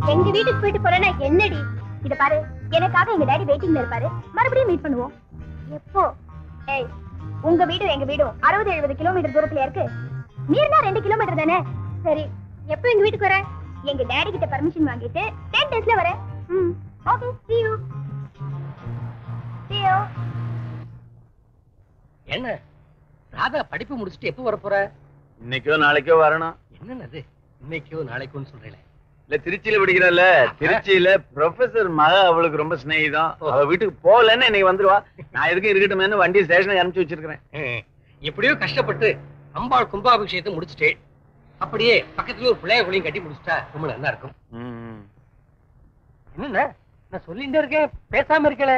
எங்க வீட்டுக்கு போயிட்டு போறேன்னா என்னடி இத பாரு எனக்காக எங்க டாடி வெயிட்டிங்ல இருப்பாரு மறுபடியும் மீட் பண்ணுவோம் எப்போ ஏய் உங்க வீடும் எங்க வீடும் அறுபது எழுபது கிலோமீட்டர் தூரத்துல இருக்கு மீறினா ரெண்டு கிலோமீட்டர் தானே சரி எப்போ எங்க வீட்டுக்கு வர எங்க டாடி கிட்ட பர்மிஷன் வாங்கிட்டு டென் டேஸ்ல வரேன் ம் okay see you see you என்ன ராதா படிப்பு முடிச்சுட்டு எப்போ வர போற இன்னைக்கோ நாளைக்கோ வரணும் என்னது இன்னைக்கோ நாளைக்கோன்னு சொல்றேன் இல்ல திருச்சியில படிக்கிறல்ல திருச்சியில ப்ரொஃபசர் மகா அவளுக்கு ரொம்ப சிநேகிதம் அவ வீட்டுக்கு போகலன்னு இன்னைக்கு வந்துருவா நான் எதுக்கும் இருக்கட்டுமேனு வண்டி ஸ்டேஷனுக்கு அனுப்பிச்சு வச்சிருக்கிறேன் எப்படியோ கஷ்டப்பட்டு அம்பாள் கும்பாபிஷேகத்தை முடிச்சுட்டேன் அப்படியே பக்கத்துல ஒரு பிள்ளைய குழியும் கட்டி முடிச்சிட்டா ரொம்ப நல்லா இருக்கும் ம். என்னண்ணா நான் சொல்லிட்டே இருக்கேன் பேசாம இருக்கல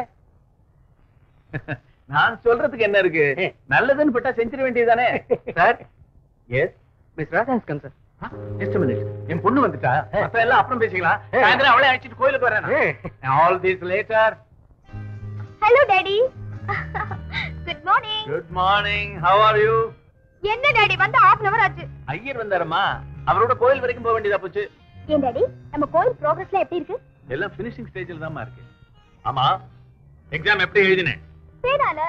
நான் சொல்றதுக்கு என்ன இருக்கு நல்லதுன்னு பட்டா செஞ்சிட வேண்டியதுதானே sir yes miss Radha come sir just minute என் பொண்ணு வந்துட்டா மத்த எல்லாம் அப்புறம் பேசிக்கலாம் சாயந்தரம் அவளே அழைச்சிட்டு கோயிலுக்கு வரேன் all this later hello daddy good morning good morning how are you என்ன டாடி வந்து half அன் அவர் ஆச்சு ஐயர் வந்தாரம்மா அவரோட கோயில் வரைக்கும் போக வேண்டியதா போச்சு ஏன் டாடி நம்ம கோயில் ப்ரோக்ரஸ்ல எப்படி இருக்கு எல்லாம் ஃபினிஷிங் ஸ்டேஜ்ல தான்மா இருக்கு ஆமா எக்ஸாம் எப்படி எழுதினேன் பேனால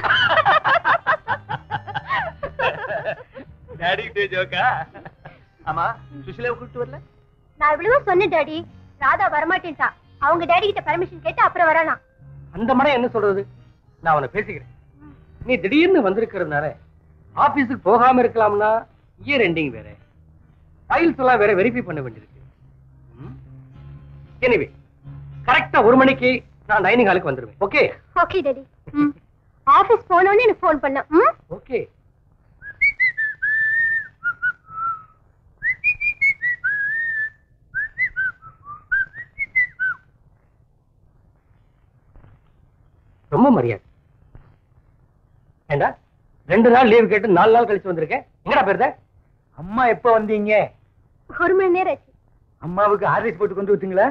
டாடி கிட்டே ஜோக்கா ஆமா சுஷிலாவை கூப்பிட்டு வரல நான் இவ்வளவு சொன்னேன் டாடி ராதா வரமாட்டேன்ட்டா அவங்க டாடி கிட்ட பர்மிஷன் கேட்டு அப்புறம் வரலாம் அந்த மடம் என்ன சொல்றது நான் அவனை பேசிக்கிறேன் நீ திடீர்னு வந்திருக்கிறதுனால ஆபீஸுக்கு போகாம இருக்கலாம்னா இயர் எண்டிங் வேற ஃபைல்ஸ் எல்லாம் வேற வெரிஃபை பண்ண வேண்டியிருக்கு எனிவே கரெக்டா ஒரு மணிக்கு நான் டைனிங் ஹாலுக்கு வந்துருவேன் ஓகே ஓகே டாடி ஆபீஸ் போனோன்னு எனக்கு ஃபோன் பண்ண ம் ஓகே ரொம்ப மரியாதை ஏண்டா ரெண்டு நாள் லீவ் கேட்டு நாலு நாள் கழிச்சு வந்திருக்கேன் எங்கடா போயிருந்த அம்மா எப்ப வந்தீங்க ஒரு மணி நேரம் ஆச்சு அம்மாவுக்கு ஆர்டர்ஸ் போட்டு கொண்டு வந்தீங்களா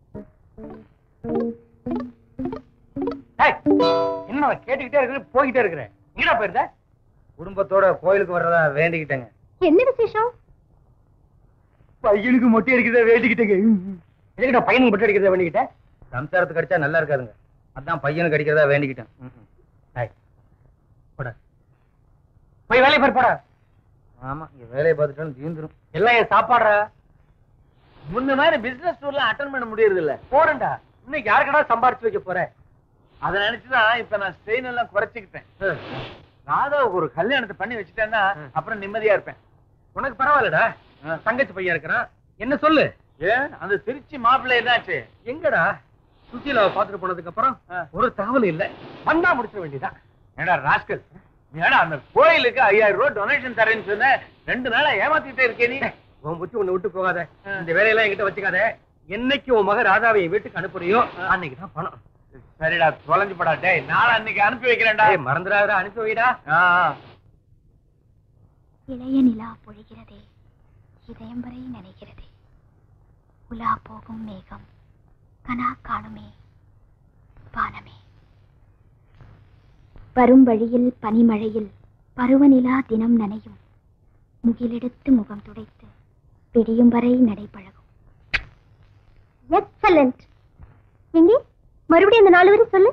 ஏய், என்ன நான் கேட்டுக்கிட்டே இருக்கிற போய்கிட்டே இருக்கிறேன் எங்கடா போயிருந்த குடும்பத்தோட கோயிலுக்கு வர்றதா வேண்டிக்கிட்டேங்க என்ன விசேஷம் பையனுக்கு மொட்டை அடிக்கிறதா வேண்டிக்கிட்டேங்க எதுக்கிட்ட பையனுக்கு மட்டும் அடிக்கிறத பண்ணிக்கிட்டேன் சம்சாரத்துக்கு அடிச்சா நல்லா இருக்காதுங்க அதான் பையனுக்கு அடிக்கிறதா வேண்டிக்கிட்டேன் ஏய், போடா போய் வேலையை பாரு போடா ஆமா இங்க வேலையை பார்த்துட்டாலும் தீந்துரும் எல்லாம் என் சாப்பாடுறா முன்ன மாதிரி பிசினஸ் டூர்லாம் அட்டன் பண்ண முடியறது இல்ல போறேன்டா இன்னைக்கு யாருக்கடா சம்பாரிச்சு வைக்க போறேன் அதை நினைச்சுதான் இப்ப நான் ஸ்ட்ரெயின் எல்லாம் குறைச்சிக்கிட்டேன் ராதாவுக்கு ஒரு கல்யாணத்தை பண்ணி வச்சுட்டேன்னா அப்புறம் நிம்மதியா இருப்பேன் உனக்கு பரவாயில்லடா தங்கச்சி பையன் இருக்கிறான் என்ன சொல்லு ஏன் அந்த திருச்சி மாப்பிள்ளை என்னாச்சு எங்கடா சுத்தியில பாத்துட்டு போனதுக்கு அப்புறம் ஒரு தகவல் இல்ல வந்தா முடிச்சிட வேண்டியதான் ஏடா ராஸ்கல் ஏடா அந்த கோயிலுக்கு ஐயாயிரம் ரூபாய் டொனேஷன் தரேன்னு சொன்ன ரெண்டு நாளா ஏமாத்திட்டே இருக்கே நீ உன் புத்தி உன்னை விட்டு போகாத இந்த வேலையெல்லாம் என்கிட்ட வச்சுக்காத என்னைக்கு உன் மக ராதாவை என் வீட்டுக்கு அனுப்புறியோ அன்னைக்கு தான் பணம் சரிடா தொலைஞ்சு போடா டேய் நாளை அன்னைக்கு அனுப்பி வைக்கிறேன்டா ஏய், மறந்துடாதடா அனுப்பி வைடா ஆ, ஆ. இளைய நிலா பொழிகிறதே இதயம் வரை நினைக்கிறதே உலா போகும் மேகம் கனா காணுமே வானமே வரும் வழியில் பனிமழையில் பருவநிலா தினம் நனையும் முகிலெடுத்து முகம் துடைத்து விடியும் வரை நடைபழகும் எக்ஸலண்ட் எங்கே மறுபடியும் அந்த நாலு வரை சொல்லு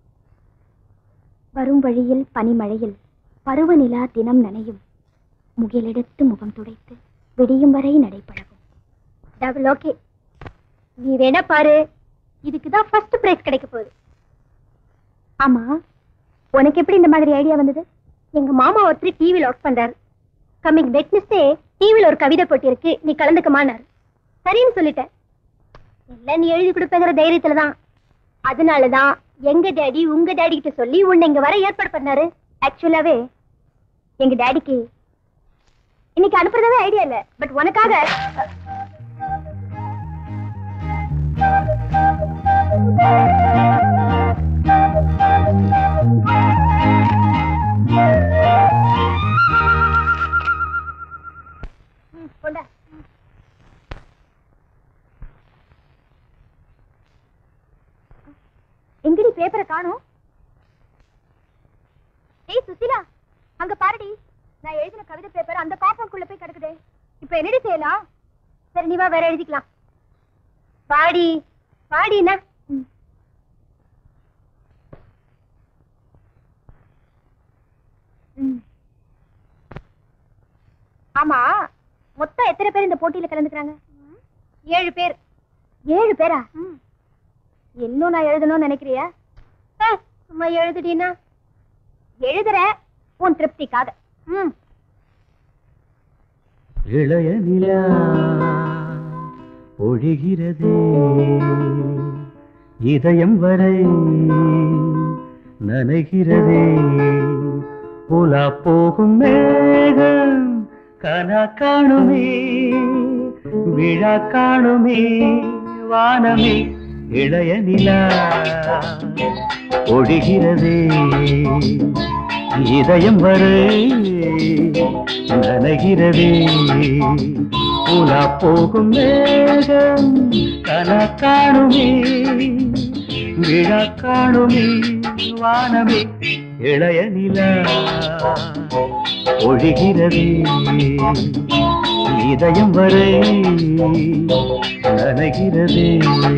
வரும் வழியில் பனிமழையில் பருவநிலா தினம் நனையும் முகிலெடுத்து முகம் துடைத்து விடியும் வரை நடைபழகும் டபுள் ஓகே நீ வேணா பாரு இதுக்கு தான் ஃபர்ஸ்ட் பிரைஸ் கிடைக்க போகுது ஆமா உனக்கு எப்படி இந்த மாதிரி ஐடியா வந்தது எங்க மாமா ஒருத்தர் டிவியில் ஒர்க் பண்றாரு கம்மிங் வெட்னஸ்டே டிவியில் ஒரு கவிதை போட்டி இருக்கு நீ கலந்துக்கமானாரு சரின்னு சொல்லிட்டேன் இல்ல நீ எழுதி கொடுப்பேங்கிற தைரியத்துல தான் அதனாலதான் எங்க டேடி உங்க டாடி கிட்ட சொல்லி உன்னை இங்க வர ஏற்பாடு பண்ணாரு ஆக்சுவலாவே எங்க டாடிக்கு இன்னைக்கு அனுப்புறதே ஐடியா இல்ல பட் உனக்காக ம், கொண்டா எங்கடி பேப்பரை காணோம் ஏய் சுசிலா அங்க பாருடி நான் எழுதின கவிதை பேப்பர் அந்த காம்பவுண்ட்குள்ள போய் கிடக்குதே இப்போ என்னடி செய்யலாம் சரி நீ வா வேற எழுதிக்கலாம் பாடி பாடினா ஆமா மொத்தம் எத்தனை பேர் இந்த போட்டியில கலந்துக்கிறாங்க ஏழு பேர் ஏழு பேரா இன்னும் நான் எழுதணும்னு நினைக்கிறியா ஆ, சும்மா எழுதுடினா எழுதுற உன் திருப்திக்காக ம் இளைய நிலா பொழிகிறதே இதயம் வரை நனைகிறதே புலா போகும் மேகம் கனா காணுமே விழா காணுமே வானமே இளைய நிலா பொழிகிறதே இதயம் வரை நனைகிறதே புலா போகும் மேகம் கனா காணுமே விழா காணுமே வானமே இளைய நிலா ஒழிகிறதே இதயம் வரை நனைகிறதே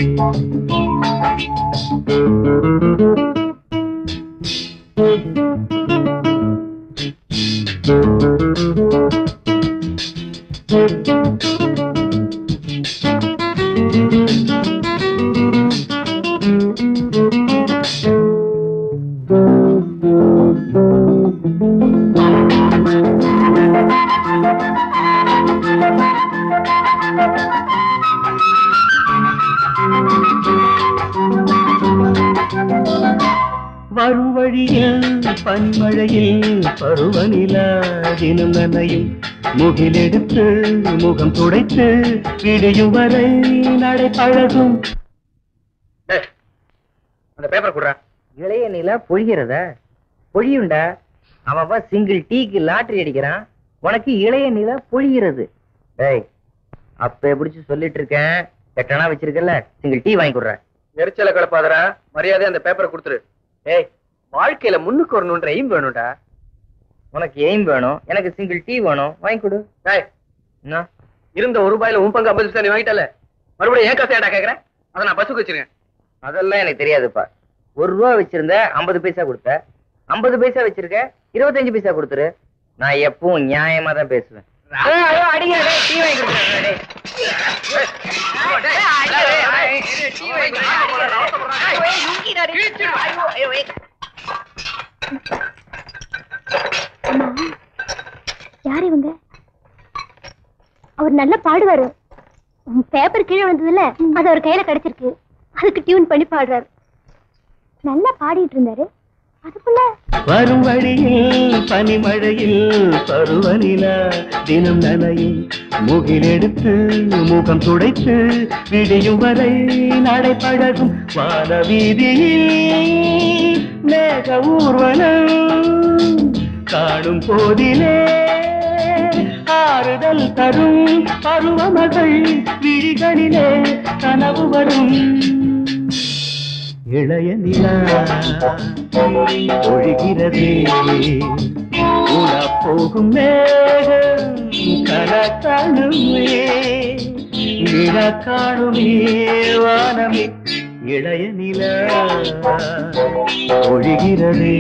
வரும் வழியில் பன்மழையில் பருவநிலா தினம் நனையும் முகிலெடுத்து முகம் துடைத்து விடியும் வரை நடை பழகும் அந்த பேப்பர் குடுறா இளைய நிலா பொழிகிறத பொழியுண்டா அவன் சிங்கிள் டீக்கு லாட்டரி அடிக்கிறான் உனக்கு இளைய நிலா பொழிகிறது டேய் அப்ப பிடிச்சு சொல்லிட்டு இருக்கேன் எட்டனா வச்சிருக்கல சிங்கிள் டீ வாங்கி கொடுறேன் எரிச்சல கலப்பாதரா மரியாதை அந்த பேப்பரை கொடுத்துரு ஏய் வாழ்க்கையில முன்னுக்கு வரணுன்ற எய்ம் வேணும்டா உனக்கு எய்ம் வேணும் எனக்கு சிங்கிள் டீ வேணும் வாங்கி கொடு டேய் என்ன இருந்த ஒரு ரூபாயில உன் பங்கு ஐம்பது பைசா நீ வாங்கிட்டல மறுபடியும் ஏன் காசு ஏன்டா கேக்குறேன் அதை நான் பஸ்ஸுக்கு வச்சிருக்கேன் அதெல்லாம் எனக்கு தெரியாதுப்பா ஒரு ரூபா வச்சிருந்த ஐம்பது பைசா கொடுத்த ஐம்பது பைசா வச்சிருக்க இருபத்தஞ்சு பைசா கொடுத்துரு நான் எப்பவும் நியாயமா தான் பேசுவேன் ஏய், ஐயோ, அடிங்க, டேய், டீ வாங்கி கொடுக்குறேன், டேய். அம்மா யார் இவங்க அவர் நல்லா பாடுவாரு உன் பேப்பர் கீழே விழுந்ததுல அது அவர் கையில கிடைச்சிருக்கு அதுக்கு டியூன் பண்ணி பாடுறாரு நல்லா பாடிட்டு இருந்தாரு அதுக்குள்ள வரும் வழியில் பனிமழையில் பருவநிலா தினம் நனையும் முகிலெடுத்து முகம் துடைத்து விடியும் வரை நடை பழகும் வான வீதியில் மேக ஊர்வலம் காணும் போதிலே ஆறுதல் தரும் பருவமகள் விழிகளிலே கனவு வரும் இளைய நிலா ஒழுகிறதே உலா போகும் மேகம் கலக்காணுமே நில காணுமே வானமே இளைய நிலா ஒழுகிறதே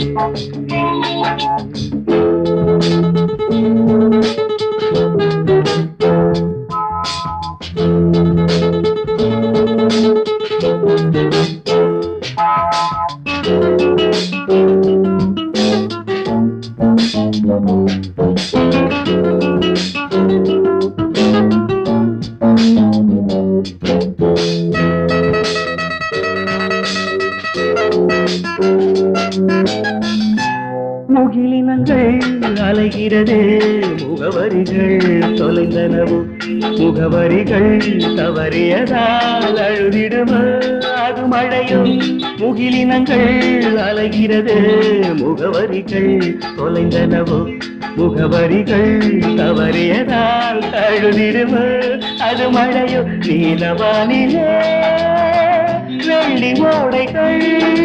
முகிலினங்கள் அலைகிறதே முகவரிகள் தொலைந்தனவும் முகவரிகள் தவறியதால் அழுதிடுமோ அது மழையும் முகிலினங்கள் அலைகிறதே முகவரிகள் தொலைந்தனவோ முகவரிகள் தவறியதால் அழுதிடுமோ அது மழையோ நீலவானிலே வெள்ளி ஓடைகள்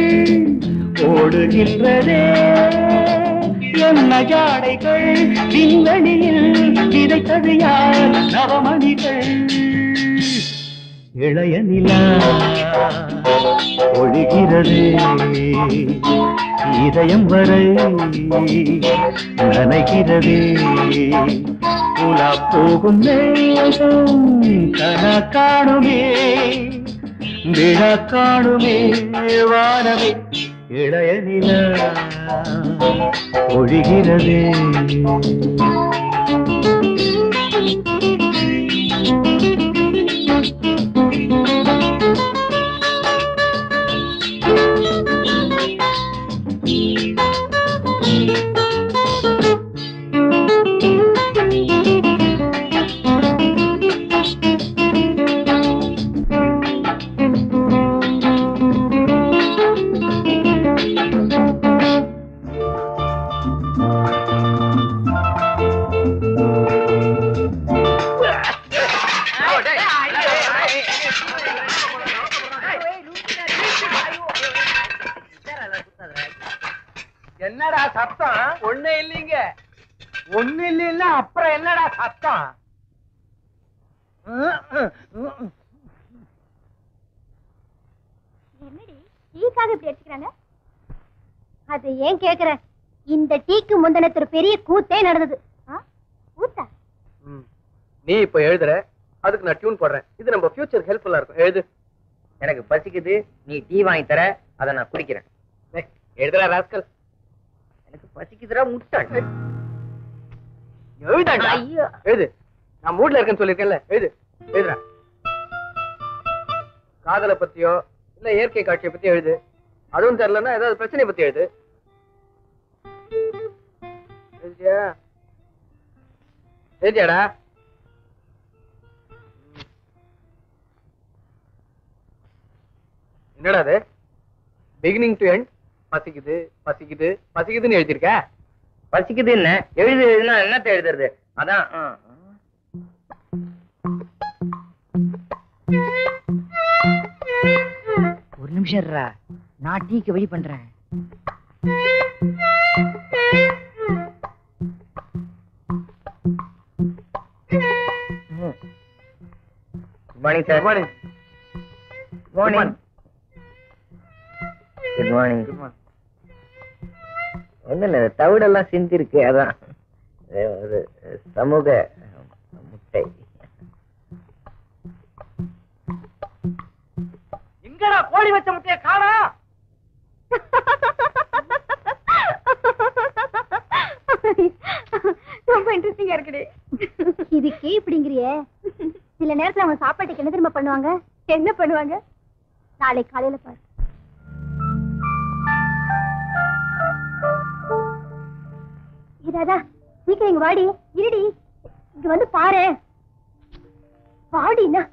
ஓடுகின்றதே என்ன ஜாடைகள் விண்வெளியில் விதைத்தது யார் நவமணிகள் இளைய நிலா ஒழுகிறது இதயம் வரை நனைகிறது உலா போகும் நேரம் கன காணுமே விழா காணுமே வானமே இளைய நிலா ஒழுகிறது என்னடா சத்தம் ஒண்ணு இல்லைங்க ஒண்ணு இல்லைன்னா அப்புறம் என்னடா சத்தம் என்னடி டீக்காக இப்படி அடிச்சுக்கிறாங்க அது ஏன் கேக்குற இந்த டீக்கு முந்தினத்து ஒரு பெரிய கூத்தே நடந்தது ஆ? கூத்தா நீ இப்ப எழுதுற அதுக்கு நான் டியூன் போடுறேன் இது நம்ம ஃபியூச்சர் ஹெல்ப்ஃபுல்லா இருக்கும் எழுது எனக்கு பசிக்குது நீ டீ வாங்கி தர அதை நான் குடிக்கிறேன் டேய், எழுதுடா ராஸ்கல் எனக்கு பசிக்குதுடா முட்டாள் எழுதாண்டா ஐயோ எழுது நான் மூட்ல இருக்கேன்னு சொல்லிருக்கேன்ல எழுது எழுதுறா காதலை பத்தியோ இல்ல இயற்கை காட்சியை பத்தி எழுது அதுவும் தெரியலன்னா ஏதாவது பிரச்சனை பத்தி எழுது எழுதியா எழுதியாடா என்னடா அது பிகினிங் டு எண்ட் பசிக்குது பசிக்குது பசிக்குதுன்னு எழுதியிருக்க பசிக்குது என்ன எழுது எழுதுனா என்னத்த எழுதுறது அதான் ஆ, ஆ. ஒரு நிமிஷம் இருடா நான் டீக்கு வெயிட் பண்றேன் good morning sir morning morning good morning ஒன்றும் இல்லை தவிடெல்லாம் சிந்தி இருக்கு அதான் இது ஒரு சமூக முட்டை எங்கடா கோழி வச்ச முட்டைய காணா ரொம்ப இன்ட்ரெஸ்டிங்கா இருக்குடி இதுக்கே இப்படிங்கிறியே சில நேரத்துல அவங்க சாப்பாட்டுக்கு என்ன திரும்ப பண்ணுவாங்க என்ன பண்ணுவாங்க நாளை காலையில பாரு இதாதா சீக்கிரம் இங்க வாடி இருடி இங்க வந்து பாரு வாடினா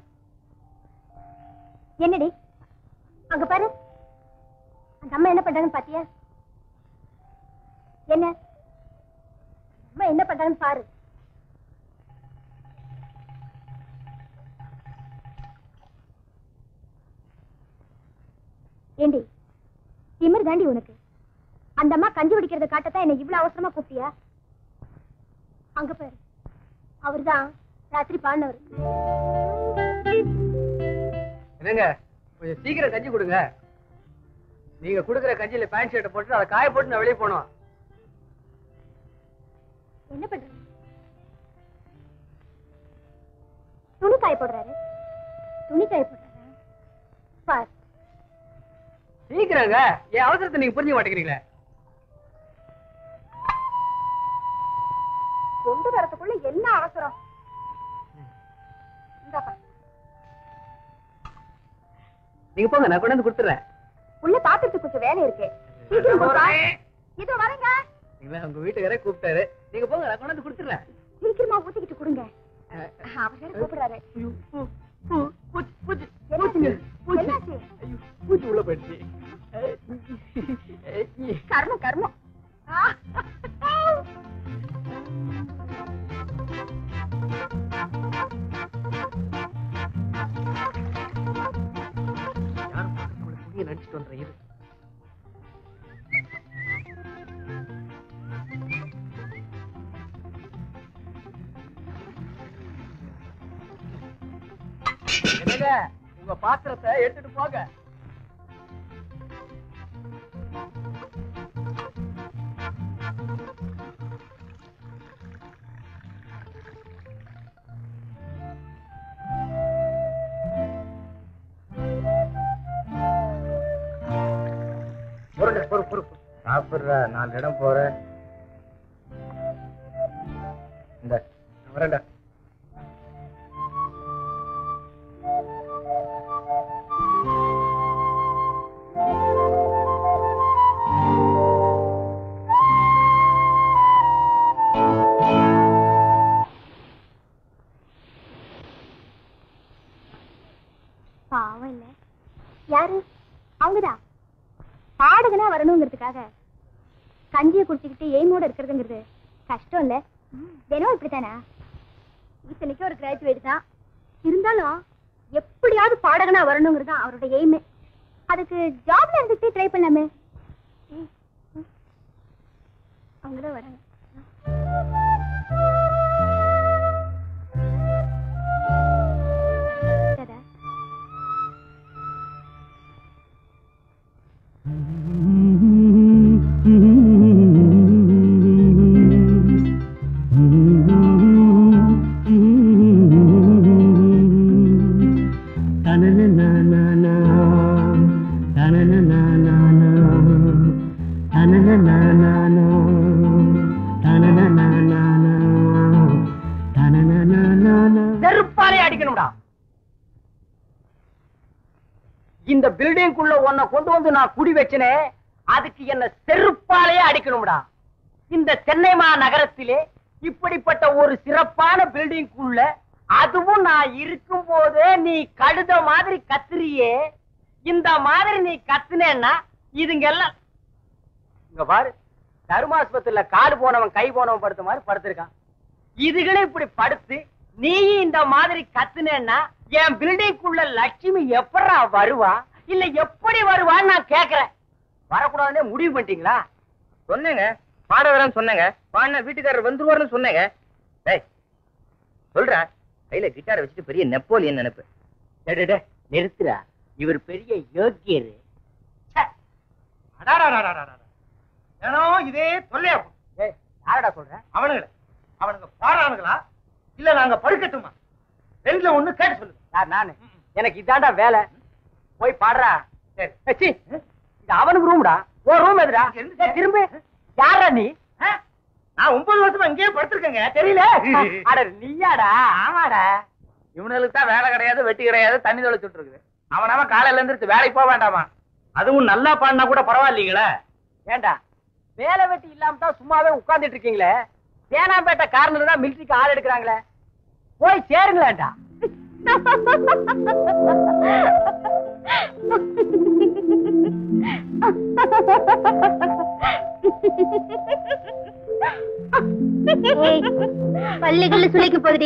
என்னடி அங்க பாரு அந்த அம்மா என்ன பண்றாங்கன்னு பாத்தியா என்ன அம்மா என்ன பண்றாங்கன்னு பாரு ஏண்டி திமிர் தாண்டி உனக்கு அந்த அம்மா கஞ்சி குடிக்கிறத காட்டத்தான் என்ன இவ்வளவு அவசரமா கூப்பிட்டியா அங்க பாரு அவர்தான் ராத்திரி பாடினவர் என்னங்க கொஞ்சம் சீக்கிரம் கஞ்சி கொடுங்க நீங்க கொடுக்குற கஞ்சியில பேண்ட் ஷர்ட்டை போட்டு அதை காய போட்டு நான் வெளியே போனோம் என்ன பண்றாரு துணி காய போடுறாரு துணி காய போடுறாரு பார் சீக்கிரங்க என் அவசரத்தை நீங்க புரிஞ்சுக்க மாட்டேங்கிறீங்களே கொண்டு வரதுக்குள்ள என்ன அவசரம் இந்தாப்பா நீங்க போங்க நான் கொண்டு வந்து கொடுத்துறேன் உள்ள பாத்திரத்துக்கு கொஞ்சம் வேலை இருக்கு சீக்கிரம் போப்பா. இதோ வரேங்க நீங்களா உங்க வீட்டுக்காரே கூப்பிட்டாரு நீங்க போங்க நான் கொண்டு வந்து கொடுத்துறேன் சீக்கிரமா ஊத்திக்கிட்டு கொடுங்க அவர் வேற கூப்பிடுறாரு என்னாச்சு? என்னாச்சு பூச்சி உள்ள போயிடுச்சு கர்மம் கர்மம் யாரும் பக்கத்துக்குள்ள துணியை நடிச்சிட்டு வந்துடுறேன் இரு என்னங்க உங்க பாத்திரத்தை எடுத்துட்டு போங்க பொறுங்க பொறு பொறு பொறு. சாப்பிடுறா நாலு இடம் போற இந்த நான் வரேன்டா பாவம் இல்ல யாரு அவங்கதான் பாடகனா வரணுங்கிறதுக்காக கஞ்சியை குடிச்சுக்கிட்டு எய்மோட இருக்கிறதுங்கிறது கஷ்டம் இல்ல தினம் இப்படித்தானா இத்தனைக்கும் ஒரு கிராஜுவேட் தான் இருந்தாலும் எப்படியாவது பாடகனா வரணுங்கிறது தான் அவரோட எய்மே அதுக்கு ஜாப்ல இருந்துட்டு ட்ரை பண்ணலாமே ம், ம். அவங்களும் வராங்க தாதா செருப்பாலே அடிக்கணும்டா இந்த பில்டிங்குள்ள உன்னை கொண்டு வந்து நான் குடி வச்சனே அதுக்கு என்ன செருப்பாலேயே அடிக்கணும்டா இந்த சென்னை மாநகரத்திலே இப்படிப்பட்ட ஒரு சிறப்பான பில்டிங்குள்ள அதுவும் நான் இருக்கும் போதே நீ கழுத மாதிரி கத்துறியே இந்த மாதிரி நீ கத்துனேன்னா இதுங்க எல்லாம் இங்க பாரு தருமாஸ்பத்திரியில காடு போனவன் கை போனவன் படுத்த மாதிரி படுத்திருக்கான் இதுகளும் இப்படி படுத்து நீ இந்த மாதிரி கத்துனேன்னா என் பில்டிங்குள்ள லட்சுமி எப்படா வருவா இல்ல எப்படி வருவான்னு நான் கேக்குறேன் வரக்கூடாதுன்னே முடிவு பண்ணிட்டீங்களா சொன்னேங்க பாட வரேன்னு சொன்னேங்க பாடின வீட்டுக்காரர் வந்துருவாருன்னு சொன்னேங்க டேய் சொல்றேன் கையில கிட்டாரை வச்சுட்டு பெரிய நெப்போலியன் நினைப்பு டேய், டேய், டேய், நிறுத்துடா இவர் பெரிய யோக்கியரு ஏனோ இதே தொல்லையா போச்சு. ஏய், யாரடா சொல்ற அவனுங்கள அவனுங்க பாடுறானுங்களா இல்ல நாங்க படுக்கட்டுமா ரெண்டுல ஒண்ணு கேட்டு சொல்லுங்க யார் நானு எனக்கு இதாண்டா வேலை போய் பாடுறா சரி ஏய், சீ, இது அவனுக்கு ரூம்டா ஓ ரூம் எதுடா எந்த- ஏய், திரும்ப யாரா நீ ஆ? நான் ஒன்பது வருஷமா இங்கேயே படுத்திருக்கேங்க தெரியல அட நீயாடா ஆமாடா இவனுக்கு தான் வேலை கிடையாது வெட்டி கிடையாது தண்ணி தொலைச்சுட்டு இருக்குது அவன் அவன் காலையில இருந்துட்டு வேலைக்கு போக வேண்டாமா அதுவும் நல்லா பாடினா கூட பரவாயில்லைங்களே ஏண்டா வேலை வெட்டி இல்லாம தான் சும்மாவே உட்கார்ந்துட்டு இருக்கீங்களே தேனாம்பேட்டை கார்னர் தான் மிலிட்டரிக்கு ஆள் எடுக்கிறாங்களே போய் சேருங்களேன்டா ஏய், பல்லு கிள்ளு சுளைக்க போகுதுடி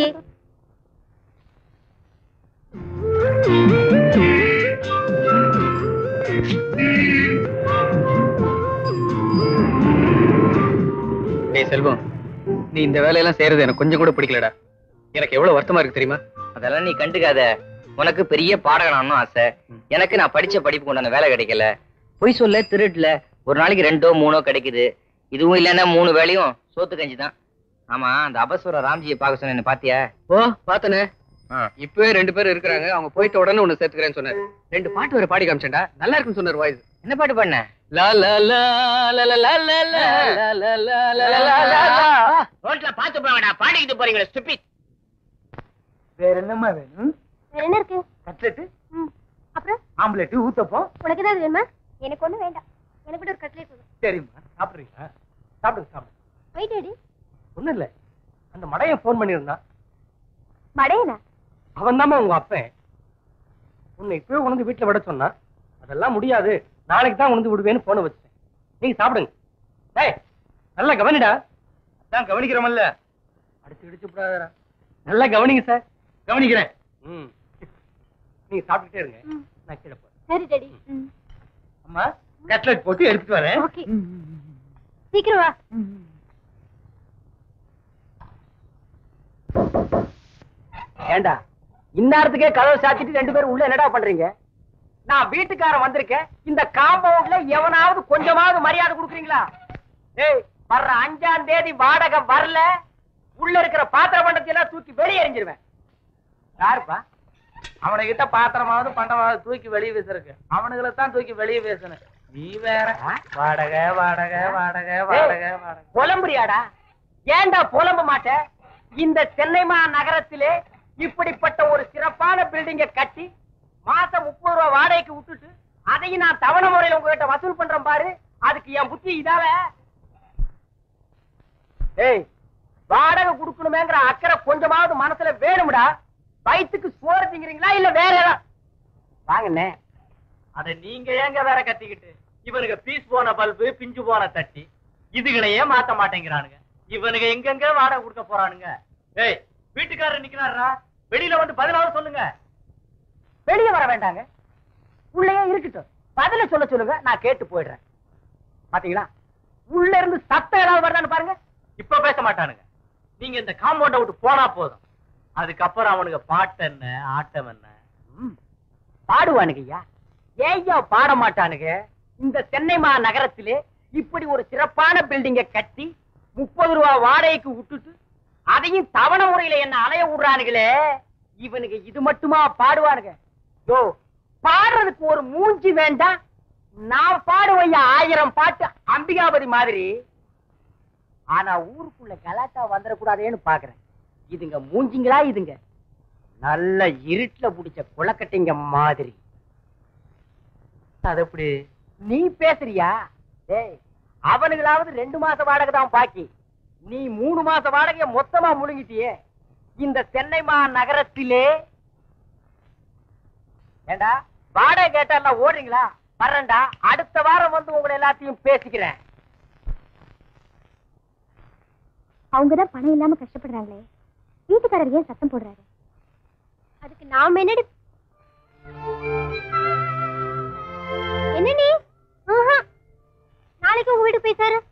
டேய் செல்வம் நீ இந்த வேலையெல்லாம் செய்யறது எனக்கு கொஞ்சம் கூட பிடிக்கலடா எனக்கு எவ்வளவு வருத்தமா இருக்கு தெரியுமா அதெல்லாம் நீ கண்டுக்காத உனக்கு பெரிய பாடகனானும் ஆசை எனக்கு நான் படிச்ச படிப்பு கொண்டான வேலை கிடைக்கல பொய் சொல்ல திருட்டுல ஒரு நாளைக்கு ரெண்டோ மூணோ கிடைக்குது இதுவும் இல்லைன்னா மூணு வேலையும் சோத்து கஞ்சி தான் ஆமா அந்த அபஸ்வர ராம்ஜியை பார்க்க சொன்னேன் பாத்தியா ஓ பாத்தனே ஆ. இப்பவே ரெண்டு பேர் இருக்கிறாங்க அவங்க போயிட்ட உடனே ஒண்ணு சேர்த்துக்கிறேன்னு சொன்னாரு ரெண்டு பாட்டு வேற பாடி காமிச்சேன்டா நல்லா இருக்குன்னு சொன்னார் வாய்ஸ் என்ன பாட்டு பண்ண லா லா லா லா லா லா லா லா லா லா லா லா லா லா லா. ரோட்ல பாத்து போங்கடா பாடிக்கிட்டு போறீங்களா ஸ்டூபிட் வேற என்னம்மா வேணும் வேற என்ன இருக்கு கட்லெட்டு ம், அப்புறம் ஆம்லெட் ஊத்தப்பம் உனக்கு ஏதாவது வேணுமா எனக்கு ஒண்ணும் வேண்டாம் எனக்கு கூட ஒரு கட்லேட் போதும் சரிம்மா சாப்பிடுறீங்களா சாப்பிடுங்க சாப்பிடுங்க போயிட்டு அடி ஒண்ணும் இல்ல அந்த மடையன் போன் பண்ணியிருந்தான் மடையனா அவன் தாமா உங்க அப்பன் உன்னை இப்பவே உணர்ந்து வீட்டுல விட சொன்னா அதெல்லாம் முடியாது நாளைக்கு தான் உணர்ந்து விடுவேன்னு போன வச்சேன் நீங்க சாப்பிடுங்க டேய் நல்லா கவனிடா அதான் கவனிக்கிறோமல்ல அடிச்சு இடிச்சு விடாதடா நல்லா கவனிங்க சார் கவனிக்கிறேன் ம் நீங்க சாப்பிட்டுட்டே இருங்க ம். நான் கீழே போறேன் சரி டாடி ம், அம்மா கட்லெட் போட்டு எடுத்துட்டு வரேன் ஓகே சீக்கிரம் வா ஏண்டா இந்நேரத்துக்கே கதவை சாத்திட்டு ரெண்டு பேரும் உள்ள என்னடா பண்றீங்க நான் வீட்டுக்காரன் வந்திருக்கேன் இந்த காம்பவுண்ட்ல எவனாவது கொஞ்சமாவது மரியாதை கொடுக்குறீங்களா ஏய் வர்ற அஞ்சாம் தேதி வாடகை வரல உள்ள இருக்கிற பாத்திர பண்டத்தை எல்லாம் தூக்கி வெளியே எறிஞ்சிருவேன் யாருப்பா அவனுகிட்ட பாத்திரமாவது பண்டமாவது தூக்கி வெளியே வீசுறக்கு அவனுங்களை தான் தூக்கி வெளியே வீசணும் நீ வேற வாடகை வாடகை வாடகை வாடகை வாடகை புலம்புறியாடா ஏன்டா புலம்ப மாட்ட இந்த சென்னைமா நகரத்திலே இப்படிப்பட்ட ஒரு சிறப்பான பில்டிங்க கட்டி மாசம் முப்பது ரூபா வாடகைக்கு விட்டுட்டு அதையும் நான் தவணை முறையில உங்ககிட்ட வசூல் பண்றேன் பாரு அதுக்கு என் புத்தி இதால ஏய் வாடகை கொடுக்கணுமேங்கிற அக்கறை கொஞ்சமாவது மனசுல வேணும்டா வயித்துக்கு சோறு திங்கிறீங்களா இல்ல வேற ஏதாவது வாங்கண்ணே அத நீங்க ஏங்க வேற கத்திக்கிட்டு இவனுக்கு பீஸ் போன பல்பு பிஞ்சு போன தட்டி இதுகளையே மாத்த மாட்டேங்கிறானுங்க இவனுங்க எங்கெங்க வாடகை கொடுக்க போறானுங்க ஏய் வீட்டுக்காரர் நிக்கிறாரா வெளியில வந்து பதிலாவது சொல்லுங்க வெளியே வர வேண்டாங்க உள்ளேயே இருக்கட்டும் பதில சொல்ல சொல்லுங்க நான் கேட்டு போயிடுறேன் பாத்தீங்களா உள்ள இருந்து சத்தம் ஏதாவது வருதான்னு பாருங்க இப்ப பேச மாட்டானுங்க நீங்க இந்த காம்பவுண்ட விட்டு போனா போதும் அதுக்கப்புறம் அவனுக்கு பாட்டு என்ன ஆட்டம் என்ன ம், பாடுவானுங்க ஐயா ஏய்யா பாட மாட்டானுங்க இந்த சென்னை மா நகரத்திலே இப்படி ஒரு சிறப்பான பில்டிங்க கட்டி முப்பது ரூபா வாடகைக்கு விட்டுட்டு அதையும் தவணை முறையில என்ன அலைய விடுறானுங்களே இவனுக்கு இது மட்டுமா பாடுவானுங்க யோ பாடுறதுக்கு ஒரு மூஞ்சி வேண்டாம் நான் பாடுவையா ஆயிரம் பாட்டு அம்பிகாபதி மாதிரி ஆனா ஊருக்குள்ள கலாட்டா வந்துடக்கூடாதேன்னு பாக்குறேன் இதுங்க மூஞ்சிங்களா இதுங்க நல்ல இருட்டுல புடிச்ச குளக்கட்டைங்க மாதிரி அது எப்படி நீ பேசுறியா டேய் அவனுங்களாவது ரெண்டு மாச வாடகை தான் பாக்கி நீ மூணு மாச வாடகைய மொத்தமா முழுங்கிட்டியே இந்த சென்னை மா நகரத்திலே ஏண்டா வாடகை கேட்டா ஓடுறீங்களா வர்றேன்டா அடுத்த வாரம் வந்து உங்களை எல்லாத்தையும் பேசிக்கிறேன் அவங்கதான் பணம் இல்லாம கஷ்டப்படுறாங்களே வீட்டுக்காரர் ஏன் சத்தம் போடுறாரு அதுக்கு நாம என்னடி என்ன நீ ஆஹா. நாளைக்கு உங்க வீட்டுக்கு போய் சாரு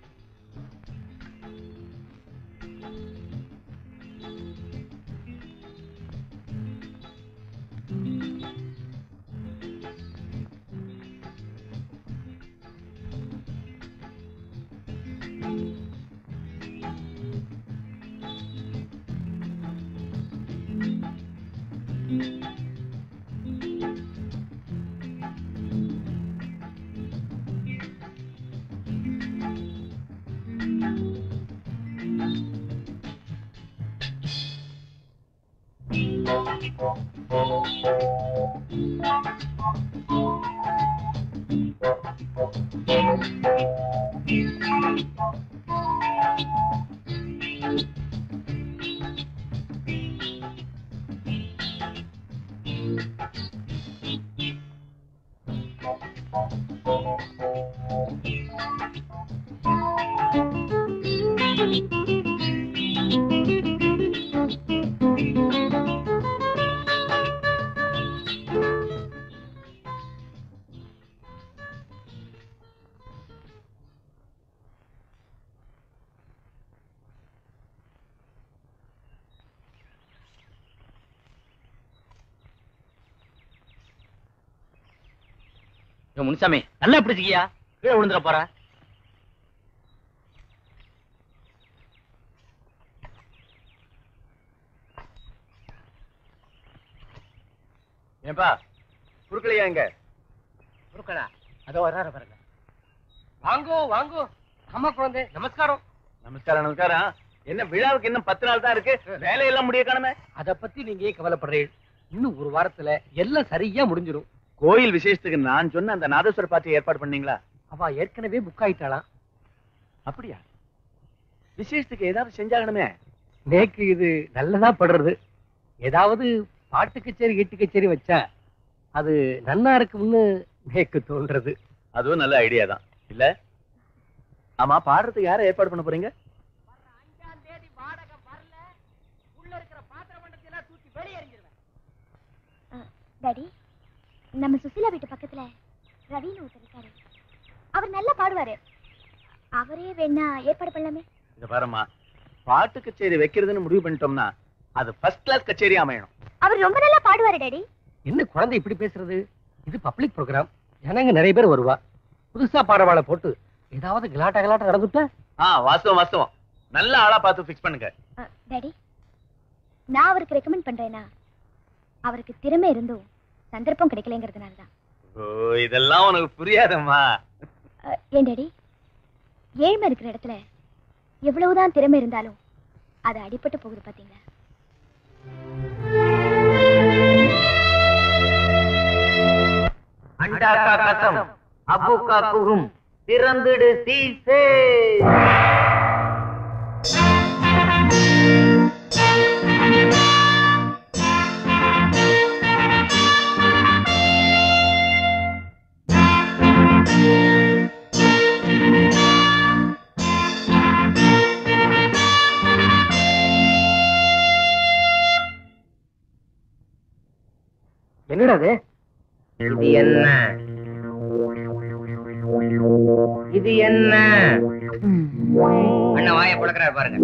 முனுசாமி நல்லா பிடிச்சிக்கியா கீழே விழுந்துட போற ஏன்பா குறுக்கலையா எங்க குருக்களா அதோ வர்றாரு பாருங்க வாங்கோ வாங்கோ ஆமா குழந்தை நமஸ்காரம் நமஸ்காரம் நமஸ்காரம் என்ன விழாவுக்கு இன்னும் பத்து நாள் தான் இருக்கு வேலையெல்லாம் முடிய காணுமே அத பத்தி நீங்க ஏன் கவலைப்படுறீங்க இன்னும் ஒரு வாரத்துல எல்லாம் சரியா முடிஞ்சிடும் கோயில் விசேஷத்துக்கு நான் சொன்ன அந்த நாதஸ்வர பார்ட்டி ஏற்பாடு பண்ணீங்களா அவ ஏற்கனவே புக் ஆயிட்டாளாம் அப்படியா விசேஷத்துக்கு ஏதாவது செஞ்சாகணுமே நேக்கு இது நல்லதா படுறது ஏதாவது பாட்டு கச்சேரி கீட்டு கச்சேரி வச்சா அது நன்னா இருக்கும்னு நேக்கு தோன்றது அதுவும் நல்ல ஐடியா தான் இல்ல ஆமா பாடுறதுக்கு யாரை ஏற்பாடு பண்ண போறீங்க டாடி நம்ம சுசிலா வீட்டு பக்கத்துல ரவின்னு ஒருத்தர் இருக்காரு அவர் நல்லா பாடுவாரு அவரே வேணா ஏற்பாடு பண்ணலாமே இந்த பாரும்மா பாட்டு கச்சேரி வைக்கிறதுன்னு முடிவு பண்ணிட்டோம்னா அது ஃபர்ஸ்ட் கிளாஸ் கச்சேரி அமையணும் அவர் ரொம்ப நல்லா பாடுவாரு டாடி என்ன குழந்தை இப்படி பேசுறது இது பப்ளிக் ப்ரோக்ராம் ஜனங்க நிறைய பேர் வருவா புதுசா பாடவாளை போட்டு ஏதாவது கலாட்டா கலாட்டா நடந்துட்டா ஆ வாஸ்தவம் வாஸ்தவம் நல்ல ஆளா பார்த்து ஃபிக்ஸ் பண்ணுங்க டாடி நான் அவருக்கு ரெக்கமெண்ட் பண்றேனா அவருக்கு திறமை இருந்தும் சந்தர்ப்பம் கிடைக்கலங்கிறதுனால தான் ஓ இதெல்லாம் உனக்கு புரியாதம்மா அஹ், ஏன் டாடி ஏழ்மை இருக்கிற இடத்துல எவ்வளவுதான் திறமை இருந்தாலும் அது அடிபட்டு போகுது பாத்தீங்களா அண்டா கா கசம் அப்பு கா குரும் திறந்துடு சீசே என்னடா அது இது என்ன இது என்ன அண்ணா வாய புழக்கிறாரு பாருங்க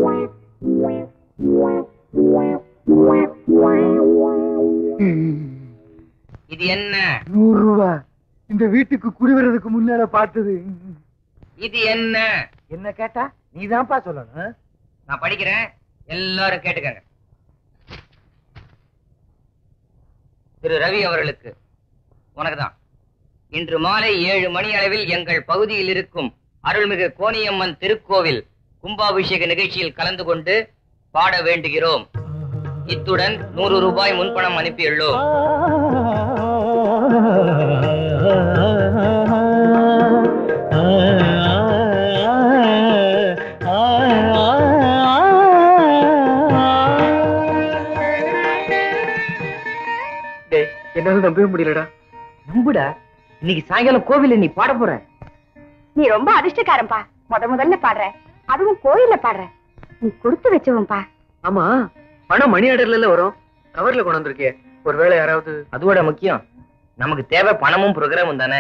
இது என்ன நூறு ரூபா இந்த வீட்டுக்கு குடி வர்றதுக்கு முன்னால பார்த்தது இது என்ன என்ன கேட்டா நீதான்ப்பா சொல்லணும் நான் படிக்கிறேன் எல்லாரும் கேட்டுக்கங்க திரு ரவி அவர்களுக்கு உனக்குதான் இன்று மாலை ஏழு மணி அளவில் எங்கள் பகுதியில் இருக்கும் அருள்மிகு கோணியம்மன் திருக்கோவில் கும்பாபிஷேக நிகழ்ச்சியில் கலந்து கொண்டு பாட வேண்டுகிறோம் இத்துடன் நூறு ரூபாய் முன்பணம் அனுப்பியுள்ளோம் டேய் என்னால நம்பவே முடியலடா நம்புடா இன்னைக்கு சாயங்காலம் கோவில்ல நீ பாட போற நீ ரொம்ப அதிர்ஷ்டக்காரன்பா முத முதல்ல பாடுற அதுவும் கோயில்ல பாடுற நீ கொடுத்து வச்சவன்பா ஆமா பணம் மணி ஆர்டர்ல வரும் கவர்ல கொண்டு வந்திருக்கே ஒருவேளை யாராவது அதோட முக்கியம் நமக்கு தேவை பணமும் ப்ரோக்ராமும் தானே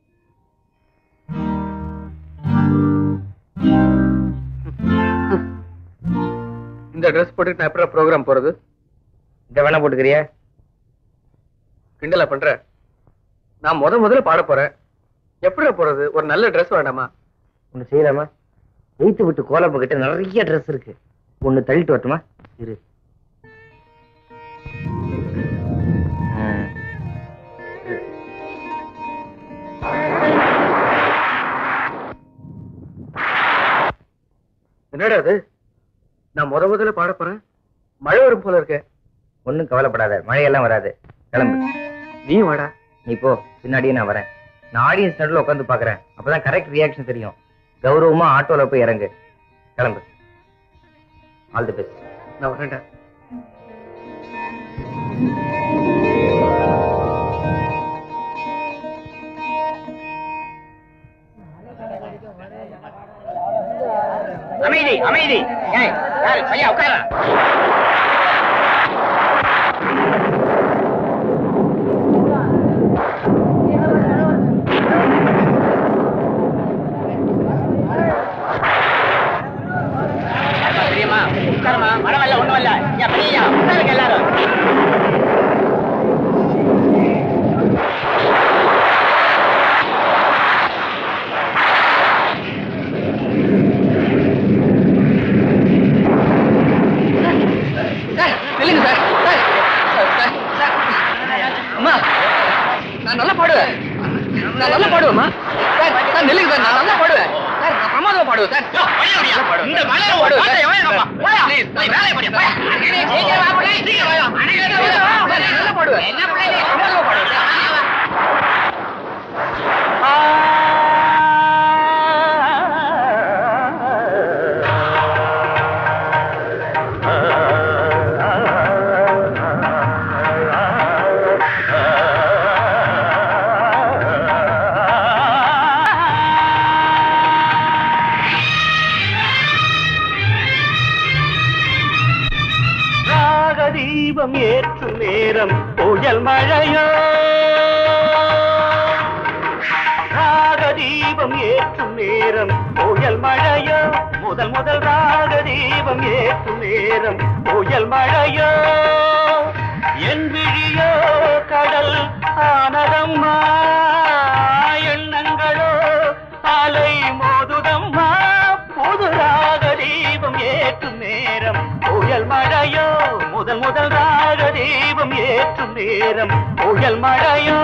இந்த ட்ரெஸ் போட்டு நான் எப்படி ப்ரோக்ராம் போறது இத வேணா போட்டுக்கிறியா கிண்டலா பண்ற நான் முத முதல்ல பாட போறேன் எப்படி போறது ஒரு நல்ல ட்ரெஸ் வேண்டாமா ஒண்ணு செய்யலாமா எய்த்து விட்டு கோலப்ப கிட்ட நிறைய ட்ரெஸ் இருக்கு ஒண்ணு தள்ளிட்டு வரட்டுமா இரு ம். என்னடா அது நான் முத முதல்ல பாட போறேன் மழை வரும் போல இருக்க ஒண்ணும் கவலைப்படாத மழையெல்லாம் வராது கிளம்பு நீ வாடா நீ போ பின்னாடியே நான் வரேன் நான் ஆடியன்ஸ் நடுவில் உட்காந்து பாக்குறேன் அப்பதான் கரெக்ட் ரியாக்ஷன் தெரியும் கௌரவமா ஆட்டோல போய் இறங்கு கிளம்பு ஆல் தி பெஸ்ட் நான் வரேன்டா அமைதி அமைதி ஏய், யாரு பையா உட்கார தெரியுமா உட்காரமா மழை வரல ஒண்ணும் இல்ல ஏன் பையா உட்காருங்க எல்லாரும் இல்லைங்க sir sir, sir, sir, sir. அம்மா நான் நல்லா பாடுவேன் நான் நல்லா பாடுவேம்மா சார் சார் நில்லுங்க சார் நான் நல்லா பாடுவேன் சார் நான் பிரமாதமா பாடுவேன் சார் நல்லா பாடுவேன். இந்த மலையில நல்லா பாடுவேன் சார். Please, Please, வேலையை பாரு, போயா. சீக்கிரம் வா, பிள்ளை. சீக்கிரம் வாயா. சார், நான் நல்லா பாடுவேன் பிரமாதமா பாடுவேன் சார். ராகதீபம் ஏற்றும் நேரம் புயல் மழையோ ராகதீபம் ஏற்றும் நேரம் புயல் மழையோ முதல் முதல் ராகதீபம் ஏற்றும் நேரம் புயல் மழையோ என் முதல் ராக தீபம் ஏற்றும் நேரம் புயல் மழையோ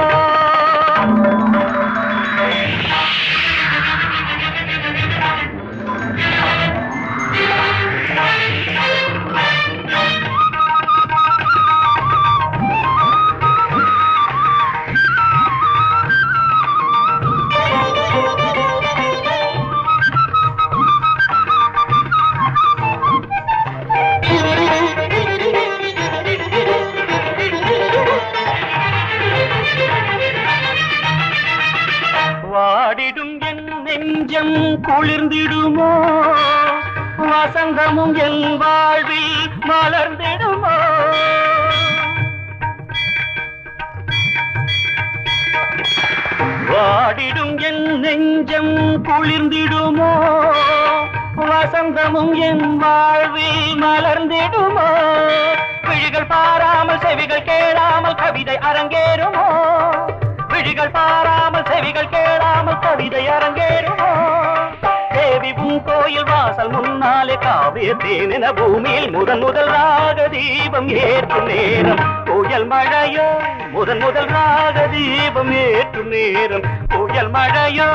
வாடிடும் என் நெஞ்சம் குளிர்ந்திடுமோ வசந்தமும் என் வாழ்வில் மலர்ந்திடுமோ வாடிடும் என் நெஞ்சம் குளிர்ந்திடுமோ வசந்தமும் என் வாழ்வில் மலர்ந்திடுமோ விழிகள் பாராமல் செவிகள் கேளாமல் கவிதை அரங்கேறுமோ விழிகள் பாராமல் செவிகள் கேளாமல் கவிதை அரங்கேறுமோ தேவி உன் கோயில் வாசல் முன்னாலே காவிய தேனென பூமியில் முதன் முதல் ராக தீபம் ஏற்றும் நேரம் புயல் மழையோ முதன் முதல் ராக தீபம் ஏற்றும் நேரம் புயல் மழையோ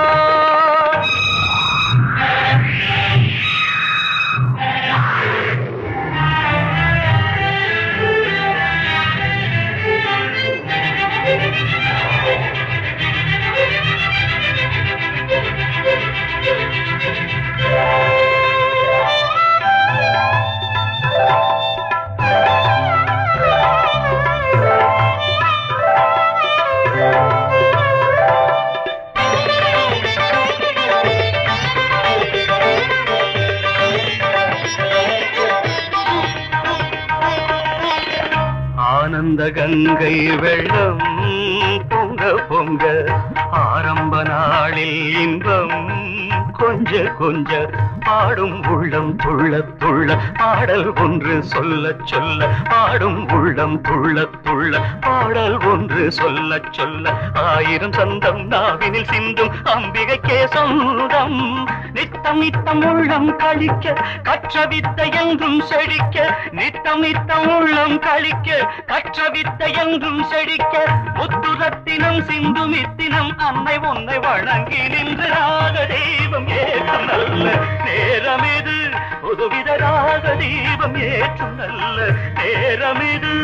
ஆனந்த கங்கை வெள்ளம் பொங்க பொங்க ஆரம்ப நாளில் இன்பம் கொஞ்ச கொஞ்ச பாடும் உள்ளம் துள்ள துள்ள பாடல் ஒன்று சொல்ல சொல்ல பாடும் உள்ளம் துள்ள துள்ள பாடல் ஒன்று சொல்ல சொல்ல ஆயிரம் சந்தம் நாவினில் சிந்தும் அம்பிகைக்கே சொந்தம் நித்தம் நித்தம் உள்ளம் கழிக்க கற்ற வித்தை என்றும் செழிக்க நித்தம் நித்தம் உள்ளம் கழிக்க கற்ற வித்தை என்றும் செழிக்க முத்துரத்தினம் சிந்து மித்தினம் அன்னை உன்னை வழங்கி நின்று ராக தெய்வம் ஏற்றும் நல்ல நேரம் இது புதுவித ராக தீபம் ஏற்றும் நல்ல நேரம் இது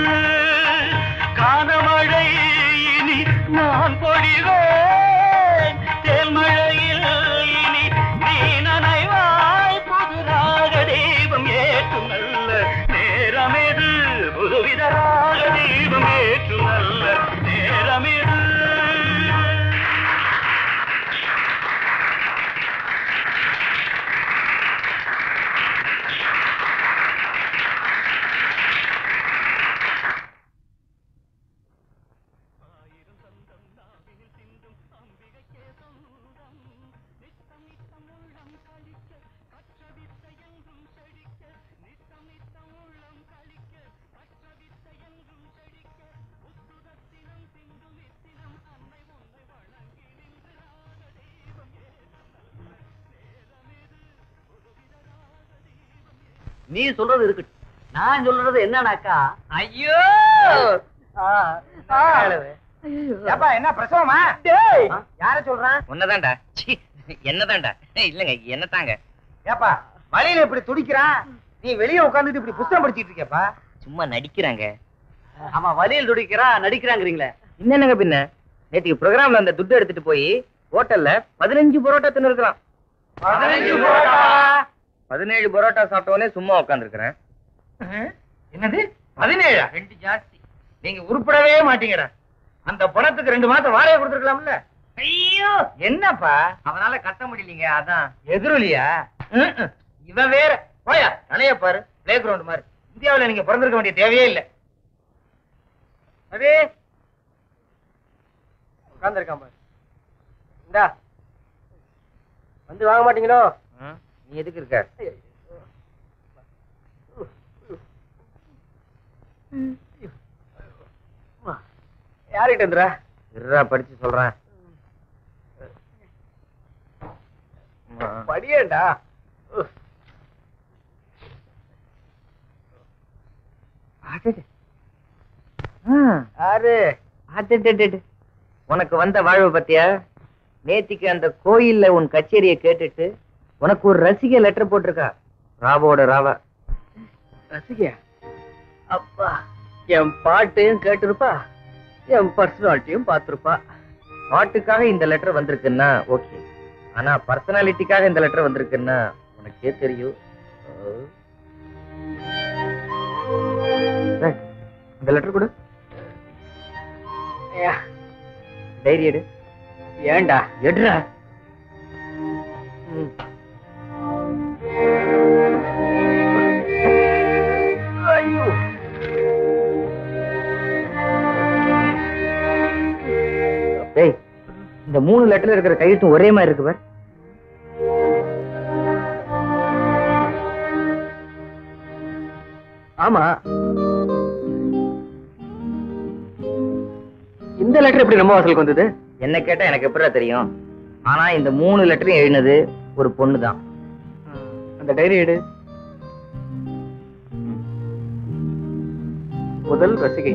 காணமழை இனி நான் பொழிவேன் தேன்மழையில் இனி நீ நனைவாய் புதுராக தெய்வம் ஏற்றும் நல்ல நேரம் இது புதுவித ராக தெய்வம் ஏற்றும் நல்ல நேரம் இது நீ சொல்றது இருக்கட்டும் நான் சொல்றது என்னன்னாக்கா ஐயோ ஏப்பா என்ன பிரசவமா டேய் யார சொல்றான் உன்னதான்டா சீ, என்னதான்டா ஏய், இல்லங்க என்னத்தாங்க ஏப்பா வழியில இப்படி துடிக்கிறான் நீ வெளிய உட்கார்ந்துட்டு இப்படி புத்தகம் படிச்சிட்டு இருக்கியப்பா சும்மா நடிக்கிறாங்க அவன் வலியில் துடிக்கிறா நடிக்கிறாங்கிறீங்களே என்னங்க பின்ன நேற்றுக்கு ப்ரோக்ராம்ல அந்த துட்டு எடுத்துட்டு போய் ஹோட்டல்ல பதினஞ்சு பரோட்டா தின்னு இருக்கிறான் பதினஞ்சு பரோட்டா. பதினேழு பரோட்டா சாப்பிட்டவனே சும்மா உட்காந்துருக்கிறேன் என்னது பதினேழா ரெண்டு ஜாஸ்தி நீங்க உருப்படவே மாட்டீங்கடா அந்த பணத்துக்கு ரெண்டு மாசம் வாடகை கொடுத்துருக்கலாம்ல ஐயோ என்னப்பா அவனால கட்ட முடியலீங்க அதான் எதிரொலியா ம்ம். இவன் வேற போயா நனைய பாரு பிளே கிரவுண்ட் மாதிரி இந்தியாவுல நீங்க பிறந்திருக்க வேண்டிய தேவையே இல்ல அதே உட்கார்ந்துருக்கான் பாரு இந்தா வந்து வாங்க மாட்டீங்களோ ம், நீ எதுக்கு இருக்க யார்கிட்ட இருந்துடா இருடா படிச்சு சொல்றேன் ஆ. படியேண்டா யாரு அடடடட. உனக்கு வந்த வாழ்வு பத்தியா நேத்திக்கு அந்த கோயில்ல உன் கச்சேரியை கேட்டுட்டு உனக்கு ஒரு ரசிகை லெட்டர் போட்டிருக்கா ராவோட ராவா ரசிகையா அப்பா என் பாட்டையும் கேட்டிருப்பா என் பர்சனாலிட்டியும் பார்த்திருப்பா பாட்டுக்காக இந்த லெட்டர் வந்திருக்குன்னா ஓகே ஆனா பர்சனாலிட்டிக்காக இந்த லெட்டர் வந்திருக்குன்னா உனக்கே தெரியும் அஹ். டேய், இந்த லெட்டர் கொடு ஐயா, டைரி எடு ஏன்டா எடுறா ம். ஐயோ டேய் இந்த மூணு லெட்டர்ல இருக்கிற கையெழுத்தும் ஒரே மாதிரி இருக்கு பார் ஆமா இந்த லெட்டர் எப்படி நம்ம வாசலுக்கு வந்தது என்ன கேட்டா எனக்கு எப்படிடா தெரியும் ஆனா இந்த மூணு லெட்டரையும் எழுதினது ஒரு பொண்ணு தான் அந்த டைரி எடு முதல் ரசிகை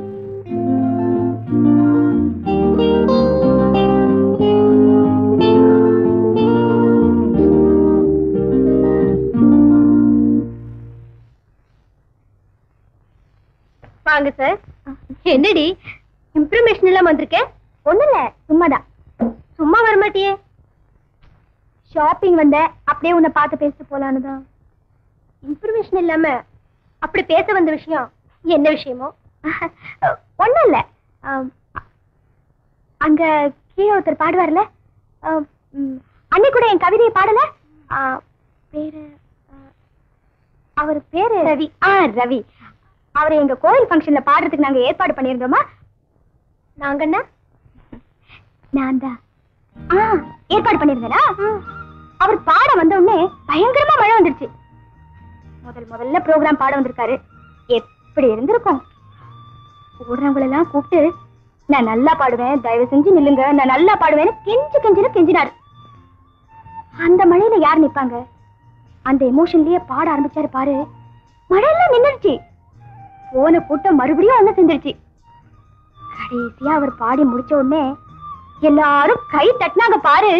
வாங்க சார் என்னடி இன்ஃபர்மேஷன் எல்லாம் வந்திருக்கேன் ஒண்ணும் இல்ல சும்மாதான் சும்மா வரமாட்டியே ஷாப்பிங் வந்த அப்படியே உன்னை பார்த்து பேசிட்டு போலான்னு தான் இன்ஃபர்மேஷன் இல்லாம அப்படி பேச வந்த விஷயம் என்ன விஷயமோ ஒண்ணும் இல்ல ஆம், அங்க கீழே ஒருத்தர் பாடுவார்ல ஆம், ம், அன்னைக்கு கூட என் கவிதையை பாடல ஆ, பேரு ஆ, அவர் பேரு ரவி ஆ ரவி அவரை எங்க கோயில் ஃபங்க்ஷன்ல பாடுறதுக்கு நாங்க ஏற்பாடு பண்ணியிருந்தோமா நாங்க என்ன நான் தான் ஆ ஏற்பாடு பண்ணிருந்தேனா அவர் பாட வந்த உடனே பயங்கரமா மழை வந்துருச்சு முதல் முதல்ல ப்ரோக்ராம் பாட வந்திருக்காரு எப்படி இருந்திருக்கும் ஓடுறவங்கள எல்லாம் கூப்பிட்டு நான் நல்லா பாடுவேன் தயவு செஞ்சு நில்லுங்க நான் நல்லா பாடுவேன்னு கெஞ்சு கெஞ்சுன்னு கெஞ்சினாரு அந்த மழையில யார் நிப்பாங்க அந்த எமோஷன்லயே பாட ஆரம்பிச்சாரு பாரு மழையெல்லாம் நின்னுடுச்சு போன கூட்டம் மறுபடியும் ஒண்ணு செஞ்சிருச்சு கடைசியா அவர் பாடி முடிச்ச உடனே எல்லாரும் கை தட்டினாங்க பாரு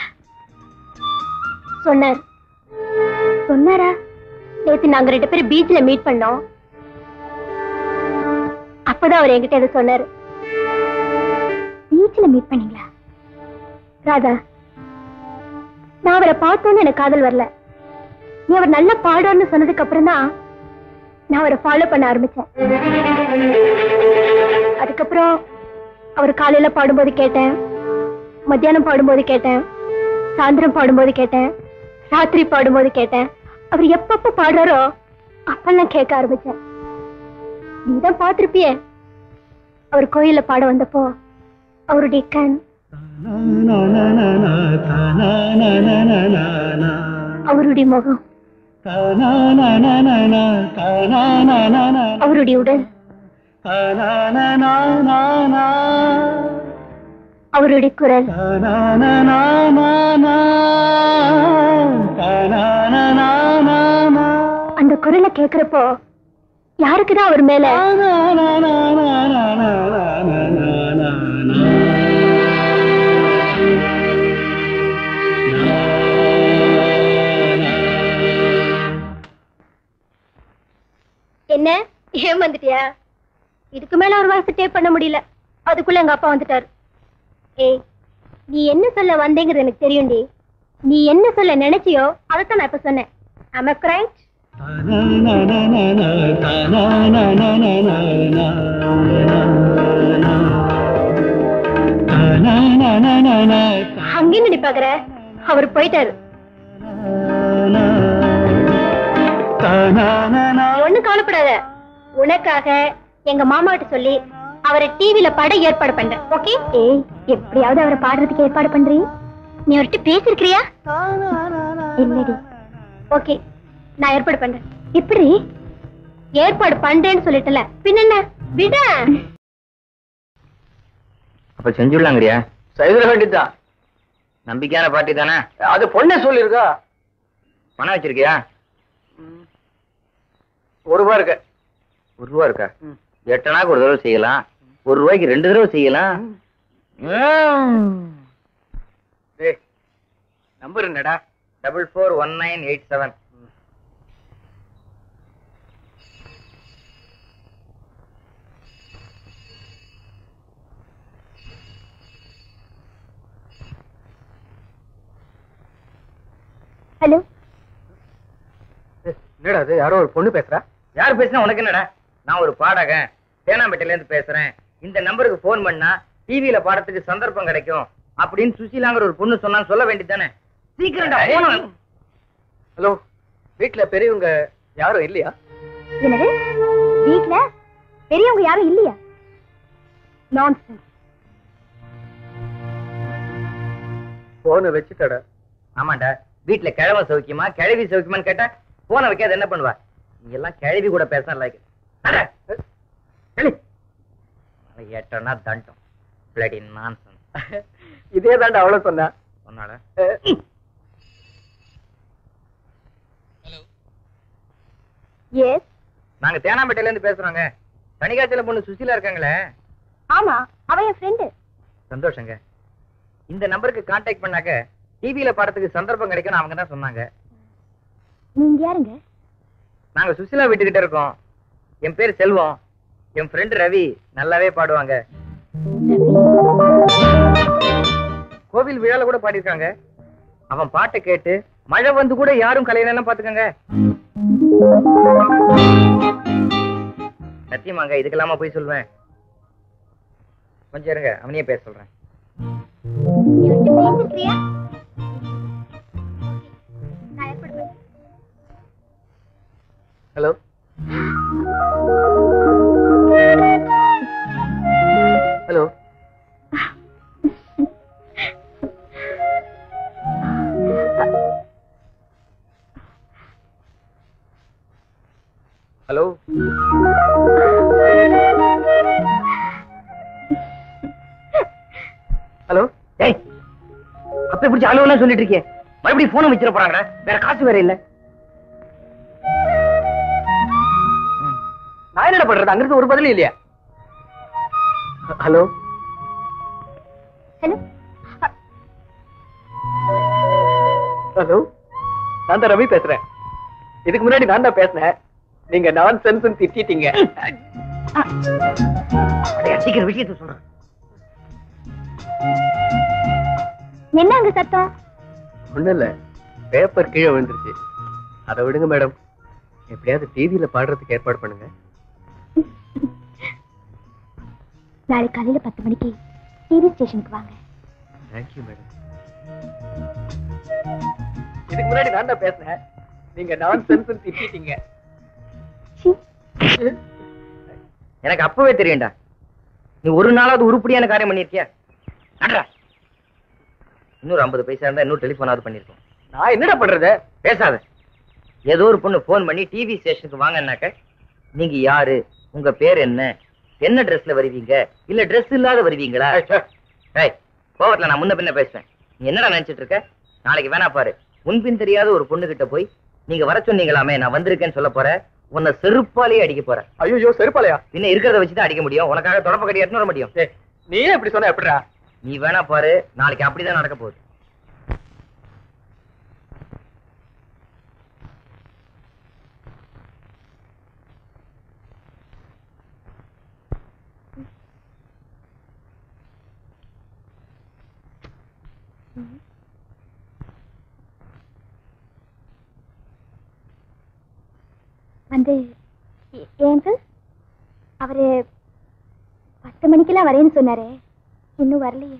சொன்னார் சொன்னாரா நேத்து நாங்க ரெண்டு பேரும் பீச்ல மீட் பண்ணோம் அப்பதான் அவர் என்கிட்ட இதை சொன்னாரு பீச்ல மீட் பண்ணீங்களா ராதா நான் அவரை பார்த்தோன்னு எனக்கு காதல் வரல நீ அவர் நல்லா பாடுவார்னு சொன்னதுக்கு அப்புறம் தான் நான் அவரை ஃபாலோ பண்ண ஆரம்பிச்சேன் அதுக்கப்புறம் அவர் காலையில பாடும்போது கேட்டேன் மத்தியானம் பாடும்போது கேட்டேன் சாயந்தரம் பாடும்போது கேட்டேன் ராத்திரி பாடும்போது கேட்டேன் அவர் எப்பப்ப பாடுறாரோ அப்பெல்லாம் கேட்க ஆரம்பிச்சேன் நீதான் பார்த்திருப்பியே அவர் கோயில்ல பாட வந்தப்போ அவருடைய கண் அவருடைய முகம் அவருடைய உடல் அவருடைய குரல் அந்த குரலை கேக்குறப்போ யாருக்குதான் அவர் மேல என்ன ஏமாந்துட்டியா இதுக்கு மேல ஒரு வாரத்தை டேப் பண்ண முடியல அதுக்குள்ள எங்க அப்பா வந்துட்டாரு ஏய் நீ என்ன சொல்ல வந்தேங்கிறது எனக்கு தெரியும்டி நீ என்ன சொல்ல நினைச்சியோ அதைத்தான் நான் இப்ப சொன்னேன் am I correct? அங்கே நடி பாக்குற அவர் போயிட்டாரு ஒண்ணு கவலைப்படாத உனக்காக எங்க மாமா கிட்ட சொல்லி அவரை டிவில பாட ஏற்பாடு பண்றேன் ஓகே ஏய் எப்படியாவது அவரை பாடுறதுக்கு ஏற்பாடு பண்றீ நீ அவர்கிட்ட பேசிருக்கிறியா இல்லடி ஓகே நான் ஏற்பாடு பண்றேன் எப்படி ஏற்பாடு பண்றேன்னு சொல்லிட்டல பின்ன விட அப்ப செஞ்சுடலாங்கறியா செய்திட வேண்டியதுதான் நம்பிக்கையான பாட்டி தானே அது பொண்ணே சொல்லியிருக்கா பணம் வச்சிருக்கியா ஒரு ரூபா இருக்கு ஒரு ரூபா இருக்கா ம். எட்டனாக்கு ஒரு தடவை செய்யலாம் ஒரு ரூபாய்க்கு ரெண்டு தடவை செய்யலாம் டேய் நம்பர் என்னடா double four one nine eight seven hello என்னடா அது யாரோ ஒரு பொண்ணு பேசுறா யார் பேசினா உனக்கு என்னடா நான் ஒரு பாடகன் தேனாம்பேட்டையில இருந்து பேசுறேன் இந்த நம்பருக்கு ஃபோன் பண்ணா டிவியில பாடத்துக்கு சந்தர்ப்பம் கிடைக்கும் அப்படின்னு சுசீலாங்கிற ஒரு பொண்ணு சொன்னான்னு சொல்ல வேண்டியதானே சீக்கிரம்டா போன ஹலோ வீட்ல பெரியவங்க யாரும் இல்லையா என்னது வீட்ல பெரியவங்க யாரும் இல்லையா நான்சென்ஸ் போனை வச்சுட்டடா ஆமாண்டா வீட்டுல கிழவ சௌக்கியமா கிழவி சௌக்கியமான்னு கேட்டா போனை வைக்காத என்ன பண்ணுவா நீ எல்லாம் கிழவி கூட பேச லைக் ஏட்டனா தண்டம் பிளடி நான்சன் இதே தாண்டா அவ்வளவு சொன்னா சொன்னால எஸ் நாங்க தேனாம்பேட்டையில இருந்து பேசுறோங்க தனிகாய்ச்சல பொண்ணு சுசீலா இருக்காங்களே ஆமா அவ என் ஃப்ரெண்டு சந்தோஷங்க இந்த நம்பருக்கு கான்டாக்ட் பண்ணாக்க டிவியில பாடத்துக்கு சந்தர்ப்பம் கிடைக்கும்னு அவங்க தான் சொன்னாங்க நீங்க யாருங்க நாங்க சுசிலா வீட்டுக்கிட்ட இருக்கோம் என் பேர் செல்வம் என் ஃப்ரெண்டு ரவி நல்லாவே பாடுவாங்க கோவில் விழால கூட பாடியிருக்காங்க அவன் பாட்டை கேட்டு மழை வந்து கூட யாரும் கலையிலாம் பாத்துக்கங்க சத்தியமாங்க இதுக்கெல்லாமா போய் சொல்லுவேன் கொஞ்சம் இருங்க அவனையே பேச சொல்றேன் நீ வந்து பேசிருக்கியா நான் ஏற்படுவேன் ஹலோ ஹலோ ஹலோ ஹலோ ஏய் அப்ப பிடிச்ச அலுவலாம் சொல்லிட்டு இருக்கே மறுபடியும் போனை வச்சிட போறாங்கடா வேற காசு வேற இல்ல நான் என்னடா பண்றது அங்கிருந்து ஒரு பதிலும் இல்லையா ஹலோ ஹலோ ஹலோ நான் தான் ரவி பேசுறேன் இதுக்கு முன்னாடி நான் தான் பேசினேன் நீங்க நான் சென்ஸ் திட்டிட்டீங்க அடே, சீக்கிரம் விஷயத்த சொல்றேன் என்ன அங்க சத்தம் ஒண்ணும் இல்ல பேப்பர் கீழே விழுந்துருச்சு அதை விடுங்க மேடம் எப்படியாவது டிவியில பாடுறதுக்கு ஏற்பாடு பண்ணுங்க நாளை காலையில பத்து மணிக்கு டிவி ஸ்டேஷனுக்கு வாங்க தேங்க்யூ மேடம் இதுக்கு முன்னாடி நான் தான் பேசினேன் நீங்க நான் சென்ஸ் திட்டிட்டீங்க சீ. எனக்கு அப்பவே தெரியும்டா நீ ஒரு நாளாவது உருப்படியான காரியம் பண்ணிருக்கியா நடரா இன்னொரு ஐம்பது பைசா இருந்தா இன்னொரு டெலிஃபோனாவது பண்ணிருக்கோம் நான் என்னடா பண்றது பேசாத ஏதோ ஒரு பொண்ணு ஃபோன் பண்ணி டிவி ஸ்டேஷனுக்கு வாங்கன்னாக்க நீங்க யாரு உங்க பேர் என்ன என்ன ட்ரெஸ்ல வருவீங்க இல்ல Dress இல்லாத வருவீங்களா ஏய் கோவத்துல நான் முன்ன பின்ன பேசுவேன் நீ என்னடா நினைச்சிட்டு இருக்க நாளைக்கு வேணா பாரு முன்பின் தெரியாத ஒரு பொண்ணு கிட்ட போய் நீங்க வர சொன்னீங்களாமே நான் வந்திருக்கேன்னு சொல்ல போறேன் உன்னை செருப்பாலேயே அடிக்க போறேன் ஐயோ செருப்பாலையா பின்ன இருக்கிறத வச்சு தான் அடிக்க முடியும் உனக்காக தொடப்ப கட்டி எடுத்துன்னு வர முடியும் ஏய், நீயே இப்படி சொன்ன எப்படிடா நீ வேணா பாரு நாளைக்கு அப்படிதான் நடக்க போகுது வந்து ஏ- ஏன் uncle? அவரு பத்து மணிக்கெல்லாம் வரேன்னு சொன்னாரே இன்னும் வரலையே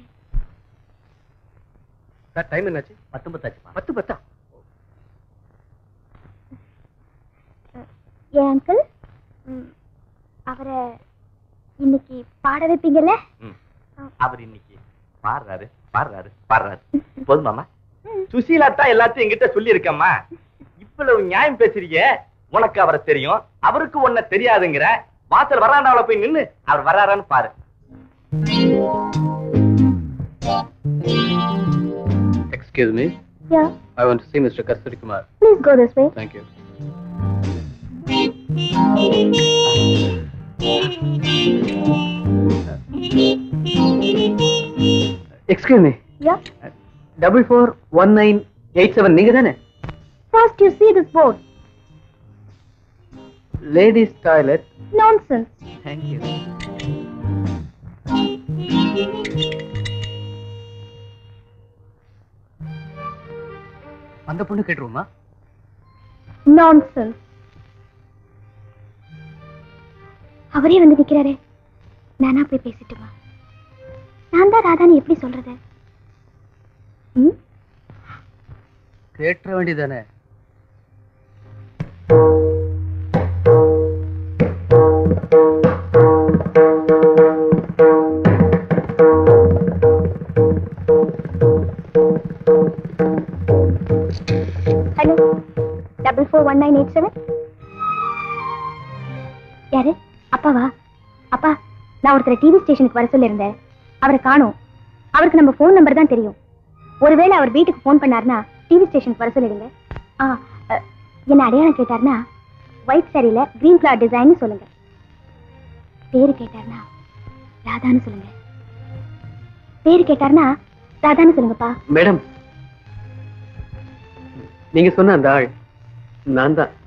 சார் டைம் என்னாச்சு பத்து பத்தாச்சு பத்து பத்தா ஏன் அங்கிள் அவரை இன்னைக்கு பாட வைப்பீங்கல்ல அவர் இன்னைக்கு பாடுறாரு பாடுறாரு பாடுறாரு போதுமாமா சுசீலா தான் எல்லாத்தையும் என்கிட்ட சொல்லி இருக்கம்மா இவ்வளவு நியாயம் பேசுறீங்க உனக்கு அவரை தெரியும் அவருக்கு உன்னை தெரியாதுங்கிற வாசல் வராண்டாவில போய் நின்னு அவர் வராரான்னு பாரு excuse me Yeah, I want to see mister Kasthuri Kumar please go this way. Thank you excuse me Yeah. Double four one nine eight seven நீங்க தானே First you see this board. Ladies toilet Nonsense. Thank you அந்த பொண்ணு கேட்டுருவோமா Nonsense. அவரே வந்து நிக்கிறாரே நானா போய் பேசிட்டுமா நான் தான் ராதான்னு எப்படி சொல்றது ம் கேட்டுற வேண்டியதானே hello double four one nine eight seven யாரு அப்பாவா அப்பா நான் ஒருத்தரை டிவி ஸ்டேஷனுக்கு வர சொல்லியிருந்தேன் அவரை காணோம் அவருக்கு நம்ம ஃபோன் நம்பர் தான் தெரியும் ஒருவேளை அவர் வீட்டுக்கு ஃபோன் பண்ணாருன்னா டிவி ஸ்டேஷனுக்கு வர சொல்லிடுங்க ஆ அ, என்ன அடையாளம் கேட்டாருன்னா ஒயிட் சாரியில கிரீன் ஃபிளவர் டிசைன்னு சொல்லுங்க பேரு கேட்டாருன்னா ராதான்னு சொல்லுங்க பேரு கேட்டாருன்னா ராதான்னு சொல்லுங்கப்பா மேடம் நீங்க சொன்ன அந்த ஆள் நான் தான்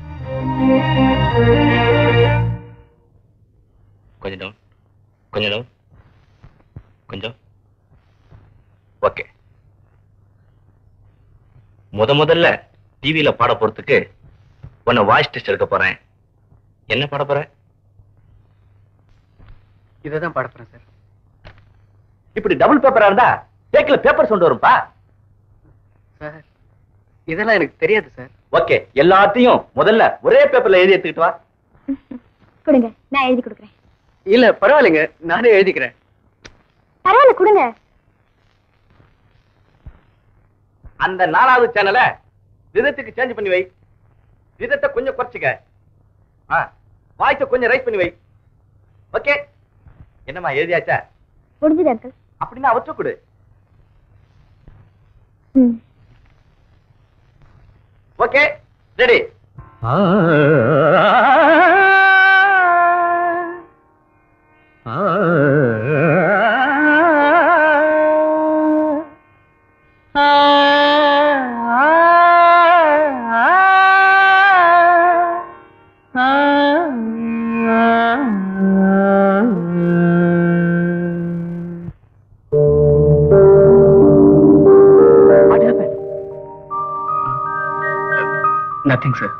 கொஞ்சம் டவுன் கொஞ்சம் டவுன் கொஞ்சம் ஓகே முத முதல்ல டிவியில பாட போறதுக்கு உன்னை வாய்ஸ் டெஸ்ட் எடுக்க போறேன் என்ன பாட போற இதை தான் பாட போறேன் சார் இப்படி டபுள் பேப்பரா இருந்தா டேக்ல பேப்பர் சவுண்ட் வரும்பா சார் இதெல்லாம் எனக்கு தெரியாது சார் ஓகே எல்லாத்தையும் முதல்ல ஒரே பேப்பர்ல எழுதி எடுத்துக்கிட்டு வா கொடுங்க நான் எழுதி கொடுக்குறேன் இல்ல பரவாயில்லைங்க நானே எழுதிக்கிறேன் பரவாயில்ல கொடுங்க அந்த நாலாவது சேனலை விதத்துக்கு சேஞ்ச் பண்ணி வை விதத்தை கொஞ்சம் குறைச்சிக்க ஆ வாய்ஸை கொஞ்சம் ரைஸ் பண்ணி வை ஓகே என்னம்மா எழுதியாச்சா முடிஞ்சது அங்கிள் அப்படின்னா அவற்றை கொடு ம் ஓகே ரெடி நத்திங் சார்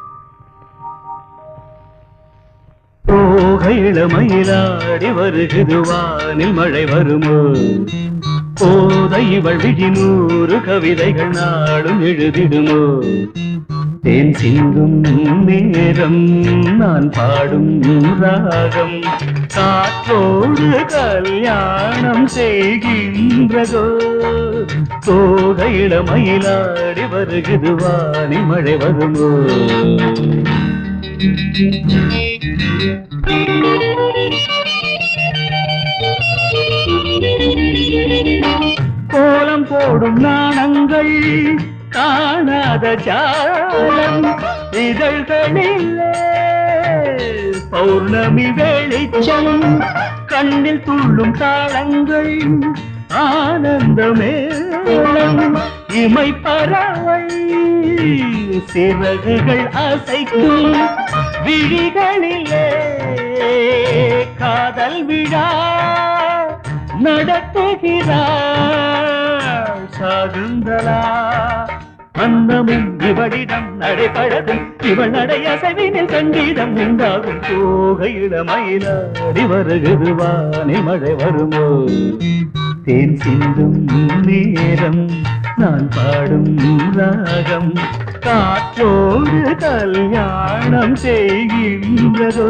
போகையிளமயிலாடி வருகுது வானில் மழை வருமோ போதை இவள் விழி நூறு கவிதைகள் நாளும் எழுதிடுமோ தேன் சிந்தும் நேரம் நான் பாடும் ராகம் காற்றோடு கல்யாணம் செய்கின்றதோ போகையிளமயிலாடி வருகுது வானில் மழை வருமோ கோலம் போடும் நாணங்கள் காணாத ஜாலம் இதழ்களிலே பௌர்ணமி வெளிச்சம் கண்ணில் துள்ளும் தாளங்கள் ஆனந்தமேளம் இமை பறவை சிறகுகள் அசைக்கும் விழிகளிலே காதல் விழா நடத்துகிறாள் சாகுந்தலா அன்னமும் இவளிடம் நடைபழதும் இவள் நடை அசைவினில் சங்கீதம் உண்டாகும் போகையிட மயிலாடி வருகிறது வானி மழை வருமோ தேன் சிந்தும் நேரம் நான் பாடும் ராகம் காற்றோடு கல்யாணம் செய்கின்றதோ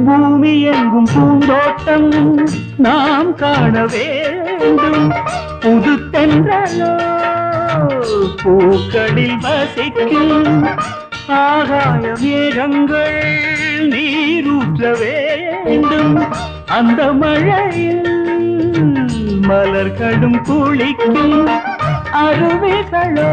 பூமி எங்கும் பூந்தோட்டம் நாம் காண வேண்டும் புது தென்றலோ பூக்களில் வசிக்கும் ஆகாய மேகங்கள் நீரூற்ற வேண்டும் அந்த மழையில் மலர்களும் குளிக்கும் அருவிகளோ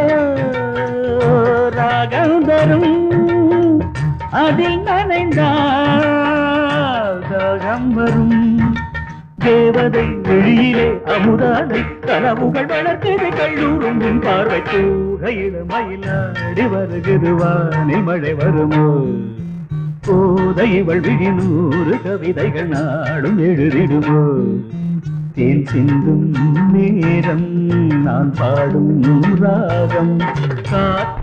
ராகம் தரும் அதில் நனைந்தால் தாகம் வரும் தேவதை வெளியிலே அமுதாதை கனவுகள் வளர்த்தது கல்லூரும் உன் பார்வை தூகையில மயிலாடி வருகிறது வானில் மழை வருமோ போதை இவள் விழி நூறு கவிதைகள் நாடும் எழுதிடுமோ தேன் சிந்தும் நேரம் நான் பாடும் ராகம் காற்று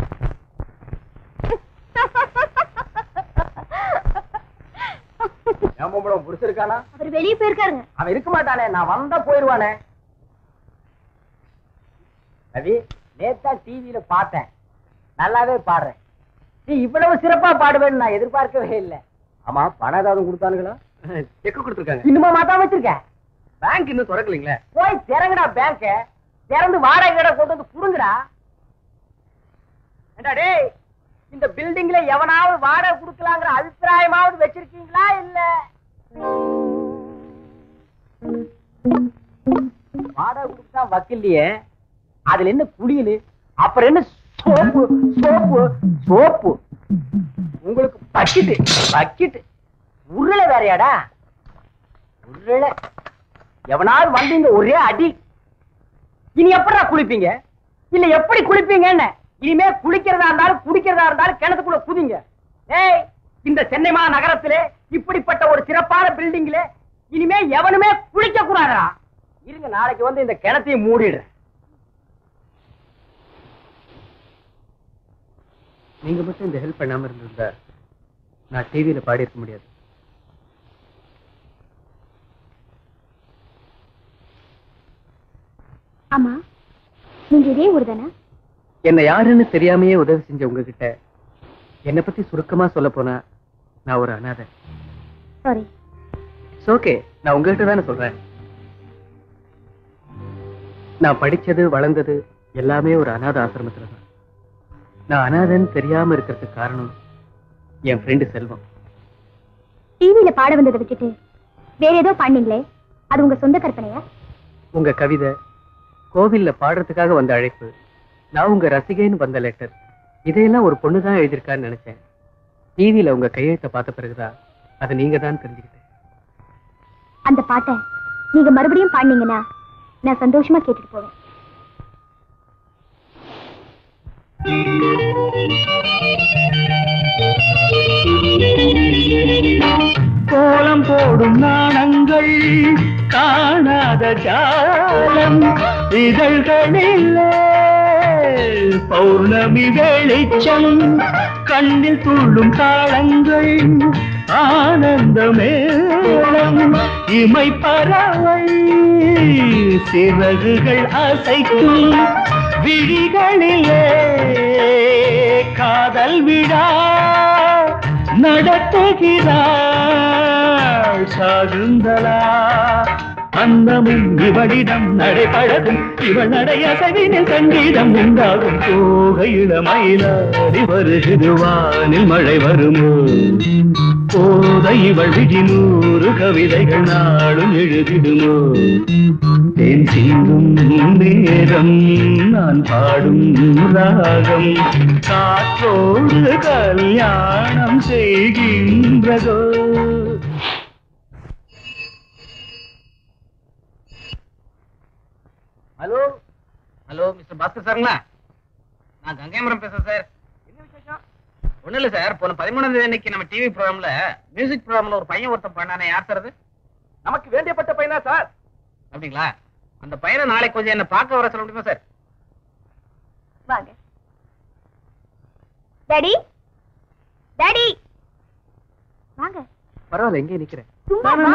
என் பொம்பளை புடிச்சிருக்கானா அவர் வெளியே போயிருக்காருங்க அவன் இருக்க மாட்டானே நான் வந்தா போயிருவானே ரவி நேத்தா டிவியில பார்த்தேன் நல்லாவே பாடுறேன் நீ இவ்வளவு சிறப்பா பாடுவேன்னு நான் எதிர்பார்க்கவே இல்லை ஆமா பணம் ஏதாவது கொடுத்தானுங்களா செக் கொடுத்துருக்காங்க இன்னுமா மாத்தா வச்சிருக்க பேங்க் இன்னும் திறக்கலீங்களே போய் திறங்குடா பேங்க திறந்து வாடகை கடை கொண்டு வந்து புடுங்குடா ஏண்டா டேய் இந்த பில்டிங்ல எவனாவது வாடகை கொடுக்கலாங்கிற அபிப்பிராயமாவது வச்சிருக்கீங்களா இல்ல வாடகை கொடுத்தா வக்கில்லையே அதுல என்ன குளியலு அப்புறம் என்ன சோப்பு சோப்பு சோப்பு உங்களுக்கு பக்கிட்டு பக்கிட்டு உருளை வேறையாடா உருளை எவனாவது வந்தீங்க ஒரே அடி இனி எப்படா குளிப்பீங்க இல்ல எப்படி குளிப்பீங்கன்னு இனிமே குளிக்கிறதா இருந்தாலும் குடிக்கிறதா இருந்தாலும் கிணத்துக்குள்ள குதிங்க ஏய் இந்த சென்னை மா நகரத்திலே இப்படிப்பட்ட ஒரு சிறப்பான பில்டிங்ல இனிமே எவனுமே குளிக்க கூடாதா இருங்க நாளைக்கு வந்து இந்த கிணத்தையும் மூடிடுறேன் நீங்க மட்டும் இந்த ஹெல்ப் பண்ணாம இருந்திருந்தா நான் டிவியில பாடி இருக்க முடியாது ஆமா நீங்க இதே ஊர் தானே என்ன யாருன்னு தெரியாமையே உதவி செஞ்ச உங்ககிட்ட என்னை பத்தி சுருக்கமா சொல்ல போனா நான் ஒரு அனாதை சாரி ஓகே நான் உங்ககிட்ட தானே சொல்றேன் நான் படிச்சது வளர்ந்தது எல்லாமே ஒரு அனாத ஆசிரமத்துல தான் நான் அனாதைன்னு தெரியாம இருக்கிறதுக்கு காரணம் என் ஃப்ரெண்டு செல்வம் டிவியில பாட வந்ததை விட்டுட்டு வேற ஏதோ பண்ணீங்களே அது உங்க சொந்த கற்பனையா உங்க கவிதை கோவில்ல பாடுறதுக்காக வந்த அழைப்பு நான் உங்க ரசிகைன்னு வந்த லெட்டர் இதையெல்லாம் ஒரு பொண்ணு தான் எழுதியிருக்கான்னு நினைச்சேன் டிவியில உங்க கையெழுத்தை பார்த்த பிறகுதான் அது நீங்க தான் தெரிஞ்சுக்கிட்டேன் அந்த பாட்டை நீங்க மறுபடியும் பாடினீங்கன்னா நான் சந்தோஷமா கேட்டுட்டு போவேன் கோலம் போடும் நாணங்கள் காணாத ஜாலம் இதழ்களில் பௌர்ணமி வெளிச்சம் கண்ணில் துள்ளும் தாளங்கள் ஆனந்த மேளம் இமை பறவை சிறகுகள் அசைக்கும் விழிகளிலே காதல் விழா நடத்துகிறாள் சாகுந்தலா அந்தமும் இவளிடம் நடைபழகும் இவள் நடையசவினில் சங்கீதம் உண்டாகும் போகையில மயிலாடி வருகிறது வானில் மழை வருமோ போத இவள் விழி நூறு கவிதைகள் நாளும் எழுதிடுமோ தேன் சிந்தும் நேரம் நான் பாடும் ராகம் காற்றோடு கல்யாணம் செய்கின்றதோ ஹலோ ஹலோ மிஸ்டர் பாஸ்கர் சாருங்களா நான் கங்கைமரம் பேசுறேன் சார் என்ன விசேஷம் ஒண்ணும் இல்ல சார் போன பதிமூணாம் தேதி அன்னைக்கு நம்ம டிவி ப்ரோக்ராம்ல மியூசிக் ப்ரோக்ராம்ல ஒரு பையன் ஒருத்தன் பண்ணானே யார் சார் அது நமக்கு வேண்டியப்பட்ட பையனா சார் அப்படிங்களா அந்த பையனை நாளைக்கு கொஞ்சம் என்ன பார்க்க வர சொல்ல முடியுமா சார் வாங்க டாடி டாடி வாங்க பரவாயில்ல எங்கே நிக்கிறேன் சும்மா வா.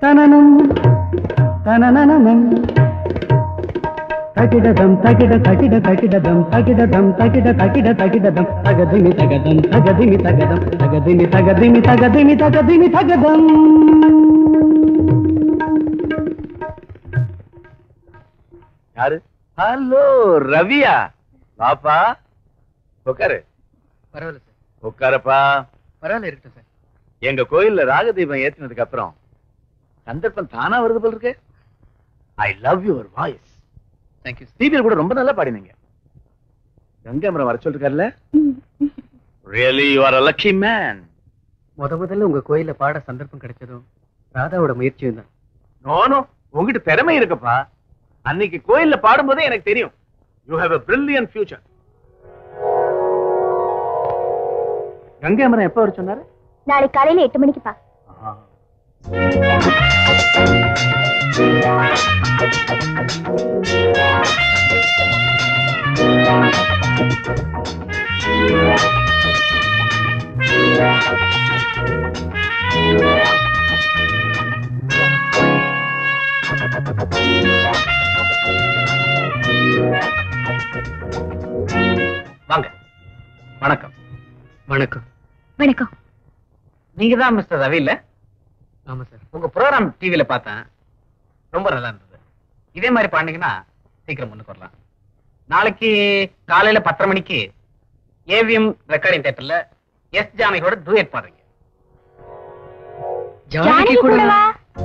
தனனம் தனனனனம் தகிடதம் தகிட தகிட தகிடதம் தகிடதம் தகிட தகிட தகிடதம் தகதிமி தகதம் தகதிமி தகதம் தகதிமி தகதிமி தகதிமி தகதிமி தகதம் யாரு ஹலோ ரவியா பாப்பா உட்காரு பரவாயில்ல சார் உட்காரப்பா பரவாயில்ல இருக்கட்டும் சார் எங்க கோயில்ல ராகதீபம் ஏத்தினதுக்கு அப்புறம் சந்தர்ப்பம் தானா வருது போல இருக்கு I love your voice thank you டிவியில் கூட ரொம்ப நல்லா பாடினீங்க கங்காமரம் வர சொல்லிருக்காருல்ல really you are a lucky man முத முதல்ல உங்க கோயில்ல பாட சந்தர்ப்பம் கிடைச்சதும் ராதாவோட முயற்சியும் தான் நோனோ உங்ககிட்ட திறமை இருக்குப்பா அன்னைக்கு கோயில்ல பாடும்போதே எனக்கு தெரியும் you have a brilliant future Gangamaram எப்ப வர சொன்னாரு நாளை காலையில எட்டு மணிக்கு பா வாங்க வணக்கம் வணக்கம் வணக்கம் நீங்க தான் மிஸ்டர் ரவி இல்ல ஆமா சார் உங்க ப்ரோக்ராம் டிவில பார்த்தேன் ரொம்ப நல்லா இருந்தது இதே மாதிரி பாண்டிங்கன்னா சீக்கிரம் முன்னுக்கு வரலாம் நாளைக்கு காலையில பத்தரை மணிக்கு ஏவிஎம் ரெக்கார்டிங் தியேட்டர்ல எஸ் ஜானகியோட டூயட் பாடுறீங்க ஜானகி கூடவா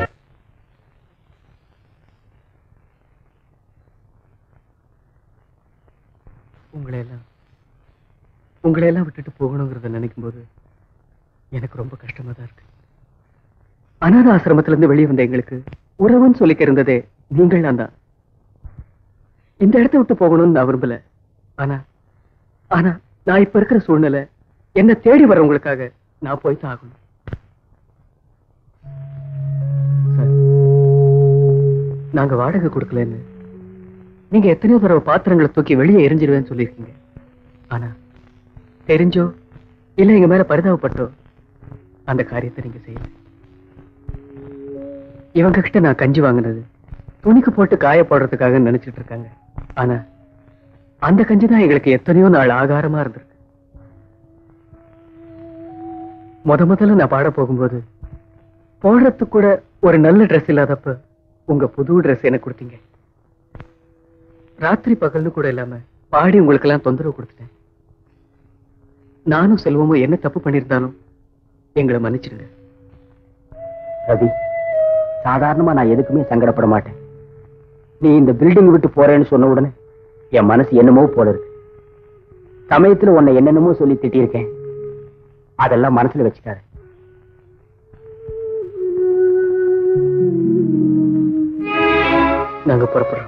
உங்களை எல்லாம் உங்களை எல்லாம் விட்டுட்டு போகணுங்கிறத நினைக்கும் போது எனக்கு ரொம்ப கஷ்டமா தான் இருக்கு அனாத ஆசிரமத்துல இருந்து வெளியே வந்த எங்களுக்கு உறவுன்னு சொல்லிக்க இருந்ததே நீங்கள் தான் இந்த இடத்த விட்டு போகணும்னு நான் விரும்பல ஆனா ஆனா நான் இப்ப இருக்கிற சூழ்நிலை என்ன தேடி வரவங்களுக்காக நான் போய் தான் ஆகணும் சார், நாங்க வாடகை கொடுக்கலன்னு நீங்க எத்தனையோ தடவை பாத்திரங்களை தூக்கி வெளியே எரிஞ்சிருவேன்னு சொல்லியிருக்கீங்க ஆனா தெரிஞ்சோ இல்ல எங்க மேல பரிதாபப்பட்டோ அந்த காரியத்தை நீங்க செய்யல இவங்க கிட்ட நான் கஞ்சி வாங்கினது துணிக்கு போட்டு காய போடுறதுக்காக நினைச்சிட்டு இருக்காங்க ஆனா அந்த கஞ்சி தான் எங்களுக்கு எத்தனையோ நாள் ஆகாரமா இருந்திருக்கு முத முதல்ல நான் பாட போகும்போது போடுறதுக்கு கூட ஒரு நல்ல ட்ரெஸ் இல்லாதப்ப உங்க புது ட்ரெஸ் எனக்கு கொடுத்தீங்க ராத்திரி பகல்னு கூட இல்லாம பாடி உங்களுக்கு எல்லாம் தொந்தரவு கொடுத்துட்டேன் நானும் செல்வமும் என்ன தப்பு பண்ணியிருந்தாலும் எங்களை மன்னிச்சிடுங்க ரவி சாதாரணமா நான் எதுக்குமே சங்கடப்பட மாட்டேன் நீ இந்த பில்டிங் விட்டு போறேன்னு சொன்ன உடனே என் மனசு என்னமோ போல இருக்கு சமயத்துல உன்னை என்னென்னமோ சொல்லி திட்டியிருக்கேன் அதெல்லாம் மனசுல வச்சுக்காத நாங்க புறப்படுறோம்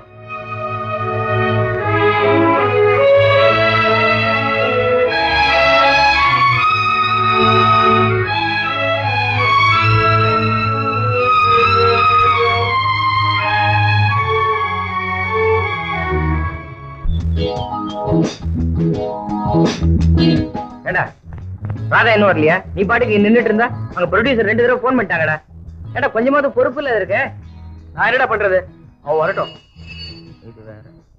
ஏண்டா ராதா இன்னும் வரலையா நீ பாட்டுக்கு நின்னுட்டு இருந்தா அங்க ப்ரொடியூசர் ரெண்டு தடவை ஃபோன் பண்ணிட்டாங்கடா ஏண்டா கொஞ்சமாவது பொறுப்பு இல்ல இருக்க நான் என்னடா பண்றது அவ வரட்டும் இது வேற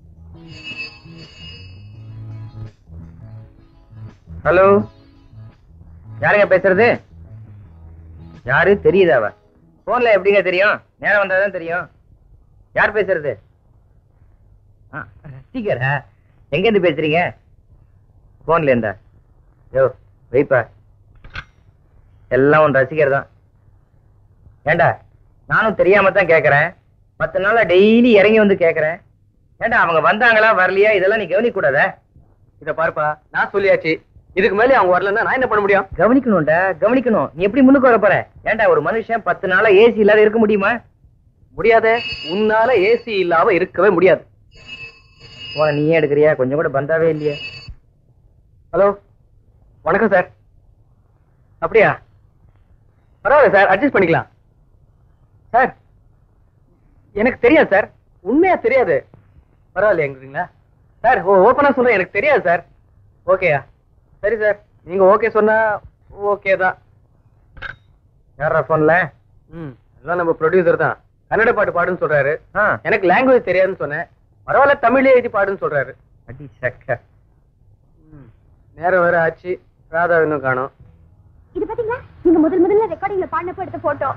ஹலோ யாருங்க பேசுறது யாரு தெரியுதாவா போன்ல எப்படிங்க தெரியும் நேரம் வந்தாதான் தெரியும் யார் பேசுறது ஆ, ரசிகரா எங்க இருந்து பேசுறீங்க போன்ல இருந்தா யோ வைப்பா எல்லாம் உன் ரசிகர் தான் ஏண்டா நானும் தெரியாம தான் கேக்குறேன் பத்து நாளா டெய்லி இறங்கி வந்து கேக்குறேன் ஏண்டா அவங்க வந்தாங்களா வரலையா இதெல்லாம் நீ கவனிக்க கூடாதா இத பாருப்பா நான் சொல்லியாச்சு இதுக்கு மேலே அவங்க வரலன்னா நான் என்ன பண்ண முடியும் கவனிக்கணும்டா கவனிக்கணும் நீ எப்படி முன்னுக்கு வர போற ஏண்டா ஒரு மனுஷன் பத்து நாளா ஏசி இல்லாத இருக்க முடியுமா முடியாத உன்னால ஏசி இல்லாம இருக்கவே முடியாது போன நீயே எடுக்கிறியா கொஞ்சம் கூட பந்தாவே இல்லையா ஹலோ வணக்கம் சார் அப்படியா பரவாயில்ல சார் அட்ஜஸ்ட் பண்ணிக்கலாம் சார் எனக்கு தெரியாது சார் உண்மையா தெரியாது பரவாயில்லையாங்கிறீங்களா சார் ஓ ஓப்பனா சொல்றேன் எனக்கு தெரியாது சார் ஓகேயா சரி சார் நீங்க ஓகே சொன்னா ஓகே தான் யாரா போன்ல ம் அதான் நம்ம ப்ரொடியூசர் தான் கன்னட பாட்டு பாடுன்னு சொல்றாரு ஆ எனக்கு லாங்குவேஜ் தெரியாதுன்னு சொன்னேன் பரவாயில்ல தமிழ்லயே எழுதி பாடுன்னு சொல்றாரு அடி சக்க நேரம் வேற ஆச்சு ராதா இன்னும் காணோம் இது பாத்தீங்களா நீங்க முதல் முதல்ல ரெக்கார்டிங்ல பாடினப்ப எடுத்த போட்டோ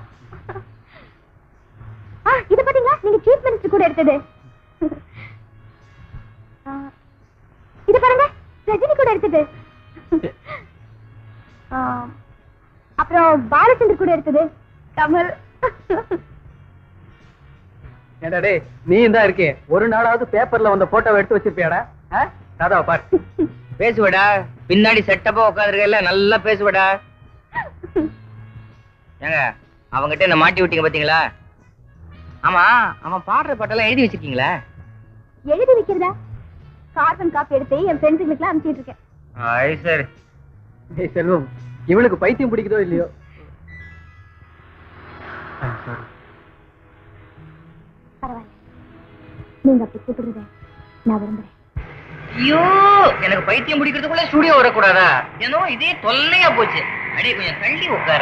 ஆ இது பாத்தீங்களா நீங்க சீஃப் மினிஸ்டர் கூட எடுத்தது ஆ, இது பாருங்க ரஜினி கூட எடுத்தது ஆ, அப்புறம் பாலச்சந்தர் கூட எடுத்தது கமல் ஏண்டா டேய் நீ தான் இருக்கே ஒரு நாளாவது பேப்பர்ல வந்த போட்டோவை எடுத்து வச்சிருப்பியாடா ஆ? ராதாவை பாரு பேசுவடா பின்னாடி செட்டப்பா உட்காந்துருக்கல நல்லா பேசுவடா ஏங்க அவங்கிட்ட என்ன மாட்டி விட்டீங்க பாத்தீங்களா ஆமா அவன் பாடுற பாட்டெல்லாம் எழுதி வச்சிருக்கீங்களா எழுதி வைக்கிறதா கார்பன் காப்பி எடுத்து என் ஃப்ரெண்ட்ஸுங்களுக்குலாம் அனுப்பிச்சிட்டு இருக்கேன் ஐ சரி டேய் செல்வம் இவனுக்கு பைத்தியம் பிடிக்குதோ இல்லையோ பரவாயில்ல நீங்க அப்படி கூப்பிடுறத நான் விரும்புறேன் ஐயோ எனக்கு பைத்தியம் பிடிக்கிறதுக்குள்ள ஸ்டுடியோ வரக்கூடாதா ஏனோ இதே தொல்லையா போச்சு அடி கொஞ்சம் தள்ளி உட்கார்ற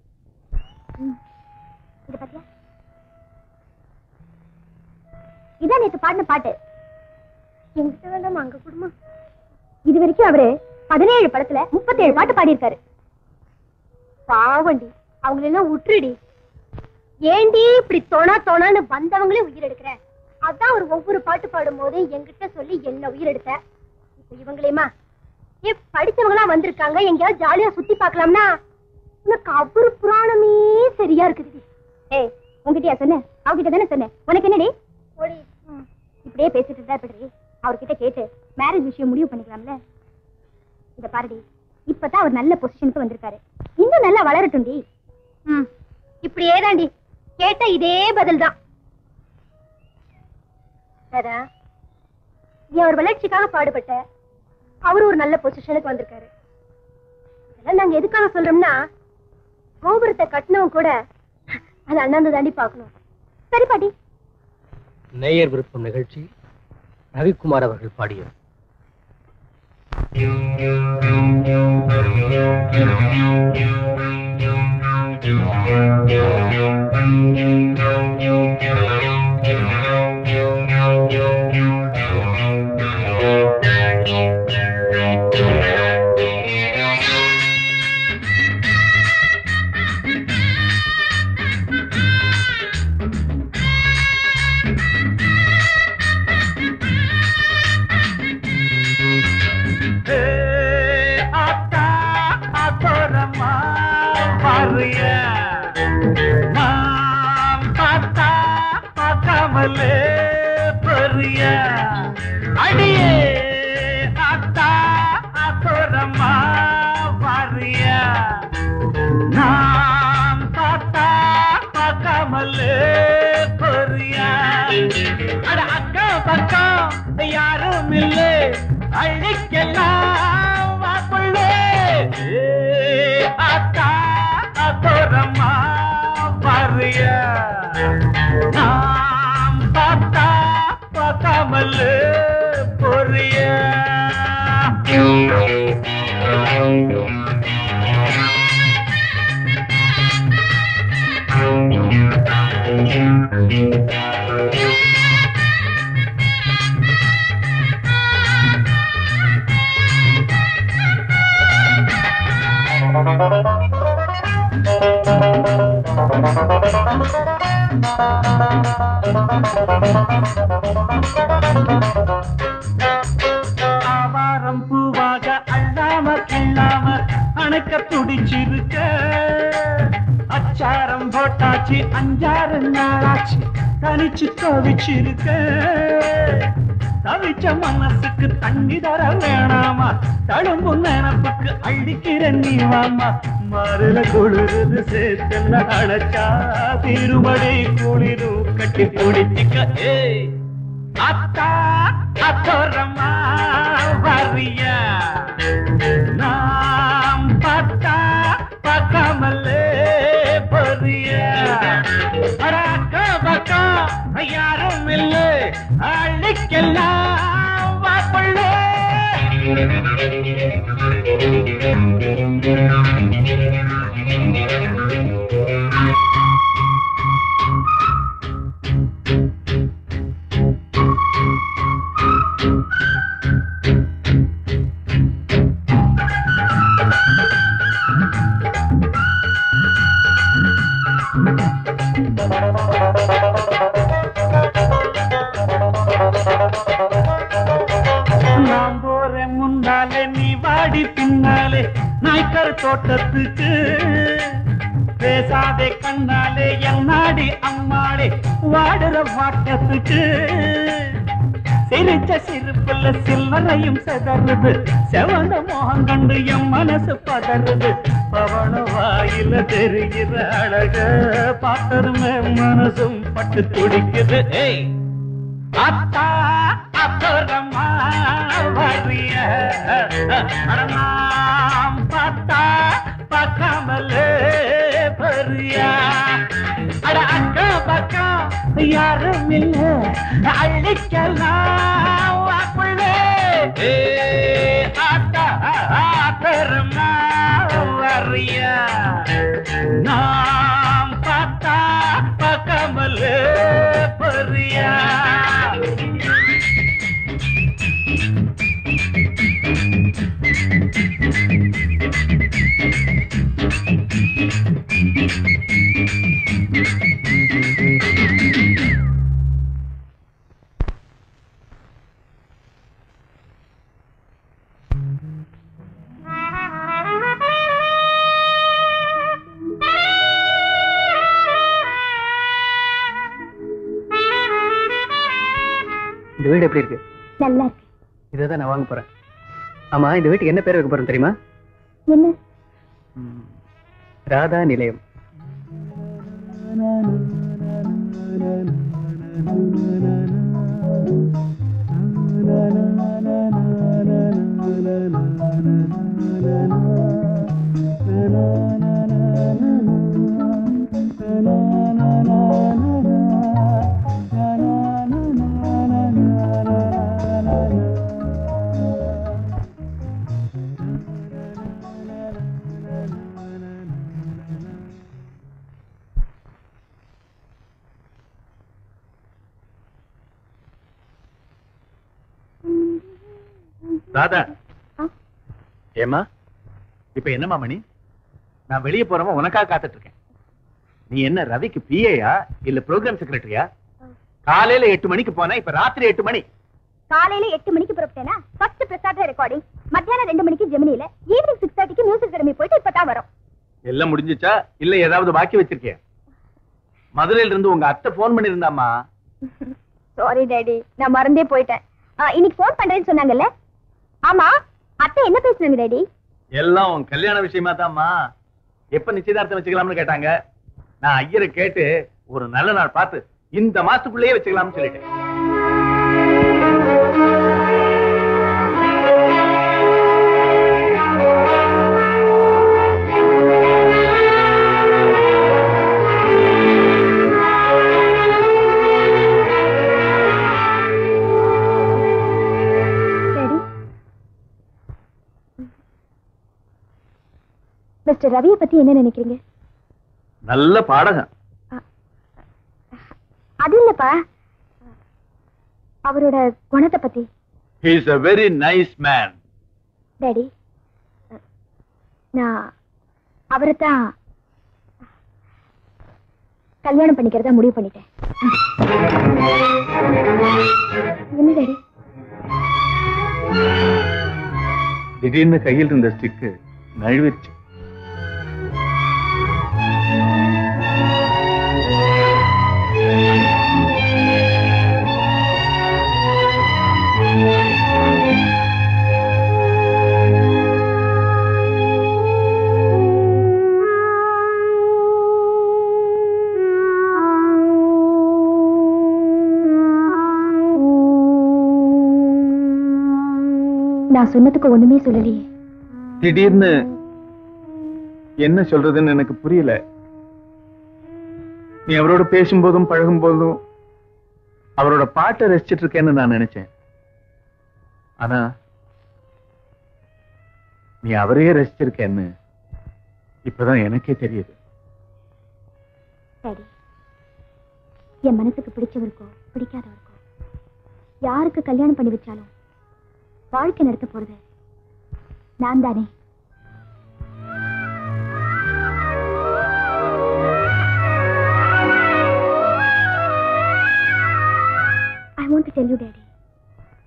இது பாத்தியா இதான் நேத்து பாடின பாட்டு எங்கிட்ட வேண்டாமா அங்க குடுமா இது வரைக்கும் அவரு பதினேழு படத்துல முப்பத்தேழு பாட்டு பாடியிருக்காரு பாவண்டி அவங்களெல்லாம் விட்டுருடி ஏண்டி இப்படி தொணா தொணான்னு வந்தவங்களே உயிர் எடுக்கிற அதான் அவர் ஒவ்வொரு பாட்டு பாடும்போது என்கிட்ட சொல்லி என்ன உயிர் எடுத்த இப்ப இவங்களேமா ஏ படிச்சவங்களா வந்திருக்காங்க எங்கேயாவது ஜாலியா சுத்தி பார்க்கலாம்னா உனக்கு அவரு புராணமே சரியா இருக்குது ஏய் உங்ககிட்டயா சொன்னேன் அவகிட்ட தானே சொன்னேன் உனக்கு என்னடி ஓடி ம். இப்படியே பேசிட்டு இருந்தா எப்படி அவர்கிட்ட கேட்டு மேரேஜ் விஷயம் முடிவு பண்ணிக்கலாம்ல இத பாருடி இப்பதான் அவர் நல்ல பொசிஷனுக்கு வந்திருக்காரு இன்னும் நல்லா வளரட்டும்டி ம் இப்படியே தாண்டி கேட்ட இதே பதில் தான் ராதா, நீ அவர் வளர்ச்சிக்காக பாடுபட்ட அவர் ஒரு நல்ல பொசிஷனுக்கு வந்திருக்காரு இதெல்லாம் நாங்க எதுக்காக சொல்றோம்னா கோபுரத்தை கட்டினவன் கூட அது அண்ணாந்து தாண்டி பார்க்கணும் சரி பாட்டி நேயர் விருப்பம் நிகழ்ச்சி ரவிக்குமார் அவர்கள் பாடியது அத்தா அத்தோரமா பாருய நாம் பார்த்தா பார்க்காமலே பெரிய அடியே அத்தா அத்தோரமா பாருய நாம் பார்த்தா பார்க்காமலே பெரிய அட அக்கா பக்கம் யாரும் இல்லை அழிக்கலாம் வாக்குள்ளே அத்தா அத்தோரமா பாருய நாம் பார்த்தா பார்க்காமல் பொரிய ஆவாரம் பூவாக அள்ளாம கிள்ளாம அணைக்க துடிச்சிருக்க அச்சாரம் போட்டாச்சு அஞ்சாறு நாளாச்சு தனிச்சு தவிச்சிருக்க தவிச்ச மனசுக்கு தண்ணி தர வேணாமா தழும்பு நினப்புக்கு அள்ளிக்கிற நீ வாமா மருள குளிருது சேர்த்தல்ல அழைச்சா திருமடி குளிரும் கட்டி பிடிச்சிக்க ஏய் அத்தா அத்தோரமா வரியா நாம் பார்த்தா பார்க்காமலே பொரியா அக்கா பக்கம் யாரும் இல்லை அள்ளிக்கெல்லாம் வாப்பள்ளே தோட்டத்துக்கு பேசாதே கண்ணாலே என்னாடி அம்மாடி வாடுற வாட்டத்துக்கு சிரிச்ச சிரிப்புல சில்லறையும் செதறுது செவந்த மோகம் கண்டு என் மனசு பதறுது பவன வாயில தெரிகிற அழக பார்த்ததுமே மனசும் பட்டு துடிக்குது ஏய் அத்தா அப்புறமா வரிய நாம் பார்த்தா பார்க்காமலே பரியா அட அக்கம் பக்கம் யாரும் இல்ல அள்ளிக்கலாம் வாக்குள்ளே ஏ ஆத்தா அப்புறமா வரியா நாம் பார்த்தா பார்க்காமலே பரியா இந்த வீடு எப்படி இருக்கு நல்லா இருக்கு இதை தான் நான் வாங்க போறேன் ஆமா இந்த வீட்டுக்கு என்ன பேர் வைக்க போறேன் தெரியுமா என்ன ராதா நிலையம் ராதா ஆ? ஏமா இப்ப என்னம்மா மணி நான் வெளியே போறவன் உனக்காக காத்துட்டு இருக்கேன் நீ என்ன ரவிக்கு பிஏயா இல்ல ப்ரோக்ராம் செக்ரட்டரியா காலையில எட்டு மணிக்கு போனா இப்ப ராத்திரி எட்டு மணி காலையில எட்டு மணிக்கு புறப்பட்டேனா ஃபர்ஸ்ட் பிரசாத் ரெக்கார்டிங் மத்தியானம் ரெண்டு மணிக்கு ஜெமினில ஈவினிங் சிக்ஸ் தேர்ட்டிக்கு மியூசிக் அகாடமி போயிட்டு இப்பதான் வரும் எல்லாம் முடிஞ்சுச்சா இல்ல ஏதாவது பாக்கி வச்சிருக்கியா மதுரையில இருந்து உங்க அத்தை போன் பண்ணிருந்தாமா சாரி டேடி நான் மறந்தே போயிட்டேன் ஆ, இன்னைக்கு ஃபோன் பண்றேன்னு சொன்னாங்கல்ல ஆமா அத்தை என்ன பேசுனாங்க டேடி எல்லாம் உன் கல்யாண விஷயமா தான்மா எப்ப நிச்சயதார்த்தம் வச்சுக்கலாம்னு கேட்டாங்க நான் ஐயரை கேட்டு ஒரு நல்ல நாள் பார்த்து இந்த மாசத்துக்குள்ளேயே வச்சுக்கலாம்னு சொல்லிட்டேன் டேடி மிஸ்டர் ரவியை பத்தி என்ன நினைக்கிறீங்க நல்ல பாடகம் அது இல்லப்பா அவரோட குணத்தை பத்தி he is a very nice man daddy நான் அவரைத்தான் கல்யாணம் பண்ணிக்கிறதா முடிவு பண்ணிட்டேன் என்ன டேடி திடீர்னு கையில் இருந்த ஸ்டிக்கு நழுவிருச்சு நான் சொன்னதுக்கு ஒண்ணுமே சொல்லலையே திடீர்னு என்ன சொல்றதுன்னு எனக்கு புரியல நீ அவரோட பேசும்போதும் பழகும் போதும் அவரோட பாட்டை ரசிச்சிட்டு இருக்கேன்னு நான் நினைச்சேன் ஆனா நீ அவரையே ரசிச்சிருக்கேன்னு இப்பதான் எனக்கே தெரியுது சரி என் மனசுக்கு பிடிச்சவருக்கோ பிடிக்காதவருக்கோ யாருக்கு கல்யாணம் பண்ணி வச்சாலும் வாழ்க்கை நடத்த போறது நான் தானே I want to tell you, Daddy.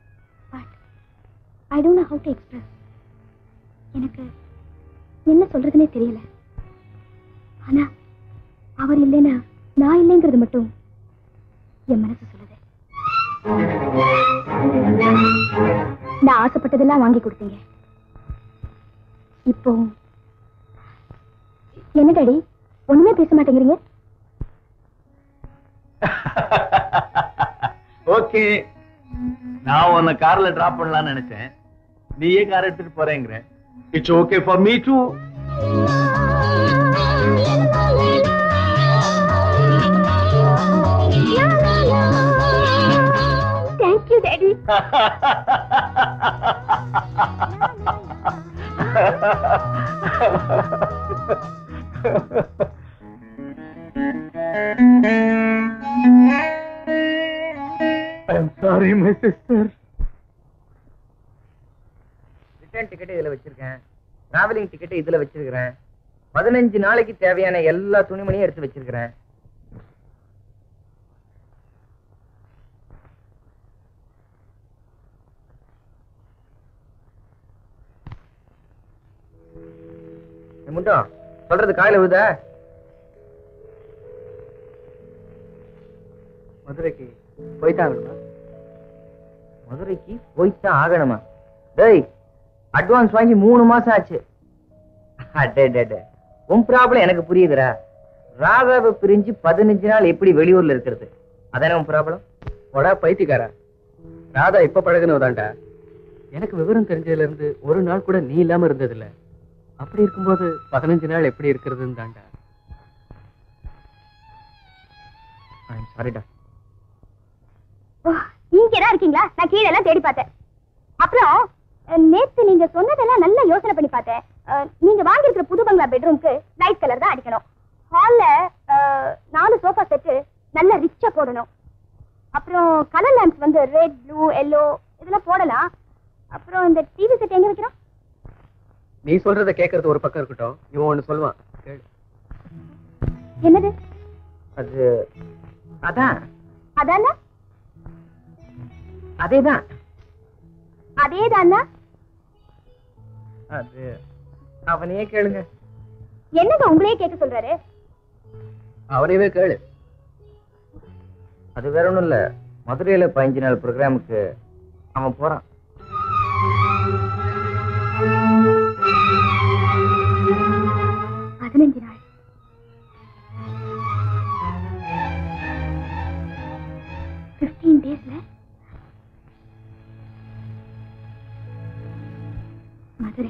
But I don't know how to express. எனக்கு என்ன சொல்றது தெரியல ஆனா அவர் இல்லைன்னா நான் இல்லைங்கிறது மட்டும் என் மனசு சொல்லுது நான் ஆசைப்பட்டதெல்லாம் வாங்கி கொடுத்தீங்க இப்போ என்ன டாடி ஒண்ணுமே பேச மாட்டேங்கிறீங்க ஓகே நான் உன்னை கார்ல டிராப் பண்ணலாம்னு நினைச்சேன் நீயே கார் எடுத்துட்டு போறேங்கிற it's okay for me too thank you daddy I am sorry my sister return ticket இதுல வச்சிருக்கேன் டிராவலிங் டிக்கெட் இதுல வச்சிருக்கிறேன் பதினஞ்சு நாளைக்கு தேவையான எல்லா துணிமணியும் எடுத்து வச்சிருக்கிறேன் ஏய் முண்டம் சொல்றது காயில விழுதா மதுரைக்கு போயிட்டாங்களா மதுரைக்கு போய்த்தான் ஆகணுமா டேய் அட்வான்ஸ் வாங்கி மூணு மாசம் ஆச்சு அடே டே, டே. உன் ப்ராப்ளம் எனக்கு புரியுதுடா ராதாவை பிரிஞ்சு பதினஞ்சு நாள் எப்படி வெளியூர்ல இருக்கிறது அதானே உன் ப்ராப்ளம் போடா பைத்தியக்காரா ராதா இப்ப பழகுனதாண்டா எனக்கு விவரம் தெரிஞ்சதுல இருந்து ஒரு நாள் கூட நீ இல்லாம இருந்ததில்ல அப்படி இருக்கும்போது பதினஞ்சு நாள் எப்படி இருக்கிறதுன்னு தாண்டா சாரிடா ஓ, நீங்க தான் இருக்கீங்களா நான் கீழே எல்லாம் தேடி பார்த்தேன் அப்புறம் அஹ், நேத்து நீங்க சொன்னதெல்லாம் நல்லா யோசனை பண்ணி பார்த்தேன் அஹ், நீங்க வாங்கியிருக்கிற புது பங்களா பெட்ரூம்க்கு லைட் கலர் தான் அடிக்கணும் ஹால்ல நாலு சோஃபா செட்டு நல்ல ரிச்சா போடணும் அப்புறம் கலர் லேம்ப்ஸ் வந்து ரெட் ப்ளூ எல்லோ இதெல்லாம் போடலாம் அப்புறம் இந்த டிவி செட் எங்க வைக்கிறோம் நீ சொல்றத கேட்கறது ஒரு பக்கம் இருக்கட்டும் இவன் ஒண்ணு சொல்லுவான் கேளு என்னது அது அதான் அதானா அதேதான் அதேதானா அது அவனையே கேளுங்க என்னங்க உங்களையே கேட்க சொல்றாரு அவனையவே கேளு அது வேற ஒண்ணும் இல்ல மதுரையில பதினஞ்சு நாள் ப்ரோக்ராமுக்கு அவன் போறான் பதினஞ்சு நாள் பிப்டீன் டேஸ்ல மதுரை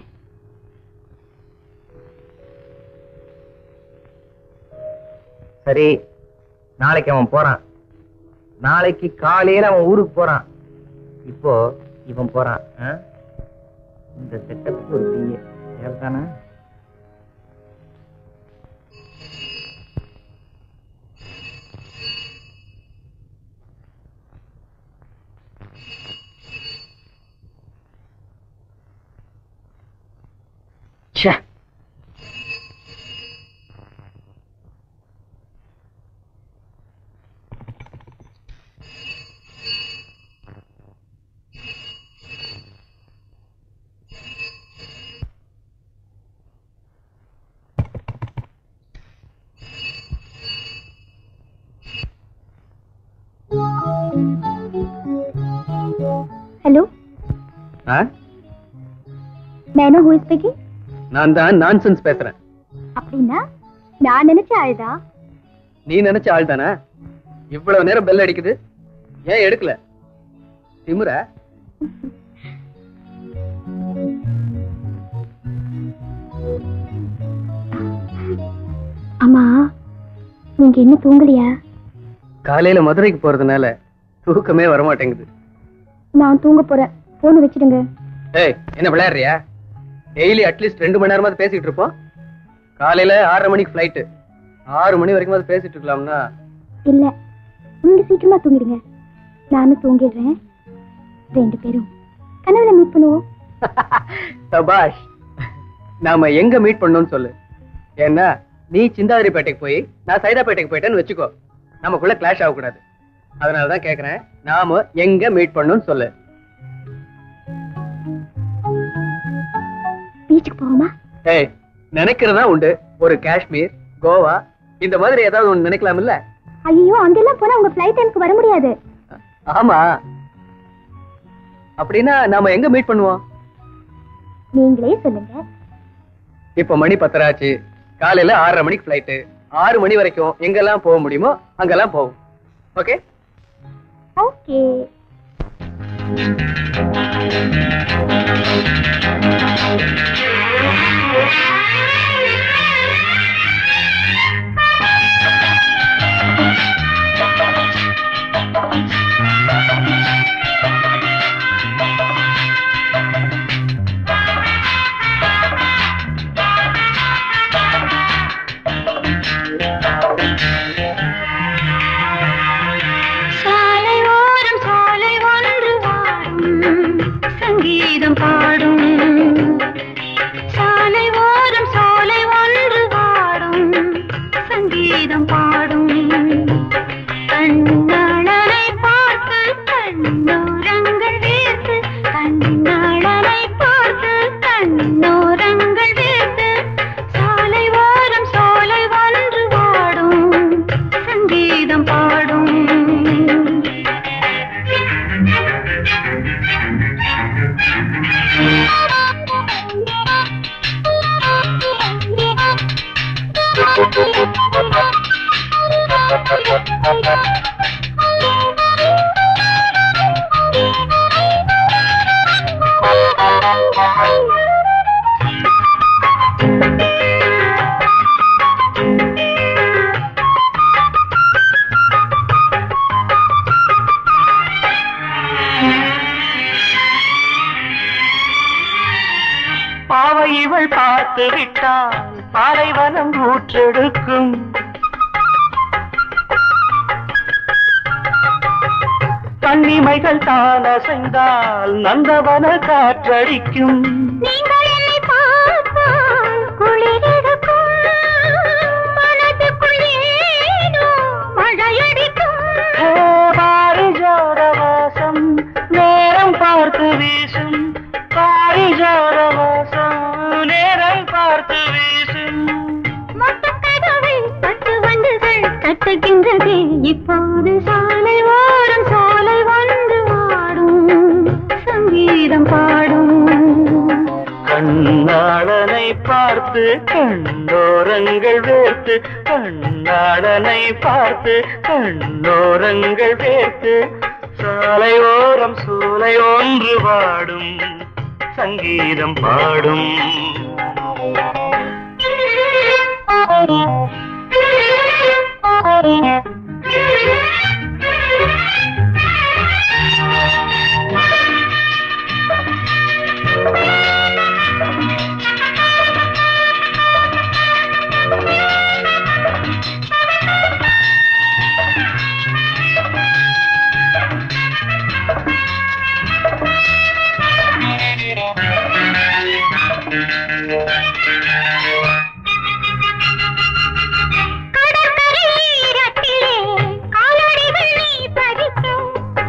சரி நாளைக்கு அவன் போறான் நாளைக்கு காலையில அவன் ஊருக்கு போறான் இப்போ இவன் போறான் ஆ? இந்த செட்டப்புக்கு ஒரு பிஏ தேவைதானா ச்சே ஹலோ ஆ? மேனோ ஹூ ஸ்பீக்கிங் நான் தான் நான்சென்ஸ் பேசுறேன் அப்படின்னா நான் நினைச்ச ஆள்தா நீ நினைச்ச ஆள் தானே இவ்வளவு நேரம் பெல் அடிக்குது ஏன் எடுக்கல திமுற அம்மா நீங்க இன்னும் தூங்கலையா காலையில மதுரைக்கு போறதுனால தூக்கமே வரமாட்டேங்குது நான் தூங்க போறேன் போன் வச்சிடுங்க ஏய் என்ன விளையாடுறியா டெய்லி அட்லீஸ்ட் ரெண்டு மணி நேரமாவது பேசிட்டு இருப்போம் காலையில ஆறரை மணிக்கு ஃபிளைட்டு ஆறு மணி வரைக்கும் பேசிட்டு இருக்கலாம்னா இல்ல நீங்க சீக்கிரமா தூங்கிடுங்க நானும் தூங்கிடுறேன் ரெண்டு பேரும் கனவுல மீட் பண்ணுவோம் சபாஷ் நாம எங்க மீட் பண்ணோம்னு சொல்லு ஏன்னா நீ சிந்தாதிரிப்பேட்டைக்கு போய் நான் சைதாப்பேட்டைக்கு போயிட்டேன்னு வச்சுக்கோ நமக்குள்ள கிளாஷ் ஆகக்கூடாது அதனால தான் கேக்குறேன் நாம எங்க மீட் பண்ணோம்னு சொல்லு பீச்சுக்கு போவோமா ஏய் நினைக்கிறதா உண்டு ஒரு காஷ்மீர் கோவா இந்த மாதிரி ஏதாவது ஒண்ணு நினைக்கலாம் இல்ல ஐயோ அங்கெல்லாம் போனா உங்க ஃபிளைட் எனக்கு வர முடியாது ஆமா அப்படின்னா நாம எங்க மீட் பண்ணுவோம் நீங்களே சொல்லுங்க இப்ப மணி பத்தராச்சு காலையில ஆறரை மணிக்கு ஃபிளைட்டு ஆறு மணி வரைக்கும் எங்கெல்லாம் போக முடியுமோ அங்கெல்லாம் போவோம் ஓகே ஓகே சாலை ஓரம் சாலை ஒன்று வாடும் சங்கீதம் பாடும் சாலை ஓரம் சாலை ஒன்று வாடும் சங்கீதம் பாடும் கண்ணாளனை பார்த்து கண்ணோரங்கள் வேர்த்து கண்ணாளனை பார்த்து கண்ணோரங்கள் வேர்த்து சாலை ஓரம் சாலை ஒன்று வாடும் சங்கீதம் பாடும் பாவை இவள் பார்த்து விட்டால் பாலைவனம் ஊற்றெடுக்கும் கண்ணிமைகள் தான் அசைந்தால் நந்தவன காற்றடிக்கும் நீங்கள் என்னை பார்த்தால் குளிரெடுக்கும் மனதுக்குள் ஏனோ மழையடிக்கும் ஓ, பாரிஜாத வாசம் நேரம் பார்த்து வீசும் பாரிஜாத வாசம் நேரம் பார்த்து வீசும் மொட்டக்கதவை பட்டு வண்டுகள் தட்டுகின்றதே இப்போது சாலை ஓரம் சாலை வந்து வாடும் சங்கீதம் பாடும் கண்ணாளனை பார்த்து கண்ணோரங்கள் வேர்த்து கண்ணாளனை பார்த்து கண்ணோரங்கள் வேர்த்து சாலை ஓரம் சூலை ஒன்று பாடும் சங்கீதம் பாடும் கடற்கரையிரத்திலே காலடிகள் நீ பதிக்கும்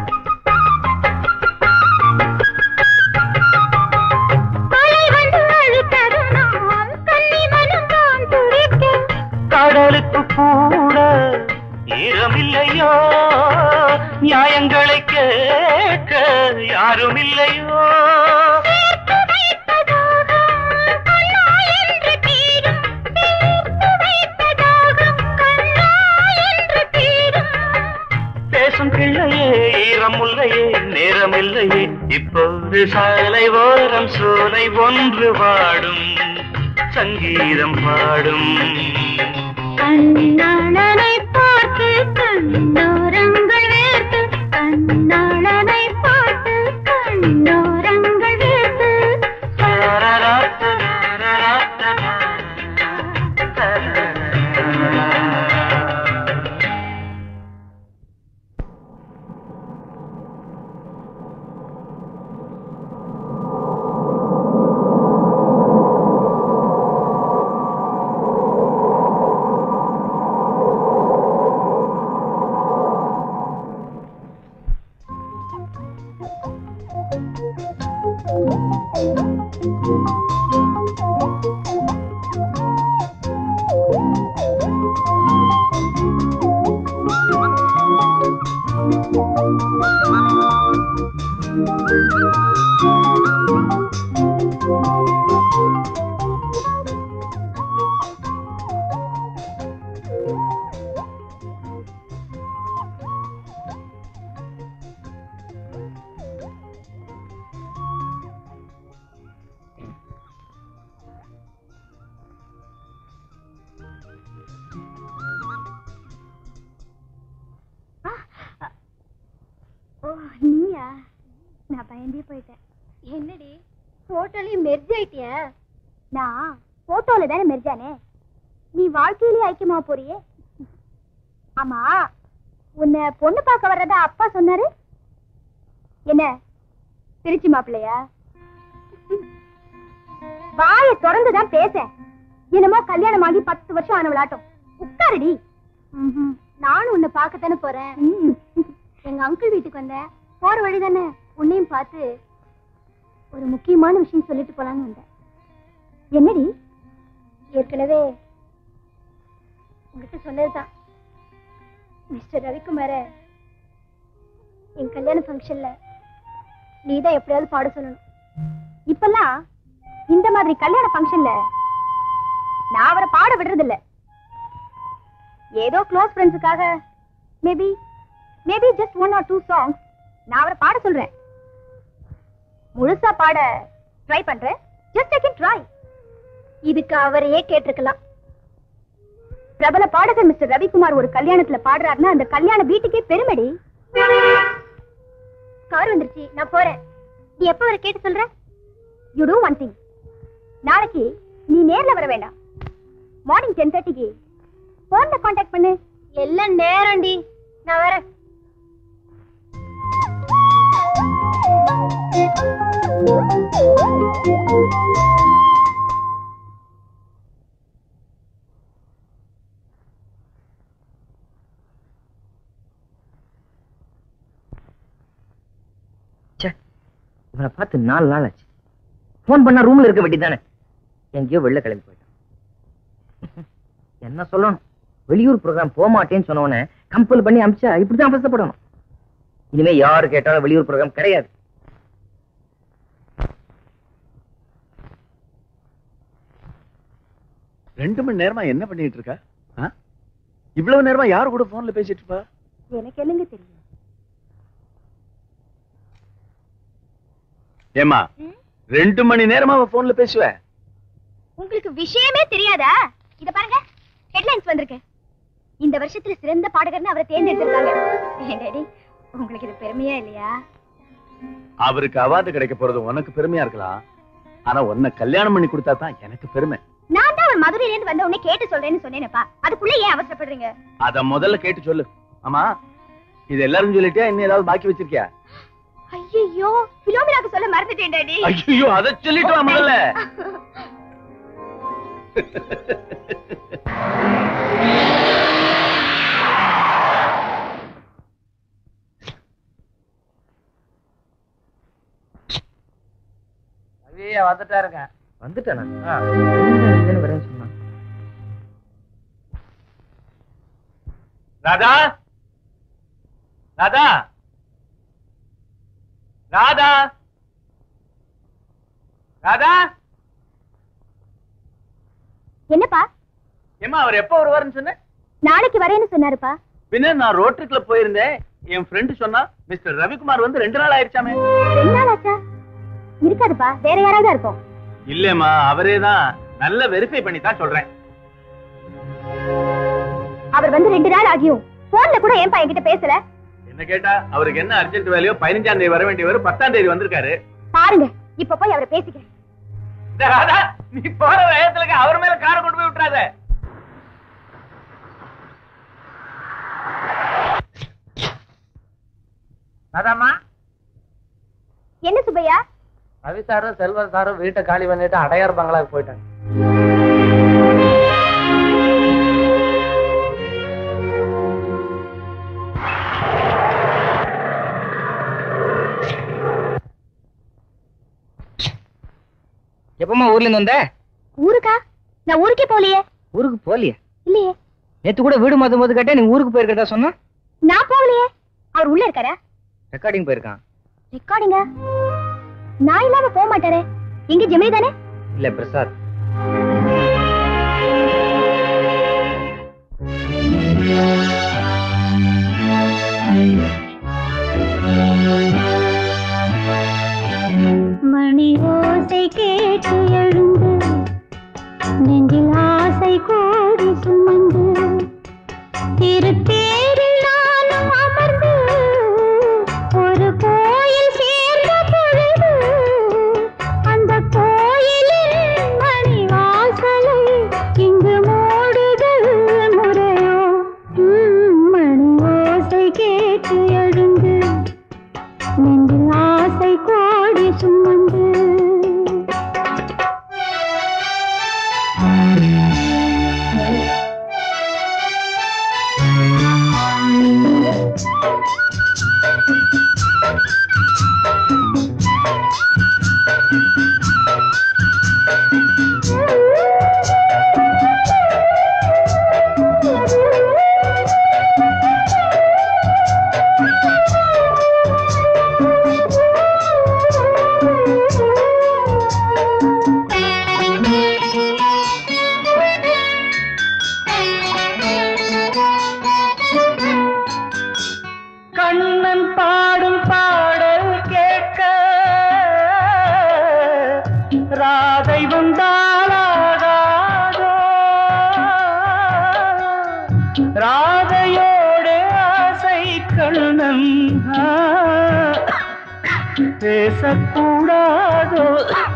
அலை வந்து அழுத்ததும் நாம் கன்னி மனம் தான் துடிக்கும் கடலுக்கு கூட ஈரமில்லையோ நியாயங்களை கேட்க யாரும் இல்லையோ சேர்த்து வைத்ததாகம் கண்ணா என்று தீரும் சேர்த்து வைத்ததாகம் கண்ணா என்று தீரும் பேசும் பிள்ளையே ஈரம் முல்லையே நேரமில்லையே இப்போது சாலை ஓரம் சோலை ஒன்று பாடும் சங்கீதம் பாடும் கண்ணாளனை பார்த்து கண்ணோரங்கள் வேர்த்து கண்ணாளனை பார்த்து கண்ணோரங்கள் வேர்த்து ஆ பயந்தே போயிட்டேன் என்னடி போட்டோலயும் மெர்ஜ் ஆயிட்டியா நான் போட்டோல தானே மெர்ஜானே நீ வாழ்க்கையிலேயே ஐக்கியமா போறியே ஆமா உன்னை பொண்ணு பார்க்க வர்றதா அப்பா சொன்னாரு என்ன திருச்சி மாப்பிள்ளையா வாயை திறந்துதான் பேச என்னமோ கல்யாணம் ஆகி பத்து வருஷம் ஆன விளாட்டம் உட்காருடி ம்ஹும். நானும் உன்னை பார்க்கத்தானே போறேன் எங்க அங்கிள் வீட்டுக்கு வந்தேன் போற வழி தானே உன்னையும் பார்த்து ஒரு முக்கியமான விஷயம் சொல்லிட்டு போலான்னு வந்தேன் என்னடி ஏற்கனவே உங்ககிட்ட சொன்னதுதான் மிஸ்டர் ரவிக்குமார என் கல்யாண ஃபங்க்ஷன்ல நீ தான் எப்படியாவது பாட சொல்லணும் இப்பெல்லாம் இந்த மாதிரி கல்யாண ஃபங்க்ஷன்ல நான் அவரை பாட விடுறதில்ல ஏதோ க்ளோஸ் ஃப்ரெண்ட்ஸுக்காக maybe maybe just one or two songs நான் அவரை பாட சொல்றேன் முழுசா பாட ட்ரை பண்றேன் ஜஸ்ட் ஐ கேன் ட்ரை இதுக்கு அவரையே கேட்டிருக்கலாம் பிரபல பாடகர் மிஸ்டர் ரவிக்குமார் ஒரு கல்யாணத்துல பாடுறாருன்னா அந்த கல்யாண வீட்டுக்கே பெருமடி கார் வந்துருச்சு நான் போறேன் நீ எப்ப வர கேட்டு சொல்ற யூ டூ ஒன் திங் நாளைக்கு நீ நேர்ல வர வேண்டாம் மார்னிங் டென் தேர்ட்டிக்கு போன்ல காண்டாக்ட் பண்ணு எல்லாம் நேரம்டி நான் வரேன் ச்சே இவனை பார்த்து நாலு நாள் ஆச்சு ஃபோன் பண்ணா ரூம்ல இருக்க வேண்டியதானே எங்கேயோ வெளில கிளம்பி போயிட்டான் என்ன சொல்லணும் வெளியூர் ப்ரோக்ராம் போக மாட்டேன்னு சொன்னவனே கம்பல் பண்ணி அமிச்சா இப்படிதான் அவசரப்படணும் இனிமே யாரு கேட்டாலும் வெளியூர் ப்ரோக்ராம் கிடையாது ரெண்டு மணி நேரமா என்ன பண்ணிட்டு இருக்கா ஆ? இவ்வளவு நேரமா யாரு கூட போன்ல பேசிட்டு இருப்பா எனக்கு என்னங்க தெரியும் ஏமா ரெண்டு மணி நேரமா அவ போன்ல பேசுவ உங்களுக்கு விஷயமே தெரியாதா இத பாருங்க ஹெட்லைன்ஸ் வந்திருக்கு இந்த வருஷத்துல சிறந்த பாடகர்னு அவரை தேர்ந்தெடுத்திருக்காங்க ஏன் டாடி உங்களுக்கு இது பெருமையா இல்லையா அவருக்கு அவார்டு கிடைக்க போறது உனக்கு பெருமையா இருக்கலாம் ஆனா உன்னை கல்யாணம் பண்ணி கொடுத்தா தான் எனக்கு பெருமை நான் தான் அவர் மதுரையில இருந்து வந்த உடனே கேட்டு சொல்றேன்னு சொன்னேனப்பா அதுக்குள்ள ஏன் அவசரப்படுறீங்க அத முதல்ல கேட்டு சொல்லு ஆமா இது எல்லாரும் சொல்லிட்டியா இன்னும் ஏதாவது பாக்கி வச்சிருக்கியா ஐயோ பிலோமினாக்கு சொல்ல மறந்துட்டேன் டாடி ஐயோ அத சொல்லிட்டு வா முதல்ல ஐயா வந்துட்டா இருக்கேன் வந்துட்டானா இதுன்னு வரேன்னு சொன்னான் ராதா ராதா ராதா ராதா என்னப்பா ஏமா அவர் எப்ப வருவாருன்னு சொன்ன நாளைக்கு வரேன்னு சொன்னாருப்பா பின்ன நான் ரோட்டரி கிளப் போயிருந்தேன் என் ஃப்ரெண்டு சொன்னா மிஸ்டர் ரவிக்குமார் வந்து ரெண்டு நாள் ஆயிடுச்சாமே ரெண்டு நாள் ஆச்சா இருக்காதுப்பா வேற யாராவது இருக்கும் இல்லம்மா அவரே தான் நல்ல வெரிஃபை பண்ணி தான் சொல்றேன் அவர் வந்து ரெண்டு நாள் ஆகியும் போன்ல கூட ஏன்பா என்கிட்ட பேசல என்ன கேட்டா அவருக்கு என்ன அர்ஜென்ட் வேலையோ பதினஞ்சாம் தேதி வர வேண்டியவர் பத்தாம் தேதி வந்திருக்காரு பாருங்க இப்ப போய் அவரை பேசிக்கிறேன் டேய் ராதா நீ போற வேகத்துல அவர் மேல காரை கொண்டு போய் விட்டுறாத அதாம்மா என்ன சுப்பையா ரவி சாரும் செல்வன் சாரும் வீட்டை காலி பண்ணிட்டு அடையார் பங்களாக்கு போயிட்டாங்க எப்பமா ஊர்ல இருந்து வந்த ஊருக்கா நான் ஊருக்கே போகலையே ஊருக்கு போலியே இல்லையே நேத்து கூட வீடு மாத்தும் போது கேட்டா நீ ஊருக்கு போயிருக்கதா சொன்னா நான் போகலையே அவர் உள்ள இருக்காரா ரெக்கார்டிங் போயிருக்கான் ரெக்கார்டிங்கா நான் இல்லாம போக மாட்டாரே எங்க ஜெமினி தானே இல்ல பிரசாத் மணி ஓசை கேட்டு எழுந்து நெஞ்சில் ஆசை கோடி சுமந்து திருத்தேரில் நானும் அமர்ந்து ஒரு கோயில் சேர்ந்த பொழுது ராதையோடு ஆசை கண்ணன் ஆ, பேசக்கூடாதோ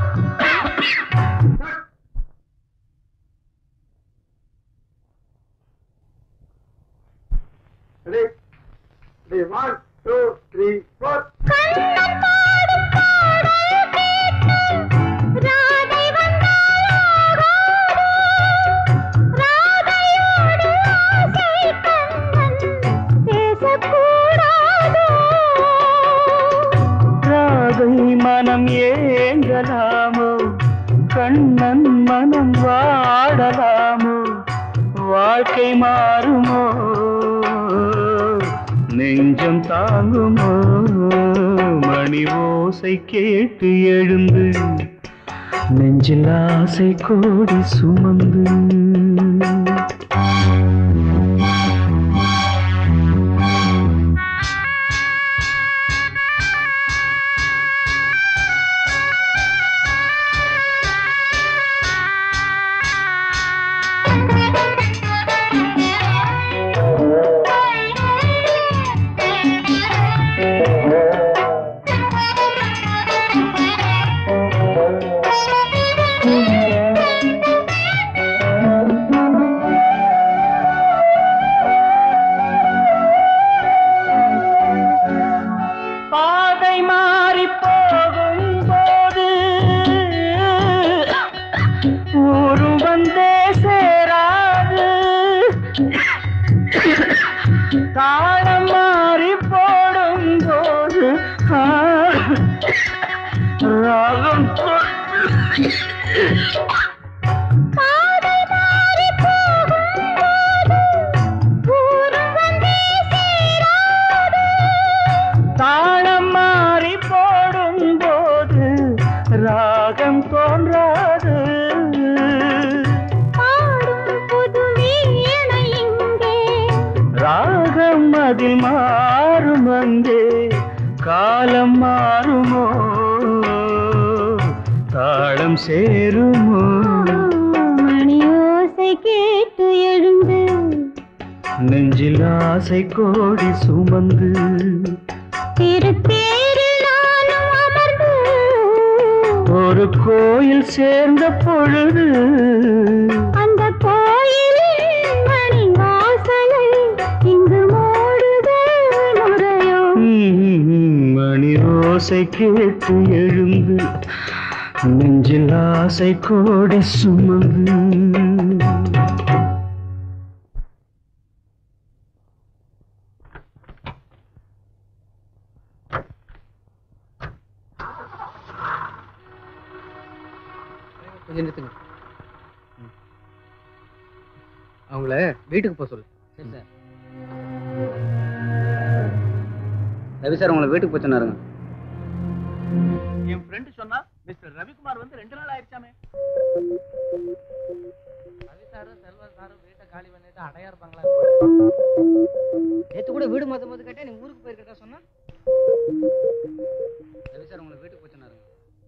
ராதை வந்தாளோ ராதையோடு ஆசை கண்ணன் பேசக்கூடாதோ ராதை மனம் ஏங்கலாமோ கண்ணன் மனம் வாடலாமோ வாழ்க்கை மாறுமோ நெஞ்சம் தாங்குமோ மணி ஓசை கேட்டு எழுந்து நெஞ்சில் ஆசை கோடி சுமந்து பாதை மாறி போகும் போது ஊரும் வந்தே சேராது தாளம் மாறி போடும் போது ஆ, ராகம் பாதை மாறி போகும் போது ஊரும் வந்தே சேராது தாளம் மாறி போடும் போது ராகம் தோன்றாது பாடும் புது வீணை இங்கே ராகம் அதில் மாறும் அங்கே காலம் மாறுமோ தாளம் சேருமோ மணி ஓசை கேட்டு எழுந்து நெஞ்சில் ஆசை கோடி சுமந்து திருத்தேரில் நானும் அமர்ந்து ஒரு கோயில் சேர்ந்த பொழுது அந்த கோயிலின் மணி வாசலை இங்கு மூடுதல் முறையோ ம்ம், மணி ஓசை கேட்டு எழுந்து நெஞ்சில் ஆசை கோடி சுமந்து கொஞ்சம் நிறுத்துங்க ம். அவங்கள வீட்டுக்கு போக சொல்லு சரி சார் ரவி சார் உங்களை வீட்டுக்கு போக சொன்னாருங்க என் ஃப்ரெண்டு சொன்னா மிஸ்டர் ரவிக்குமார் வந்து ரெண்டு நாள் ஆயிடுச்சாமே ரவி சாரும் செல்வன் சாரும் வீட்டை காலி பண்ணிட்டு அடையா இருப்பாங்களா நேற்று கூட வீடு மொத்த போது கேட்டேன் நீ ஊருக்கு போயிருக்கா சொன்னா ரவி சார் உங்களை வீட்டுக்கு போக சொன்னாருங்க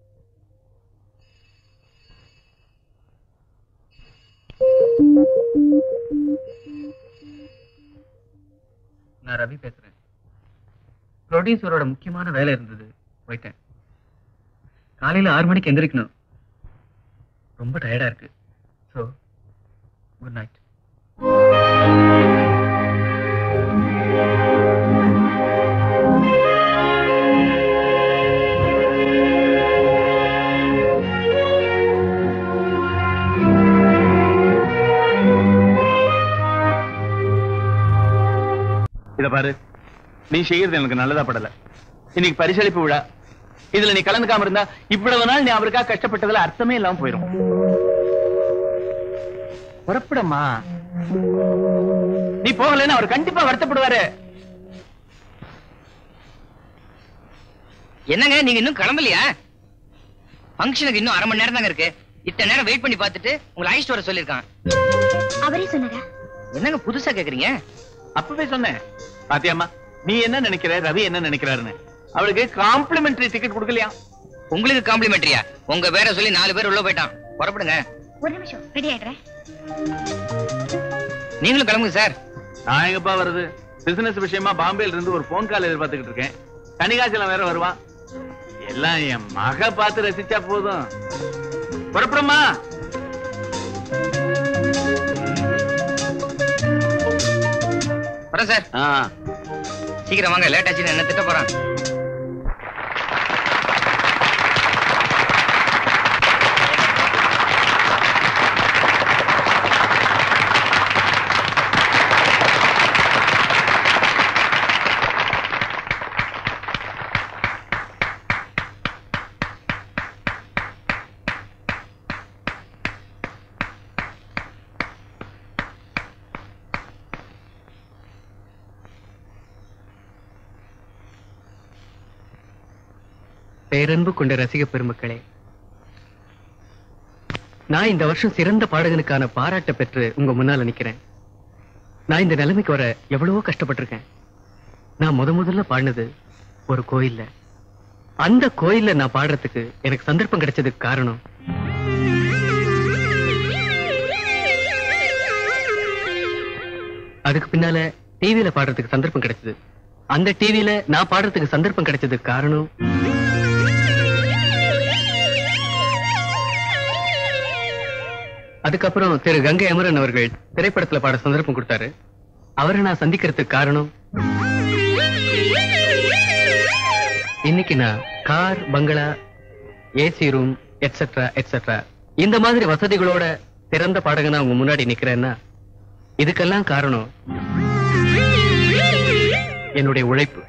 நான் ரவி பேசுறேன் ப்ரொடியூசரோட முக்கியமான வேலை இருந்தது போயிட்டேன் காலையில ஆறு மணிக்கு எந்திரிக்கணும் ரொம்ப டயர்டா இருக்கு ஸோ குட் நைட் இத பாரு நீ செய்யறது எனக்கு நல்லதா படல இன்னைக்கு பரிசளிப்பு விழா இதுல நீ கலந்துக்காம இருந்தா இவ்வளவு நாள் நீ அவருக்காக கஷ்டப்பட்டதுல அர்த்தமே இல்லாம போயிடும் புறப்படமா நீ போகலைன்னா அவர் கண்டிப்பா வருத்தப்படுவாரு என்னங்க நீங்க இன்னும் கிளம்பலையா ஃபங்க்ஷனுக்கு இன்னும் அரை மணி நேரம் தாங்க இருக்கு இத்தனை நேரம் வெயிட் பண்ணி பார்த்துட்டு உங்களை அழைச்சிட்டு வர சொல்லியிருக்கான் அவரே சொன்னாரா என்னங்க புதுசா கேக்குறீங்க அப்பவே சொன்னேன் பாத்தியாம்மா நீ என்ன நினைக்கிற ரவி என்ன நினைக்கிறாருன்னு அவளுக்கு காம்ப்ளிமெண்டரி டிக்கெட் கொடுக்கலையா உங்களுக்கு காம்ப்ளிமெண்ட்ரியா உங்க பேரை சொல்லி நாலு பேர் உள்ள போயிட்டான் புறப்படுங்க ஒரு நிமிஷம் ரெடி ஆயிடுறேன் நீங்களும் கிளம்புங்க சார் நான் எங்கப்பா வருது பிசினஸ் விஷயமா பாம்பேல இருந்து ஒரு போன் கால் எதிர்பார்த்துக்கிட்டு இருக்கேன் கனிகாச்சலம் வேற வருவான் எல்லாம் என் மக பார்த்து ரசிச்சா போதும் புறப்படுமா வரேன் சார் ஆ சீக்கிரம் வாங்க லேட் ஆச்சுன்னு என்ன திட்ட போறான் பேரன்பு கொண்ட ரசிக பெருமக்களே நான் இந்த வருஷம் சிறந்த பாடகனுக்கான பாராட்ட பெற்று உங்க முன்னால நிக்கிறேன் நான் இந்த நிலைமைக்கு வர எவ்வளவோ கஷ்டப்பட்டிருக்கேன் நான் முத முதல்ல பாடினது ஒரு கோயில்ல அந்த கோயில்ல நான் பாடுறதுக்கு எனக்கு சந்தர்ப்பம் கிடைச்சதுக்கு காரணம் அதுக்கு பின்னால டிவியில பாடுறதுக்கு சந்தர்ப்பம் கிடைச்சது அந்த டிவியில நான் பாடுறதுக்கு சந்தர்ப்பம் கிடைச்சதுக்கு காரணம் அதுக்கப்புறம் திரு கங்கை அமரன் அவர்கள் திரைப்படத்துல பாட சந்தர்ப்பம் கொடுத்தாரு அவரை நான் சந்திக்கிறதுக்கு காரணம் இன்னைக்கு நான் கார் பங்களா ஏசி ரூம் எட்ஸெட்ரா எட்ஸெட்ரா இந்த மாதிரி வசதிகளோட சிறந்த பாடகனா உங்க முன்னாடி நிக்கிறேன்னா இதுக்கெல்லாம் காரணம் என்னுடைய உழைப்பு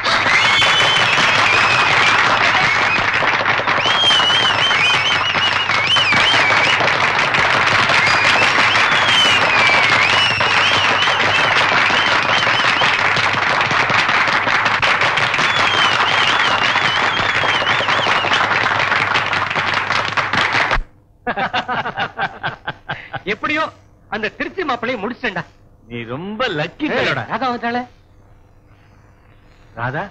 எப்படியோ அந்த திருச்சி மாப்பிளையை முடிச்சிட்டேன்டா நீ ரொம்ப லக்கி ராதா வந்துட்டாளே ராதா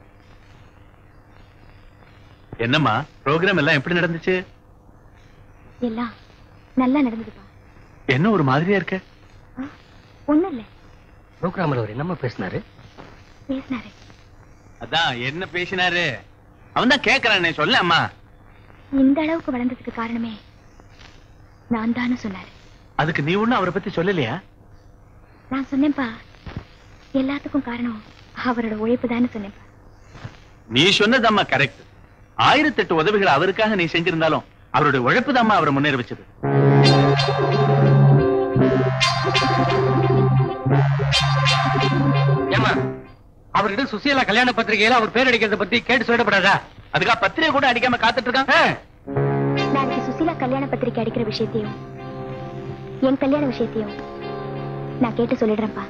என்னம்மா ப்ரோக்ராம் எல்லாம் எப்படி நடந்துச்சு எல்லாம் நல்லா நடந்ததுப்பா என்ன ஒரு மாதிரியா இருக்க ஒண்ணும் இல்ல ப்ரோக்ராமர் அவர் என்னம்மா பேசினாரு பேசினாரு அதான் என்ன பேசினாரு அவன் தான் கேக்குறானே சொல்ல அம்மா இந்த அளவுக்கு வளர்ந்ததுக்கு காரணமே நான் தானு சொன்னாரு அதுக்கு நீ ஒண்ணும் அவரை பத்தி சொல்லலையா நான் சொன்னேன்ப்பா எல்லாத்துக்கும் காரணம் அவரோட உழைப்பு தானே சொன்னேன்ப்பா நீ சொன்னதம்மா கரெக்ட் ஆயிரத்தெட்டு உதவிகள் அவருக்காக நீ செஞ்சிருந்தாலும் அவருடைய உழைப்பு தாம்மா அவரை முன்னேற வச்சது ஏமா அவர்கிட்ட சுசீலா கல்யாண பத்திரிகையில அவர் பேர் அடிக்கிறத பத்தி கேட்டு சொல்லப்படாதா அதுக்கா பத்திரிகை கூட அடிக்காம காத்துட்டு இருக்கான் நாளைக்கு சுசீலா கல்யாண பத்திரிக்கை அடிக்கிற விஷயத்தையும் என் கல்யாண விஷயத்தையும் நான் கேட்டு சொல்லிடுறேன்ப்பா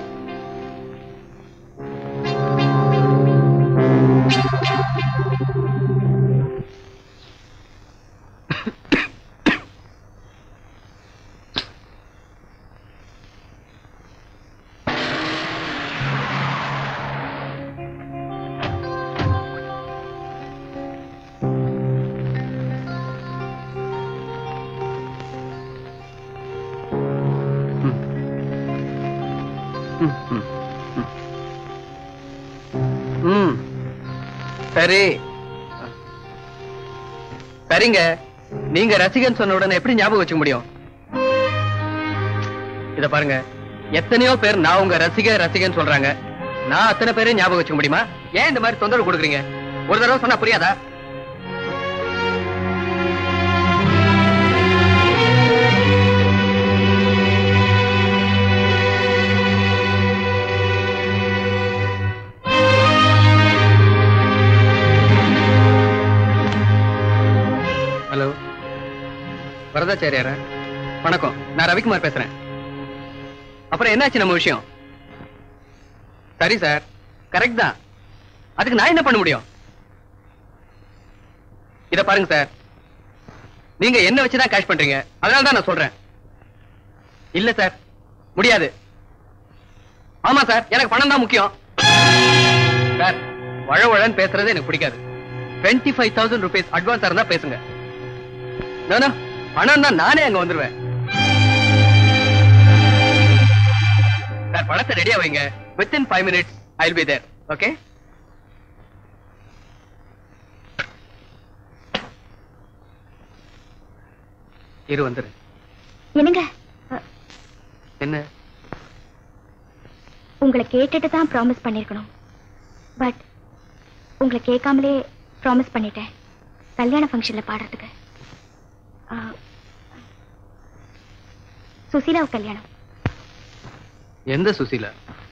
ம் சரி சரிங்க நீங்க ரசிகன் சொன்ன உடனே எப்படி ஞாபகம் வச்சுக்க முடியும் இத பாருங்க எத்தனையோ பேர் நான் உங்க ரசிக ரசிகன் சொல்றாங்க நான் அத்தனை பேரையும் ஞாபகம் வச்சுக்க முடியுமா ஏன் இந்த மாதிரி தொந்தரவு கொடுக்குறீங்க ஒரு தடவை சொன்னா புரியாதா ஹலோ வரதாச்சாரியாரா வணக்கம் நான் ரவிக்குமார் பேசுறேன் அப்புறம் என்னாச்சு நம்ம விஷயம் சரி சார் கரெக்ட் தான் அதுக்கு நான் என்ன பண்ண முடியும் இத பாருங்க சார் நீங்க என்ன வச்சுதான் கேஷ் பண்றீங்க அதனால தான் நான் சொல்றேன் இல்ல சார் முடியாது ஆமா சார் எனக்கு பணம் தான் முக்கியம் சார் வழ வழன்னு பேசுறது எனக்கு பிடிக்காது twenty five thousand rupees advance இருந்தா பேசுங்க நானா பணம் தான் நானே அங்க வந்துருவேன் சார் பணத்தை எல்லாத்தையும் ரெடியா வைங்க within five minutes I be there okay இரு வந்துரு என்னங்க அ, என்ன உங்களை கேட்டுட்டு தான் ப்ராமிஸ் பண்ணிருக்கணும் பட் உங்களை கேட்காமலே ப்ராமிஸ் பண்ணிட்டேன் கல்யாண ஃபங்க்ஷன்ல பாடுறதுக்கு ஆ, சுசீலாவு கல்யாணம் எந்த சுசீலா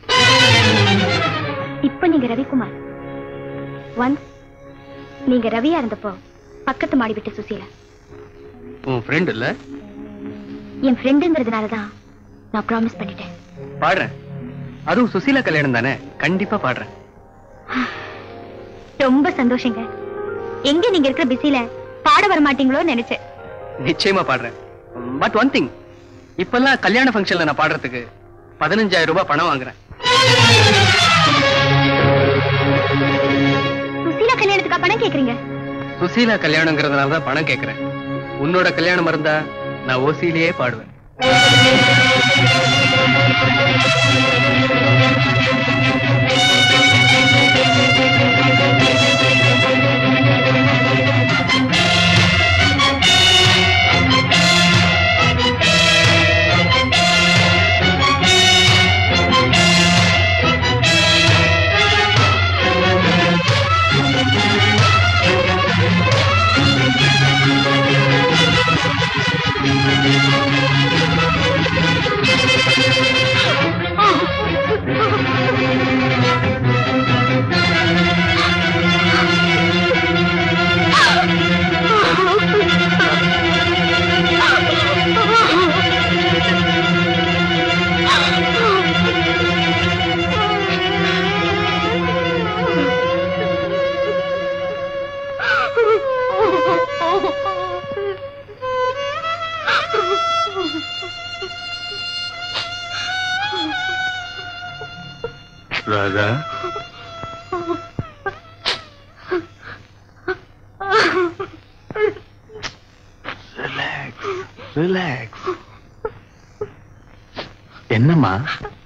இப்ப நீங்க ரவிக்குமார் ஒன்ஸ் நீங்க ரவியா இருந்தப்போ பக்கத்து மாடி விட்டு சுசீலா உன் ஃப்ரெண்ட் இல்ல என் ஃப்ரெண்டுங்கிறதுனால தான் நான் ப்ராமிஸ் பண்ணிட்டேன் பாடுறேன் அதுவும் சுசீலா கல்யாணம் தானே கண்டிப்பா பாடுறேன் ரொம்ப சந்தோஷங்க எங்க நீங்க இருக்கிற பிஸில பாட வர மாட்டீங்களோன்னு நினைச்சேன் நிச்சயமா பாடுறேன் பட் ஒன் திங் இப்பெல்லாம் கல்யாண ஃபங்க்ஷன்ல நான் பாடுறதுக்கு பதினஞ்சாயிரம் ரூபாய் பணம் வாங்குறேன் சுசீலா கல்யாணத்துக்கா பணம் கேக்குறீங்க சுசீலா கல்யாணங்கிறதுனால தான் பணம் கேட்கறேன் உன்னோட கல்யாணம் இருந்தா நான் ஓசியிலேயே பாடுவேன் ராதா ரிலாக்ஸ் ரிலாக்ஸ் என்னம்மா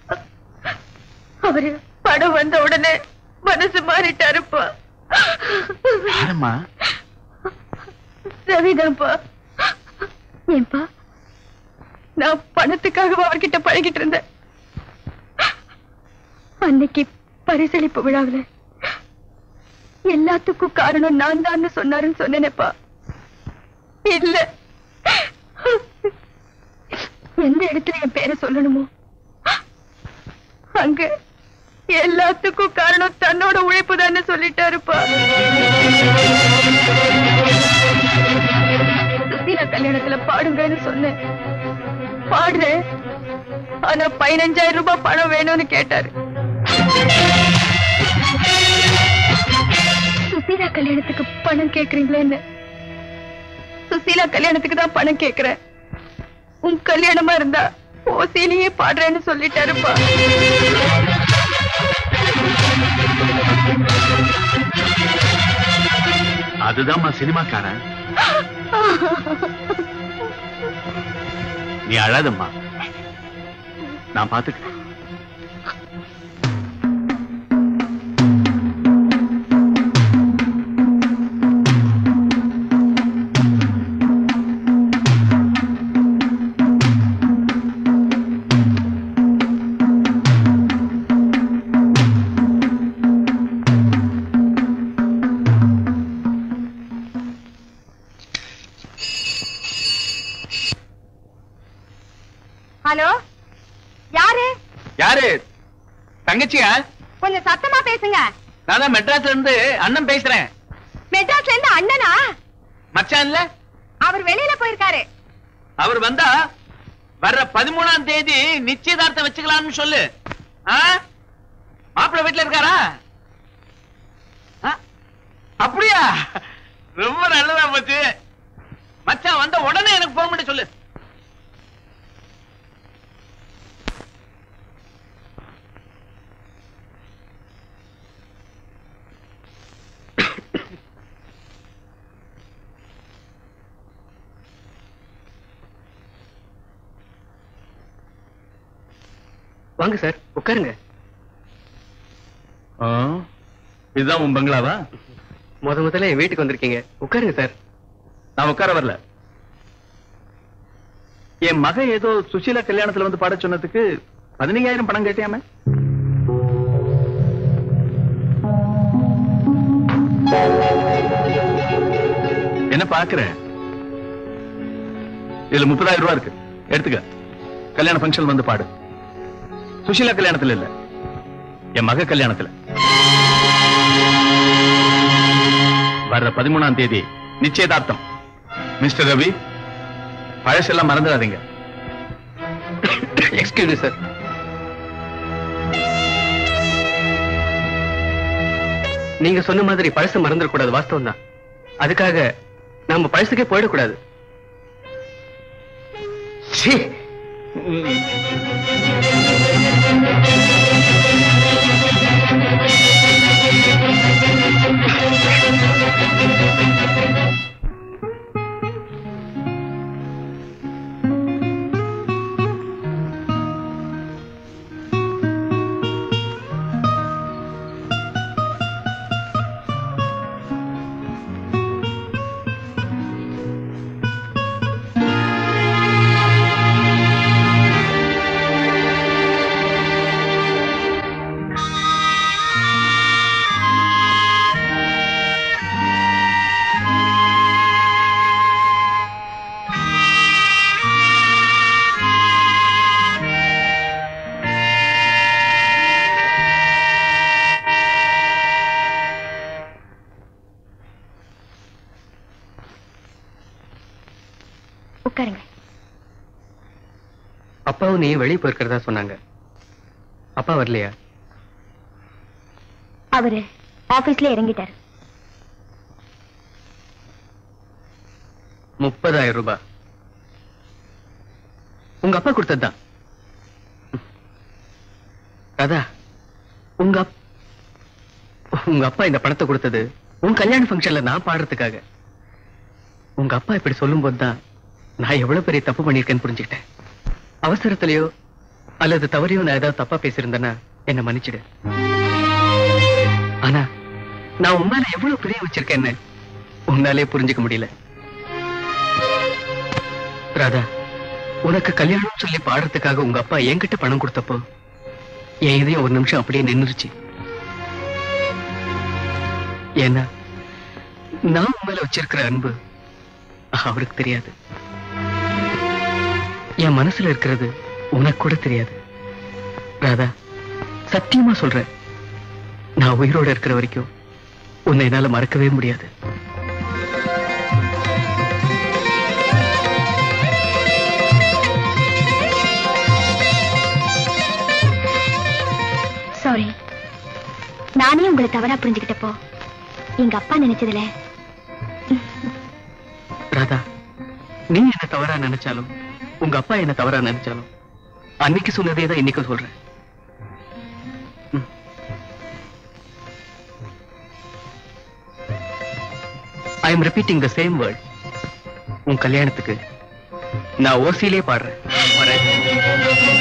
அவரு படம் வந்த உடனே மனசு மாறிட்டாருப்பா யாரம்மா ரவிதான்ப்பா ஏன்பா நான் பணத்துக்காக அவர்கிட்ட பழகிட்டு இருந்தேன் அன்னைக்கு பரிசளிப்பு விழாவுல எல்லாத்துக்கும் காரணம் நான் தான் சொன்னாருன்னு சொன்னேனேப்பா இல்ல எந்த இடத்துல என் பேரை சொல்லணுமோ அங்க எல்லாத்துக்கும் காரணம் தன்னோட உழைப்பு தானே சொல்லிட்டாருப்பா சுசீலா கல்யாணத்துல பாடுங்கன்னு சொன்னேன் பாடுறேன் ஆனா பதினஞ்சாயிரம் ரூபாய் பணம் வேணும்னு கேட்டாரு சுசீலா கல்யாணத்துக்கு பணம் கேக்குறீங்களேன்னு சுசீலா கல்யாணத்துக்கு தான் பணம் கேக்குறேன் உன் கல்யாணமா இருந்தா ஓசிலேயே பாடுறேன்னு சொல்லிட்டாருப்பா அதுதான்மா சினிமாக்காரன் நீ அழாதம்மா நான் பாத்துக்கிறேன் ஹலோ யாரு யாரு தங்கச்சியா கொஞ்சம் சத்தமா பேசுங்க நான் தான் மெட்ராஸ்ல இருந்து அண்ணன் பேசுறேன் மெட்ராஸ்ல இருந்து அண்ணனா மச்சான் இல்ல அவர் வெளியில போயிருக்காரு அவர் வந்தா வர்ற பதிமூணாம் தேதி நிச்சயதார்த்தம் வச்சுக்கலாம்னு சொல்லு ஆ? மாப்பிள்ளை வீட்டுல இருக்காரா ஆ? அப்படியா ரொம்ப நல்லதா போச்சு மச்சான் வந்த உடனே எனக்கு போன் பண்ணி சொல்லு வாங்க சார் உட்காருங்க ஆ, இதுதான் உன் பங்களாவா முத முதல்ல என் வீட்டுக்கு வந்திருக்கீங்க உட்காருங்க சார் நான் உட்கார வரல என் மகன் ஏதோ சுசீலா கல்யாணத்துல வந்து பாட சொன்னதுக்கு பதினையாயிரம் பணம் கேட்டியாம என்ன பாக்குற இதுல முப்பதாயிரம் ரூபாய் இருக்கு எடுத்துக்க கல்யாண ஃபங்க்ஷன் வந்து பாடு சுஷீலா கல்யாணத்துல இல்ல என் மக கல்யாணத்துல வர்ற பதிமூணாம் தேதி நிச்சயதார்த்தம் மிஸ்டர் ரவி பழசெல்லாம் மறந்துடாதீங்க எக்ஸ்கியூஸ் சார் நீங்க சொன்ன மாதிரி பழசு மறந்துடக்கூடாது வாஸ்தவம் தான் அதுக்காக நாம பழசுக்கே போயிடக்கூடாது சீ. உட்காருங்க அப்பாவும் நீ வெளியே போயிருக்கிறதா சொன்னாங்க அப்பா வரலையா அவரு ஆபீஸ்ல இறங்கிட்டாரு முப்பதாயிரம் ரூபாய் உங்க அப்பா கொடுத்ததுதான் ராதா உங்க அப்- உங்க அப்பா இந்த பணத்தை கொடுத்தது உன் கல்யாண ஃபங்க்ஷன்ல நான் பாடுறதுக்காக உங்க அப்பா இப்படி சொல்லும் தான் நான் எவ்வளவு பெரிய தப்பு பண்ணிருக்கேன்னு புரிஞ்சுக்கிட்டேன் அவசரத்திலயோ அல்லது தவறையோ நான் ஏதாவது தப்பா பேசியிருந்தேன்னா என்ன மன்னிச்சிடு ஆனா நான் உன் மேல எவ்வளவு பிரிய வச்சிருக்கேன்னு உன்னாலே புரிஞ்சுக்க முடியல ராதா உனக்கு கல்யாணம் சொல்லி பாடுறதுக்காக உங்க அப்பா என்கிட்ட பணம் கொடுத்தப்போ என் இதயம் ஒரு நிமிஷம் அப்படியே நின்னுருச்சு ஏன்னா நான் உன் மேல வச்சிருக்கிற அன்பு அவருக்கு தெரியாது என் மனசுல இருக்கிறது உனக்கு கூட தெரியாது ராதா சத்தியமா சொல்றேன் நான் உயிரோட இருக்கிற வரைக்கும் உன்னை என்னால மறக்கவே முடியாது சாரி நானே உங்களை தவறா புரிஞ்சுக்கிட்டப்போ எங்க அப்பா நினைச்சதுல ராதா நீ என்ன தவறா நினைச்சாலும் உங்க அப்பா என்ன தவறா நினைச்சாலும் அன்னைக்கு சொன்னதே தான் இன்னைக்கும் சொல்றேன் I am repeating the same word உன் கல்யாணத்துக்கு நான் ஓசியிலே பாடுறேன் வரேன்.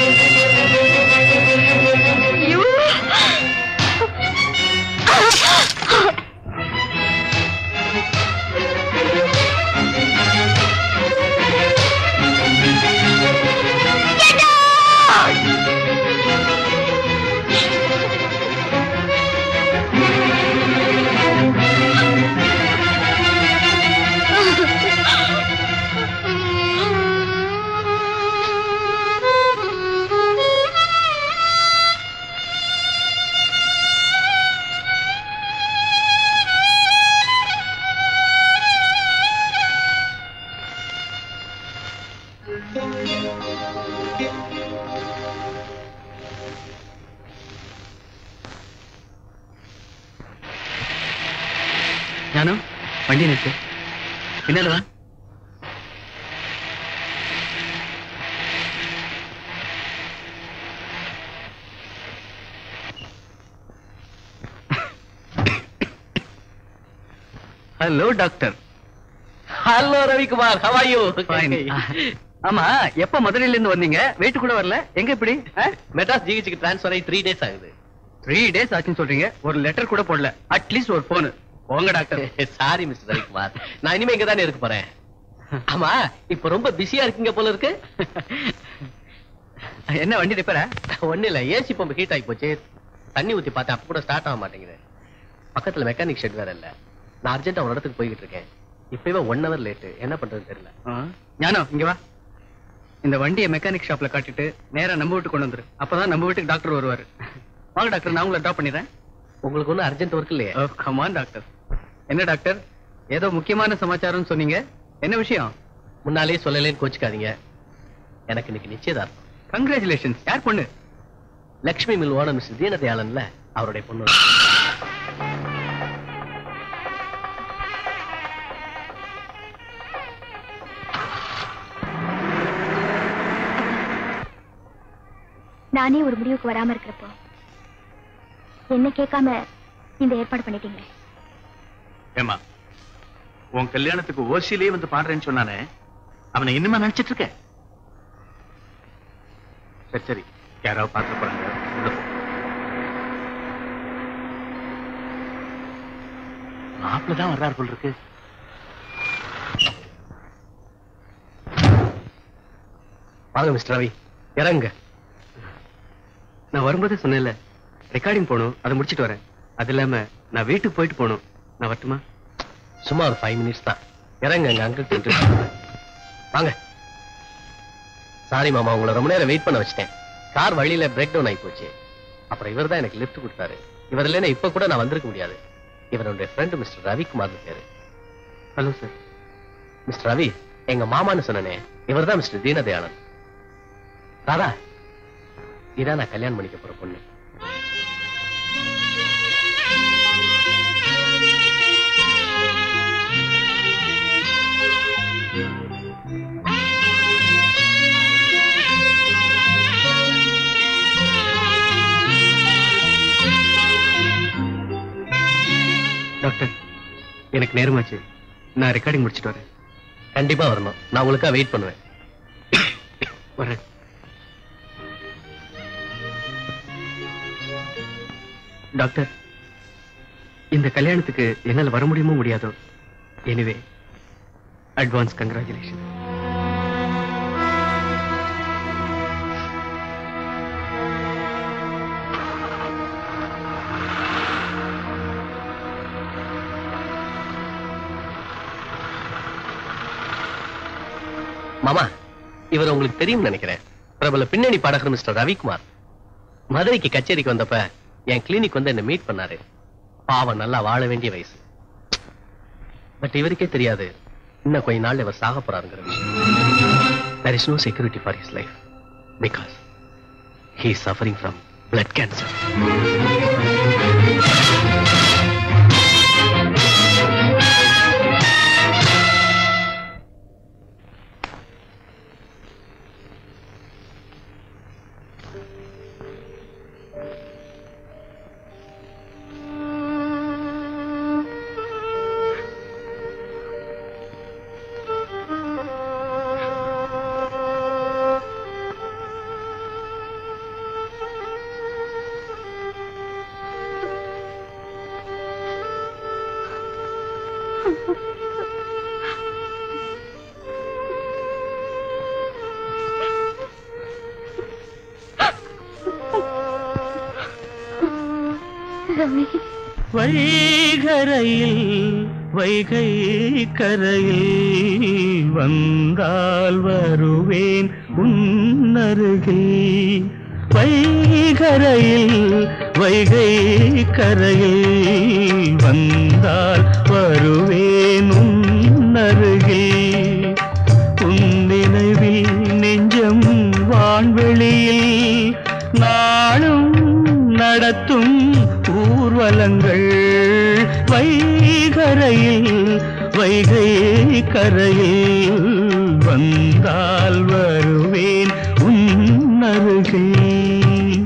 ஞானம் வண்டி நிறுத்து பின்னால வா hello doctor hello Ravikumar how are you Fine. ஆமா எப்ப மதுரையில இருந்து வந்தீங்க வெயிட் கூட வரல எங்க இப்படி மெட்ராஸ் ஜிஹெச்சுக்கு டிரான்ஸ்ஃபர் ஆகி த்ரீ டேஸ் ஆகுது த்ரீ டேஸ் ஆச்சுன்னு சொல்றீங்க ஒரு லெட்டர் கூட போடல அட்லீஸ்ட் ஒரு போன் போங்க டாக்டர் சாரி மிஸ்டர் ரவிக்குமார் நான் இனிமே இங்க தானே இருக்க போறேன் ஆமா இப்ப ரொம்ப பிஸியா இருக்கீங்க போல இருக்கு என்ன வண்டி ரிப்பேரா ஒண்ணு இல்ல ஏசி பம்பு ஹீட் ஆகி போச்சு தண்ணி ஊத்தி பார்த்தேன் அப்ப கூட ஸ்டார்ட் ஆக மாட்டேங்குது பக்கத்துல மெக்கானிக் ஷெட் வேற இல்ல நான் அர்ஜென்ட்டா ஒரு இடத்துக்கு போய்கிட்டு இருக்கேன் இப்பவே ஒன் ஹவர் லேட்டு என்ன பண்றதுன்னு தெரியல ஞானோ இங்க வா இந்த வண்டியை மெக்கானிக் ஷாப்ல காட்டிட்டு நேரா நம்ம வீட்டுக்கு கொண்டு வந்துரு அப்பதான் நம்ம வீட்டுக்கு டாக்டர் வருவாரு வாங்க டாக்டர் நான் உங்களை ட்ராப் பண்ணிடுறேன் உங்களுக்கு ஒன்றும் அர்ஜென்ட் ஒர்க் இல்லையே கமான் டாக்டர் என்ன டாக்டர் ஏதோ முக்கியமான சமாச்சாரம்னு சொன்னீங்க என்ன விஷயம் முன்னாலே சொல்லலேன்னு கோச்சுக்காதீங்க எனக்கு இன்னைக்கு நிச்சயதார்த்தம் கங்க்ராச்சுலேஷன்ஸ் யார் பொண்ணு லக்ஷ்மி மில் ஓனர் மிஸ்டர் தீனதயாளன்ல அவருடைய பொண்ணு நானே ஒரு முடிவுக்கு வராம இருக்கிறப்போ என்ன கேட்காம இந்த ஏற்பாடு பண்ணிட்டீங்களே ஏமா உன் கல்யாணத்துக்கு ஓசியிலே வந்து பாடுறேன்னு சொன்னானே அவனை இன்னுமா நினைச்சிட்டு இருக்க சரி சரி யாராவது பார்த்து போறாங்க உள்ள போ. மாப்பிள்ளை தான் வர்றாரு போல் இருக்கு வாங்க மிஸ்டர் ரவி இறங்க நான் வரும்போதே சொன்னேன்ல ரெக்கார்டிங் போகணும் அதை முடிச்சிட்டு வரேன் அது இல்லாம நான் வீட்டுக்கு போயிட்டு போகணும் நான் வரட்டுமா சும்மா ஒரு ஃபைவ் மினிட்ஸ் தான் இறங்க எங்க அங்கிள் வாங்க சாரி மாமா உங்களை ரொம்ப நேரம் வெயிட் பண்ண வச்சிட்டேன் கார் வழியில பிரேக் டவுன் ஆகி போச்சு அப்புறம் இவர் தான் எனக்கு லிஃப்ட் கொடுத்தாரு இவர் இல்லைன்னா இப்ப கூட நான் வந்திருக்க முடியாது இவருடைய ஃப்ரெண்ட் மிஸ்டர் ரவிக்குமார் பேரு ஹலோ சார் மிஸ்டர் ரவி எங்க மாமான்னு சொன்னனே இவர் தான் மிஸ்டர் தீனதயாளன் ராதா இதான் நான் கல்யாணம் பண்ணிக்க போற பொண்ணு டாக்டர் எனக்கு நேரமாச்சு நான் ரெக்கார்டிங் முடிச்சிட்டு வரேன் கண்டிப்பா வரணும் நான் உங்களுக்காக வெயிட் பண்ணுவேன் வரேன் டாக்டர் இந்த கல்யாணத்துக்கு என்னால வர முடியுமோ முடியாதோ எனிவே அட்வான்ஸ் கங்க்ராச்சுலேஷன் மாமா இவர் உங்களுக்கு தெரியும் நினைக்கிறேன் பிரபல பின்னணி பாடகர் மிஸ்டர் ரவிக்குமார் மதுரைக்கு கச்சேரிக்கு வந்தப்ப என் கிளினிக் வந்து என்ன மீட் பண்ணாரு பாவம் நல்லா வாழ வேண்டிய வயசு பட் இவருக்கே தெரியாது இன்னும் கொஞ்ச நாள் இவர் சாக போறாருங்கிற விஷயம் there is no security for his life because he is suffering from blood cancer வைகரையில் Vaigai கரையில் வந்தால் வருவேன் உன்னருகில் வைகரையில் வைகை கரையில் வந்தால் வருவேன் உன்னருகில் உன் நினைவில் நெஞ்சம் வான்வெளியில் நாளும் நடத்தும் ஊர்வலங்கள் வைகரையில் வைகை கரையில் வந்தால் வருவேன் உன் அருகில்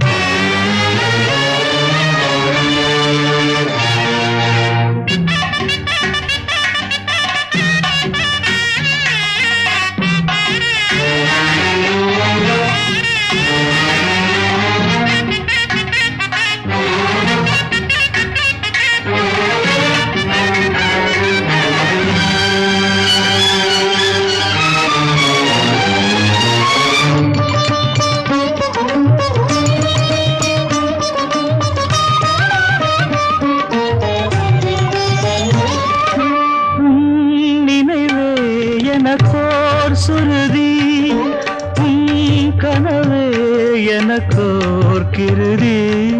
ஓர்கிருதி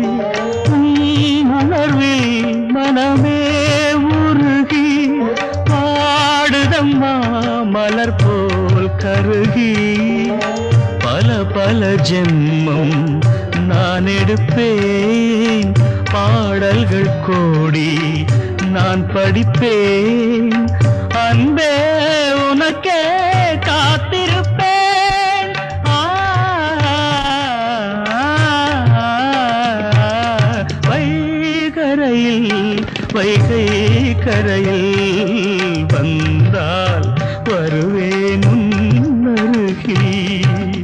உணர்வில் மனமே உருகி பாடுதம்மா மலர் போல் கருகி பல பல ஜென்மம் நான் எடுப்பேன் பாடல்கள் கோடி நான் படிப்பேன் அன்பே உனக்கே காத்திருப்பேன் ஆ, வைகரையில் வைகை கரையில் வந்தால் வருவேன் உன் அருகில்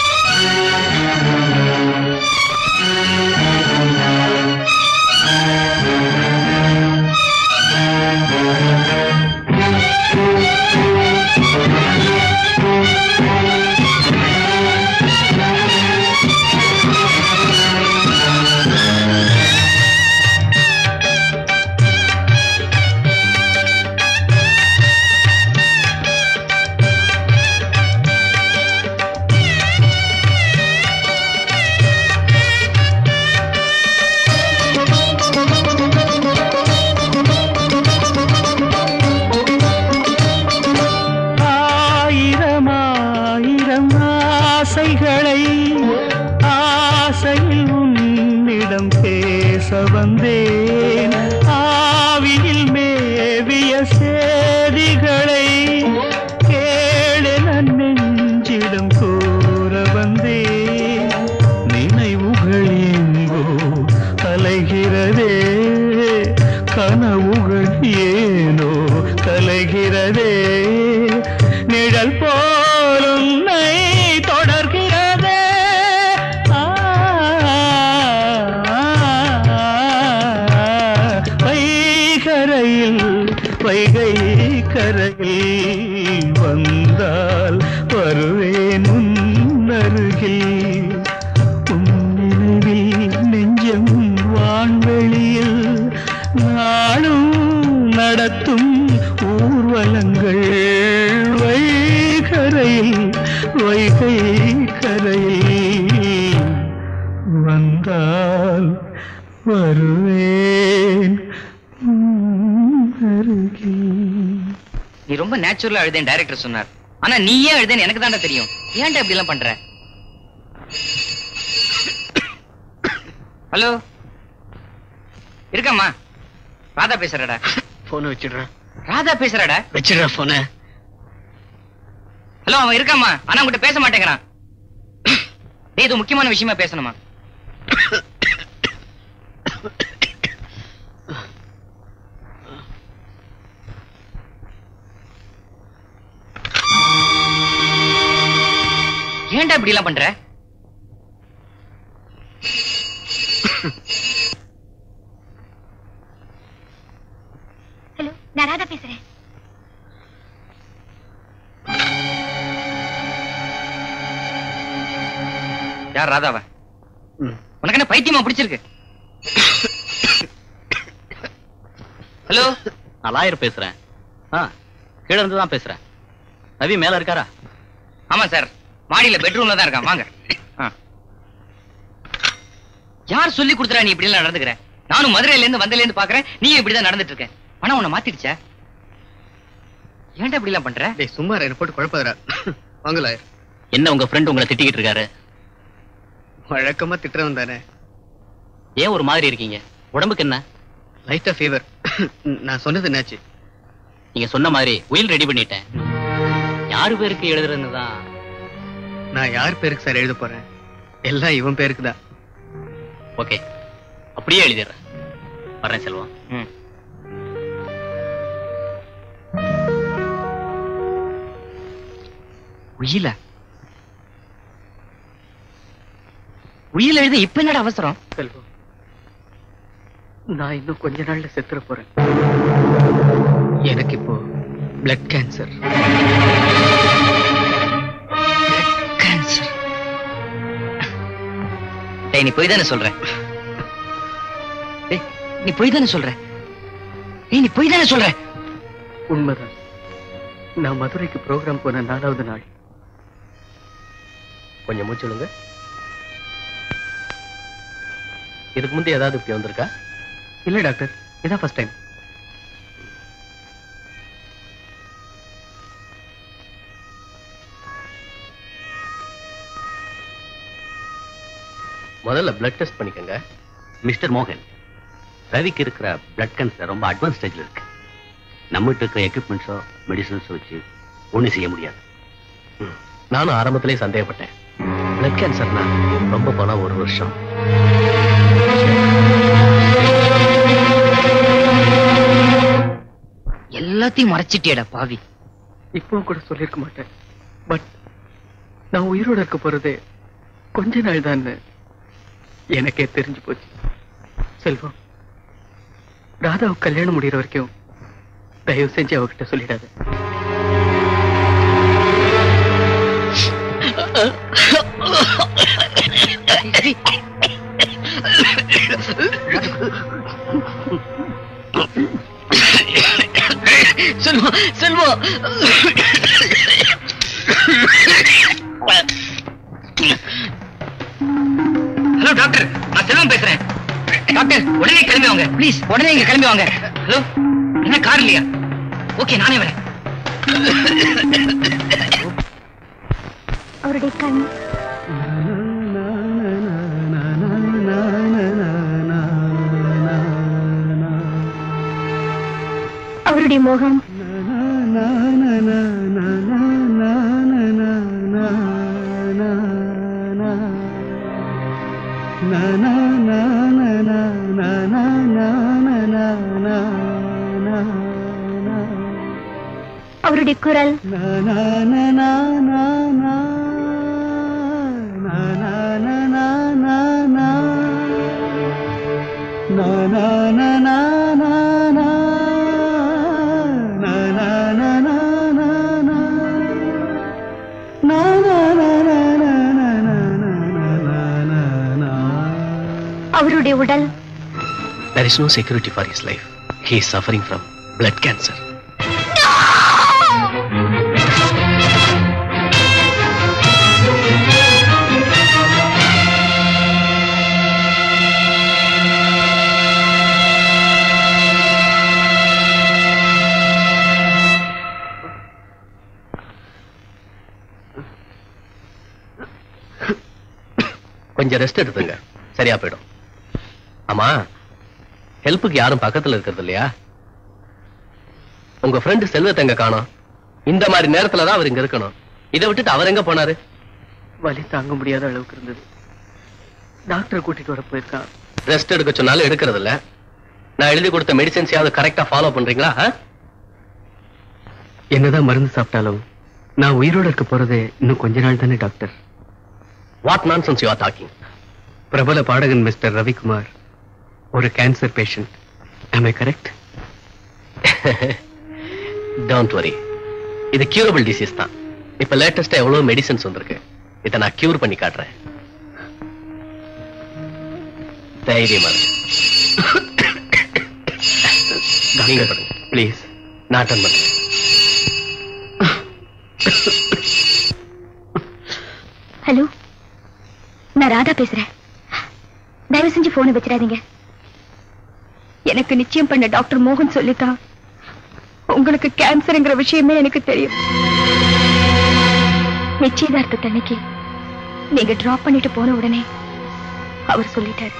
ஆயிரம் ஆயிரம் ஆசைகளை ஆசையில் உன்னிடம் பேச வந்தேன் ஆவியில் மேவிய சேதிகளை கேளென நெஞ்சிடம் கூற வந்தேன் நினைவுகள் எங்கோ அலைகிறதே கனவுகள் ஏனோ கலைகிறதே நிழல் போல் உன்னை தொடர்கிறதே ஆ, வைகரையில் வைகை கரையில் வந்தால் வருவேன் உன் அருகில் உன் நினைவில் நெஞ்சம் வான்வெளியில் நாளும் நடத்தும் ஊர்வலங்கள் வைகரையில் வைகை கரையில் வந்தால் வருவேன் உன் அருகில் நீ ரொம்ப நேச்சுரலா எழுதேன் டைரக்டர் சொன்னார் ஆனா நீ ஏன் எழுதேன்னு எனக்கு தானே தெரியும் ஏன்டா இப்படி எல்லாம் பண்ற ஹலோ இருக்கம்மா ராதா பேசுறடா போன வச்சிடுறேன் ராதா பேசுறடா வச்சிடுறேன் போன ஹலோ அவன் இருக்காம்மா ஆனா உங்ககிட்ட பேச மாட்டேங்கிறான் டேய் இது முக்கியமான விஷயமா பேசணுமா ஏன்டா இப்படி எல்லாம் பண்ற ஹலோ நான் ராதா பேசுறேன் யார் ராதாவ உனக்கு என்ன பைத்தியமா பிடிச்சிருக்கு ஹலோ நான் லாயர் பேசுறேன் ஆ கீழ இருந்து தான் பேசுறேன் ரவி மேல இருக்காரா ஆமா சார் மாடியில பெட்ரூம்ல தான் இருக்கான் வாங்க ஆ. யார் சொல்லி கொடுத்துறா நீ இப்படி எல்லாம் நடந்துக்கிற நானும் மதுரையில இருந்து வந்ததுல இருந்து பாக்குறேன் நீ இப்படிதான் நடந்துட்டு இருக்க ஆனா உன்னை மாத்திடுச்சா ஏன்டா இப்படி எல்லாம் பண்ற டேய் சும்மா என்ன போட்டு குழப்பதுடா வாங்க லாயர் என்ன உங்க ஃப்ரெண்ட் உங்களை திட்டிக்கிட்டு இருக்காரு வழக்கமா திட்டுறவன் தானே ஏன் ஒரு மாதிரி இருக்கீங்க உடம்புக்கு என்ன லைட்டா ஃபீவர் நான் சொன்னது என்னாச்சு நீங்க சொன்ன மாதிரி உயில் ரெடி பண்ணிட்டேன் யாரு பேருக்கு எழுதுறதுன்னு தான் நான் யார் பேருக்கு சார் எழுத போறேன் எல்லாம் இவன் பேருக்கு தான் ஓகே அப்படியே எழுதிடுறேன் வரேன் செல்வம் ம். உயில உயில எழுத இப்ப என்னடா அவசரம் செல்வம் நான் இன்னும் கொஞ்ச நாள்ல செத்துற போறேன் எனக்கு இப்போ பிளட் கேன்சர் கேன்சர் டேய் நீ போய் தானே சொல்ற டேய் நீ போய் தானே சொல்ற ஏய் நீ போய் தானே சொல்ற உண்மைதான் நான் மதுரைக்கு ப்ரோக்ராம் போன நாலாவது நாள் கொஞ்சம் மூச்சு விடுங்க இதுக்கு முந்தைய ஏதாவது இப்படி வந்திருக்கா இல்ல டாக்டர் இதான் ஃபர்ஸ்ட் டைம் முதல்ல பிளட் டெஸ்ட் பண்ணிக்கங்க மிஸ்டர் மோகன் ரவிக்கு இருக்கிற பிளட் கேன்சர் ரொம்ப அட்வான்ஸ் ஸ்டேஜ்ல இருக்கு நம்மகிட்ட இருக்கிற எக்யூப்மெண்ட்ஸோ மெடிசன்ஸோ வச்சு ஒண்ணும் செய்ய முடியாது நானும் ஆரம்பத்திலே சந்தேகப்பட்டேன் பிளட் கேன்சர்னா ரொம்ப போனா ஒரு வருஷம் எல்லாத்தையும் மறைச்சிட்டியடா பாவி இப்பவும் கூட சொல்லிருக்க மாட்டேன் பட் நான் உயிரோட இருக்க போறது கொஞ்ச நாள் தான் எனக்கே தெரிஞ்சு போச்சு செல்வம் ராதாவுக்கு கல்யாணம் முடியற வரைக்கும் தயவு செஞ்சு அவகிட்ட சொல்லிடாத செல்வம் செல்வம் ஹலோ டாக்டர் நான் செல்வம் பேசுறேன் டாக்டர் உடனே கிளம்பி வாங்க ப்ளீஸ் உடனே இங்க கிளம்பி வாங்க ஹலோ என்ன கார் இல்லையா ஓகே நானே வரேன் அவருடைய கண் அவருடைய முகம் அவருடைய குரல் அவருடைய உடல் There is no security for his life. He is suffering from blood cancer. கொஞ்சம் ரெஸ்ட் எடுத்துங்க சரியா போயிடும் ஆமா ஹெல்ப்புக்கு யாரும் பக்கத்துல இருக்கிறது இல்லையா உங்க ஃப்ரெண்டு செல்வத்தை எங்க காணோம் இந்த மாதிரி நேரத்துல தான் அவர் இங்க இருக்கணும் இதை விட்டுட்டு அவர் எங்க போனாரு வலி தாங்க முடியாத அளவுக்கு இருந்தது டாக்டரை கூட்டிட்டு வர போயிருக்கான் ரெஸ்ட் எடுக்க சொன்னாலும் எடுக்கிறது இல்ல நான் எழுதி கொடுத்த மெடிசன்ஸையாவது கரெக்டா ஃபாலோ பண்றீங்களா ஆ? என்னதான் மருந்து சாப்பிட்டாலும் நான் உயிரோட இருக்க போறது இன்னும் கொஞ்ச நாள் தானே doctor what nonsense you are talking பிரபல பாடகன் மிஸ்டர் ரவிக்குமார் ஒரு cancer patient am I correct don't worry இது கியூரபிள் டிசீஸ் தான் இப்ப லேட்டஸ்டா எவ்வளவு மெடிசன்ஸ் வந்திருக்கு இதை நான் கியூர் பண்ணி காட்டுறேன் தைரியமா இருங்க. நீங்க படுங்க ப்ளீஸ் நான் அட்டன் பண்றேன் ஹலோ நான் ராதா பேசுறேன் தயவு செஞ்சு போனை வச்சிடாதீங்க எனக்கு நிச்சயம் பண்ண டாக்டர் மோகன் சொல்லித்தான் உங்களுக்கு கேன்சர்ங்கிற விஷயமே எனக்கு தெரியும் நிச்சயதார்த்தத்தன்னைக்கு நீங்க டிராப் பண்ணிட்டு போன உடனே அவர் சொல்லிட்டாரு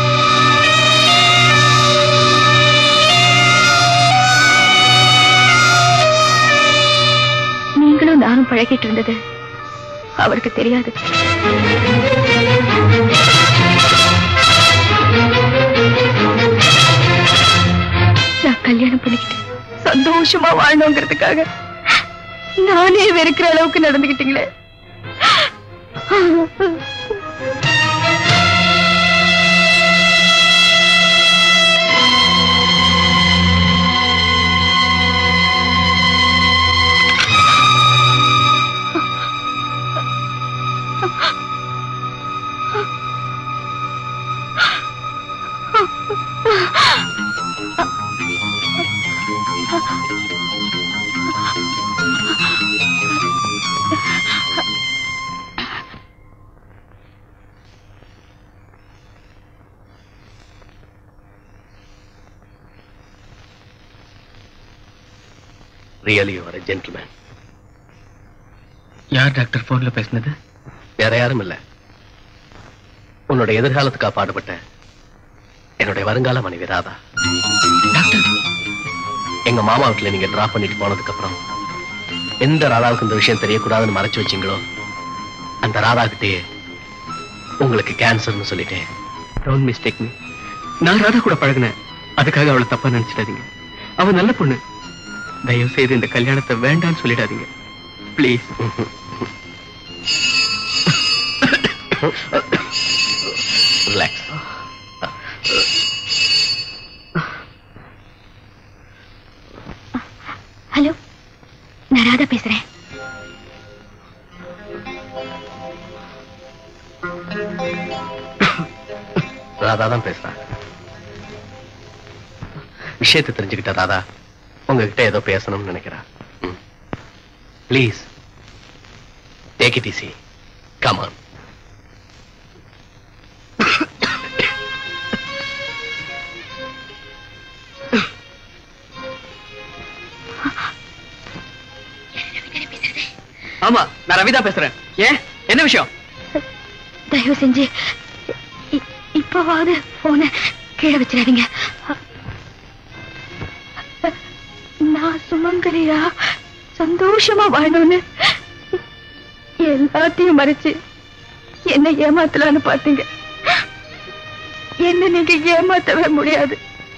நீங்களும் நானும் பழகிட்டு இருந்தது அவருக்கு தெரியாது நான் கல்யாணம் பண்ணிக்கிட்டு சந்தோஷமா வாழணுங்கிறதுக்காக நானே வெறுக்கிற அளவுக்கு நடந்துகிட்டீங்களே ரியலி யுவர் ஜென்டில்மேன் யார் டாக்டர் போன்ல பேசினது வேற யாரும் இல்ல உன்னோட எதிர்காலத்துக்காக பாடுபட்ட என்னுடைய வருங்கால மனைவி ராதா எங்க மாமா வீட்டுல நீங்க டிராப் பண்ணிட்டு போனதுக்கு அப்புறம் எந்த ராதாவுக்கு இந்த விஷயம் தெரியக்கூடாதுன்னு மறைச்சு வச்சீங்களோ அந்த ராதா கிட்டேயே உங்களுக்கு கேன்சர்னு சொல்லிட்டேன் டோன்ட் மிஸ்டேக் மீ நான் ராதா கூட பழகினேன் அதுக்காக அவளை தப்பா நினைச்சிடாதீங்க அவ நல்ல பொண்ணு தயவு செய்து இந்த கல்யாணத்தை வேண்டாம்னு சொல்லிடாதீங்க ப்ளீஸ் ரிலாக்ஸ் ஹலோ நான் ராதா பேசுறேன் ராதா தான் பேசுறா விஷயத்தை தெரிஞ்சுக்கிட்ட ராதா உங்ககிட்ட ஏதோ பேசணும்னு நினைக்கிறா please take it easy come on ஆமா நான் ரவிதா பேசுறேன் ஏன் என்ன விஷயம் தயவு செஞ்சு இ- இப்பவாவது போன கீழே வச்சிடாதீங்க நான் சுமங்கலியா சந்தோஷமா வாழணும்னு எல்லாத்தையும் மறைச்சு என்ன ஏமாத்தலான்னு பாத்தீங்க என்ன நீங்க ஏமாத்தவே முடியாது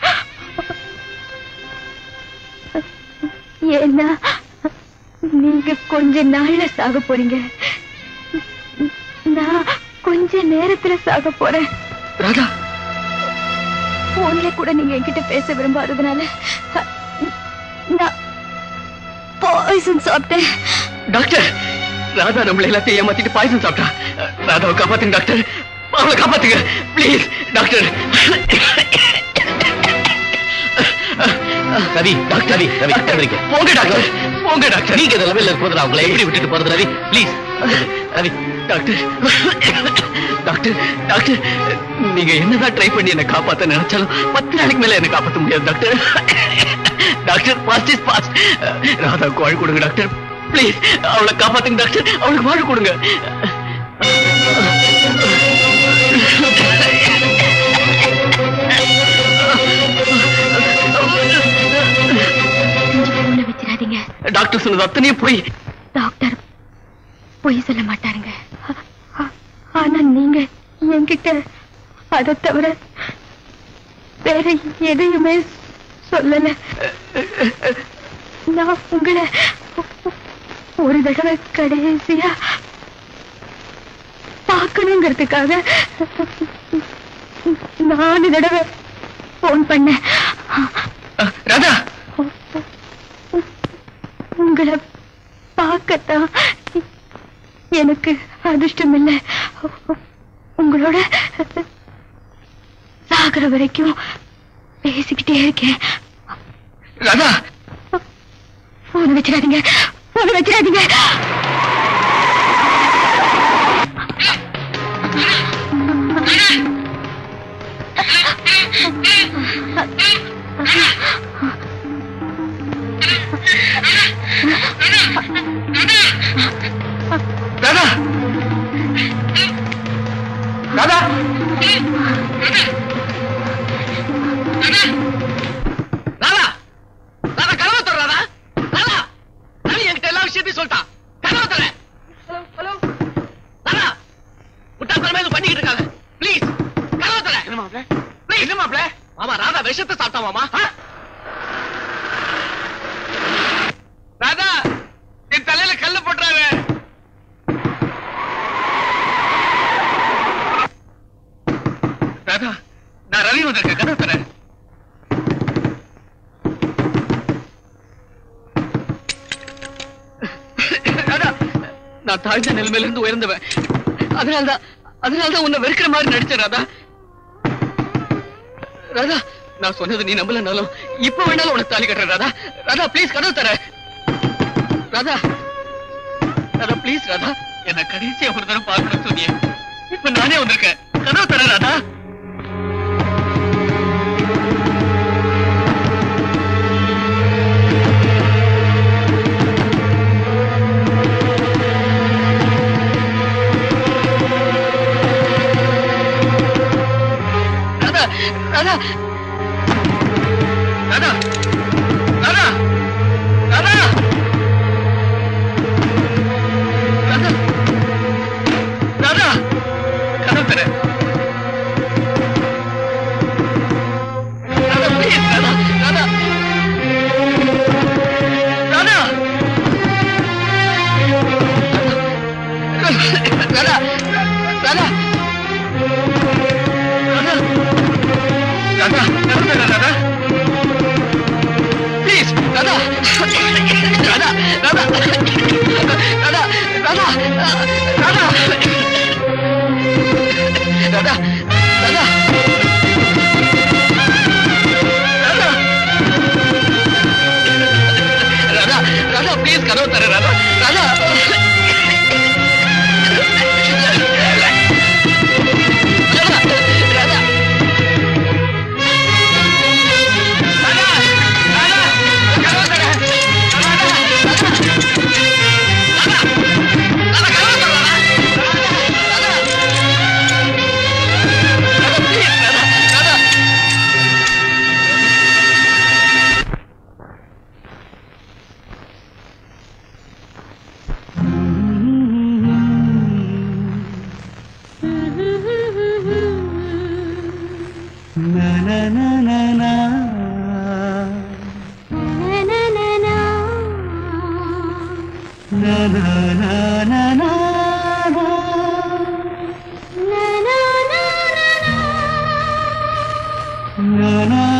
ஏன்னா நீங்க கொஞ்ச நாள்ல சாக போறீங்க நான் கொஞ்ச நேரத்துல சாக போறேன் ராதா போன்ல கூட நீங்க என்கிட்ட பேச விரும்பாததுனால அ, நான் பாய்சன் சாப்பிட்டேன் டாக்டர் ராதா நம்மள எல்லாத்தையும் ஏமாத்திட்டு பாய்சன் சாப்பிட்டா ராதாவை காப்பாத்துங்க டாக்டர் அவளை காப்பாத்துங்க please doctor Ravi doctor Ravi Ravi எந்திரிங்க. போங்க டாக்டர் போங்க டாக்டர் நீங்க இந்த லெவலில் இருக்கும்போது நான் உங்களை எப்படி விட்டுட்டு போறது Ravi please Ravi doctor doctor doctor நீங்க என்னதான் ட்ரை பண்ணி என்ன காப்பாத்த நினைச்சாலும் பத்து நாளைக்கு மேல என்ன காப்பாத்த முடியாது doctor doctor fast is fast ராதாவுக்கு வாழ் கொடுங்க டாக்டர் ப்ளீஸ் அவளை காப்பாத்துங்க டாக்டர் அவளுக்கு வாழ் கொடுங்க போன வச்சிடாதீங்க டாக்டர் சொன்னது அத்தனையும் போய் டாக்டர் பொய் சொல்ல மாட்டாருங்க ஆ- ஆ- ஆனா நீங்க என்கிட்ட அதை தவிர வேற எதையுமே சொல்லல நான் உங்களை ஒரு தடவை கடைசியா பார்க்கணுங்கிறதுக்காக நாலு தடவை போன் பண்ணேன் ராதா உங்களை பார்க்கத்தான் எனக்கு அதிர்ஷ்டம் இல்லை உங்களோட சாகர வரைக்கும் பேசிக்கிட்டே இருக்கேன் ராதா போன் வச்சிடாதீங்க போன் வச்சிடாதீங்க ராதா ராதா ராதா ராதா கதவை தர ராதா ராதா ரவி என்கிட்ட எல்லா விஷயத்தையும் சொல்லிட்டான் கதவை தர ஹலோ ராதா முட்டாத்தனமே இது பண்ணிக்கிட்டு இருக்காங்க ப்ளீஸ் கதவை தர என்ன மாப்ள ப்ளீஸ் என்ன மாப்ள மாமா ராதா விஷத்தை சாப்பிட்டா மாமா ஆ? ராதா என் தலையில கல்லு போட்டுறாரு ராதா நான் ரவி வந்திருக்கேன் கதவு தரேன் ராதா நான் தாழ்ந்த நிலைமையில இருந்து உயர்ந்தவன் அதனால்தான் அதனால்தான் உன்னை வெறுக்கிற மாதிரி நடிச்சேன் ராதா ராதா நான் சொன்னது நீ நம்பலனாலும் இப்ப வேணாலும் உனக்கு தாலி கட்டுறேன் ராதா ராதா ப்ளீஸ் கதவு தர ராதா ராதா ப்ளீஸ் ராதா என்ன கடைசியா ஒரு தடவை பார்க்கணும்னு சொன்னியே இப்ப நானே வந்திருக்கேன் கதவு தர ராதா ராதா ராதா ராதா ராதா ராதா ராதா கதவு தர Radha please Radha Radha Radha Radha Radha Radha Radha Radha please Radha Radha Radha Radha Radha Radha Radha Radha Radha Radha please கதவு தர ராதா ராதா na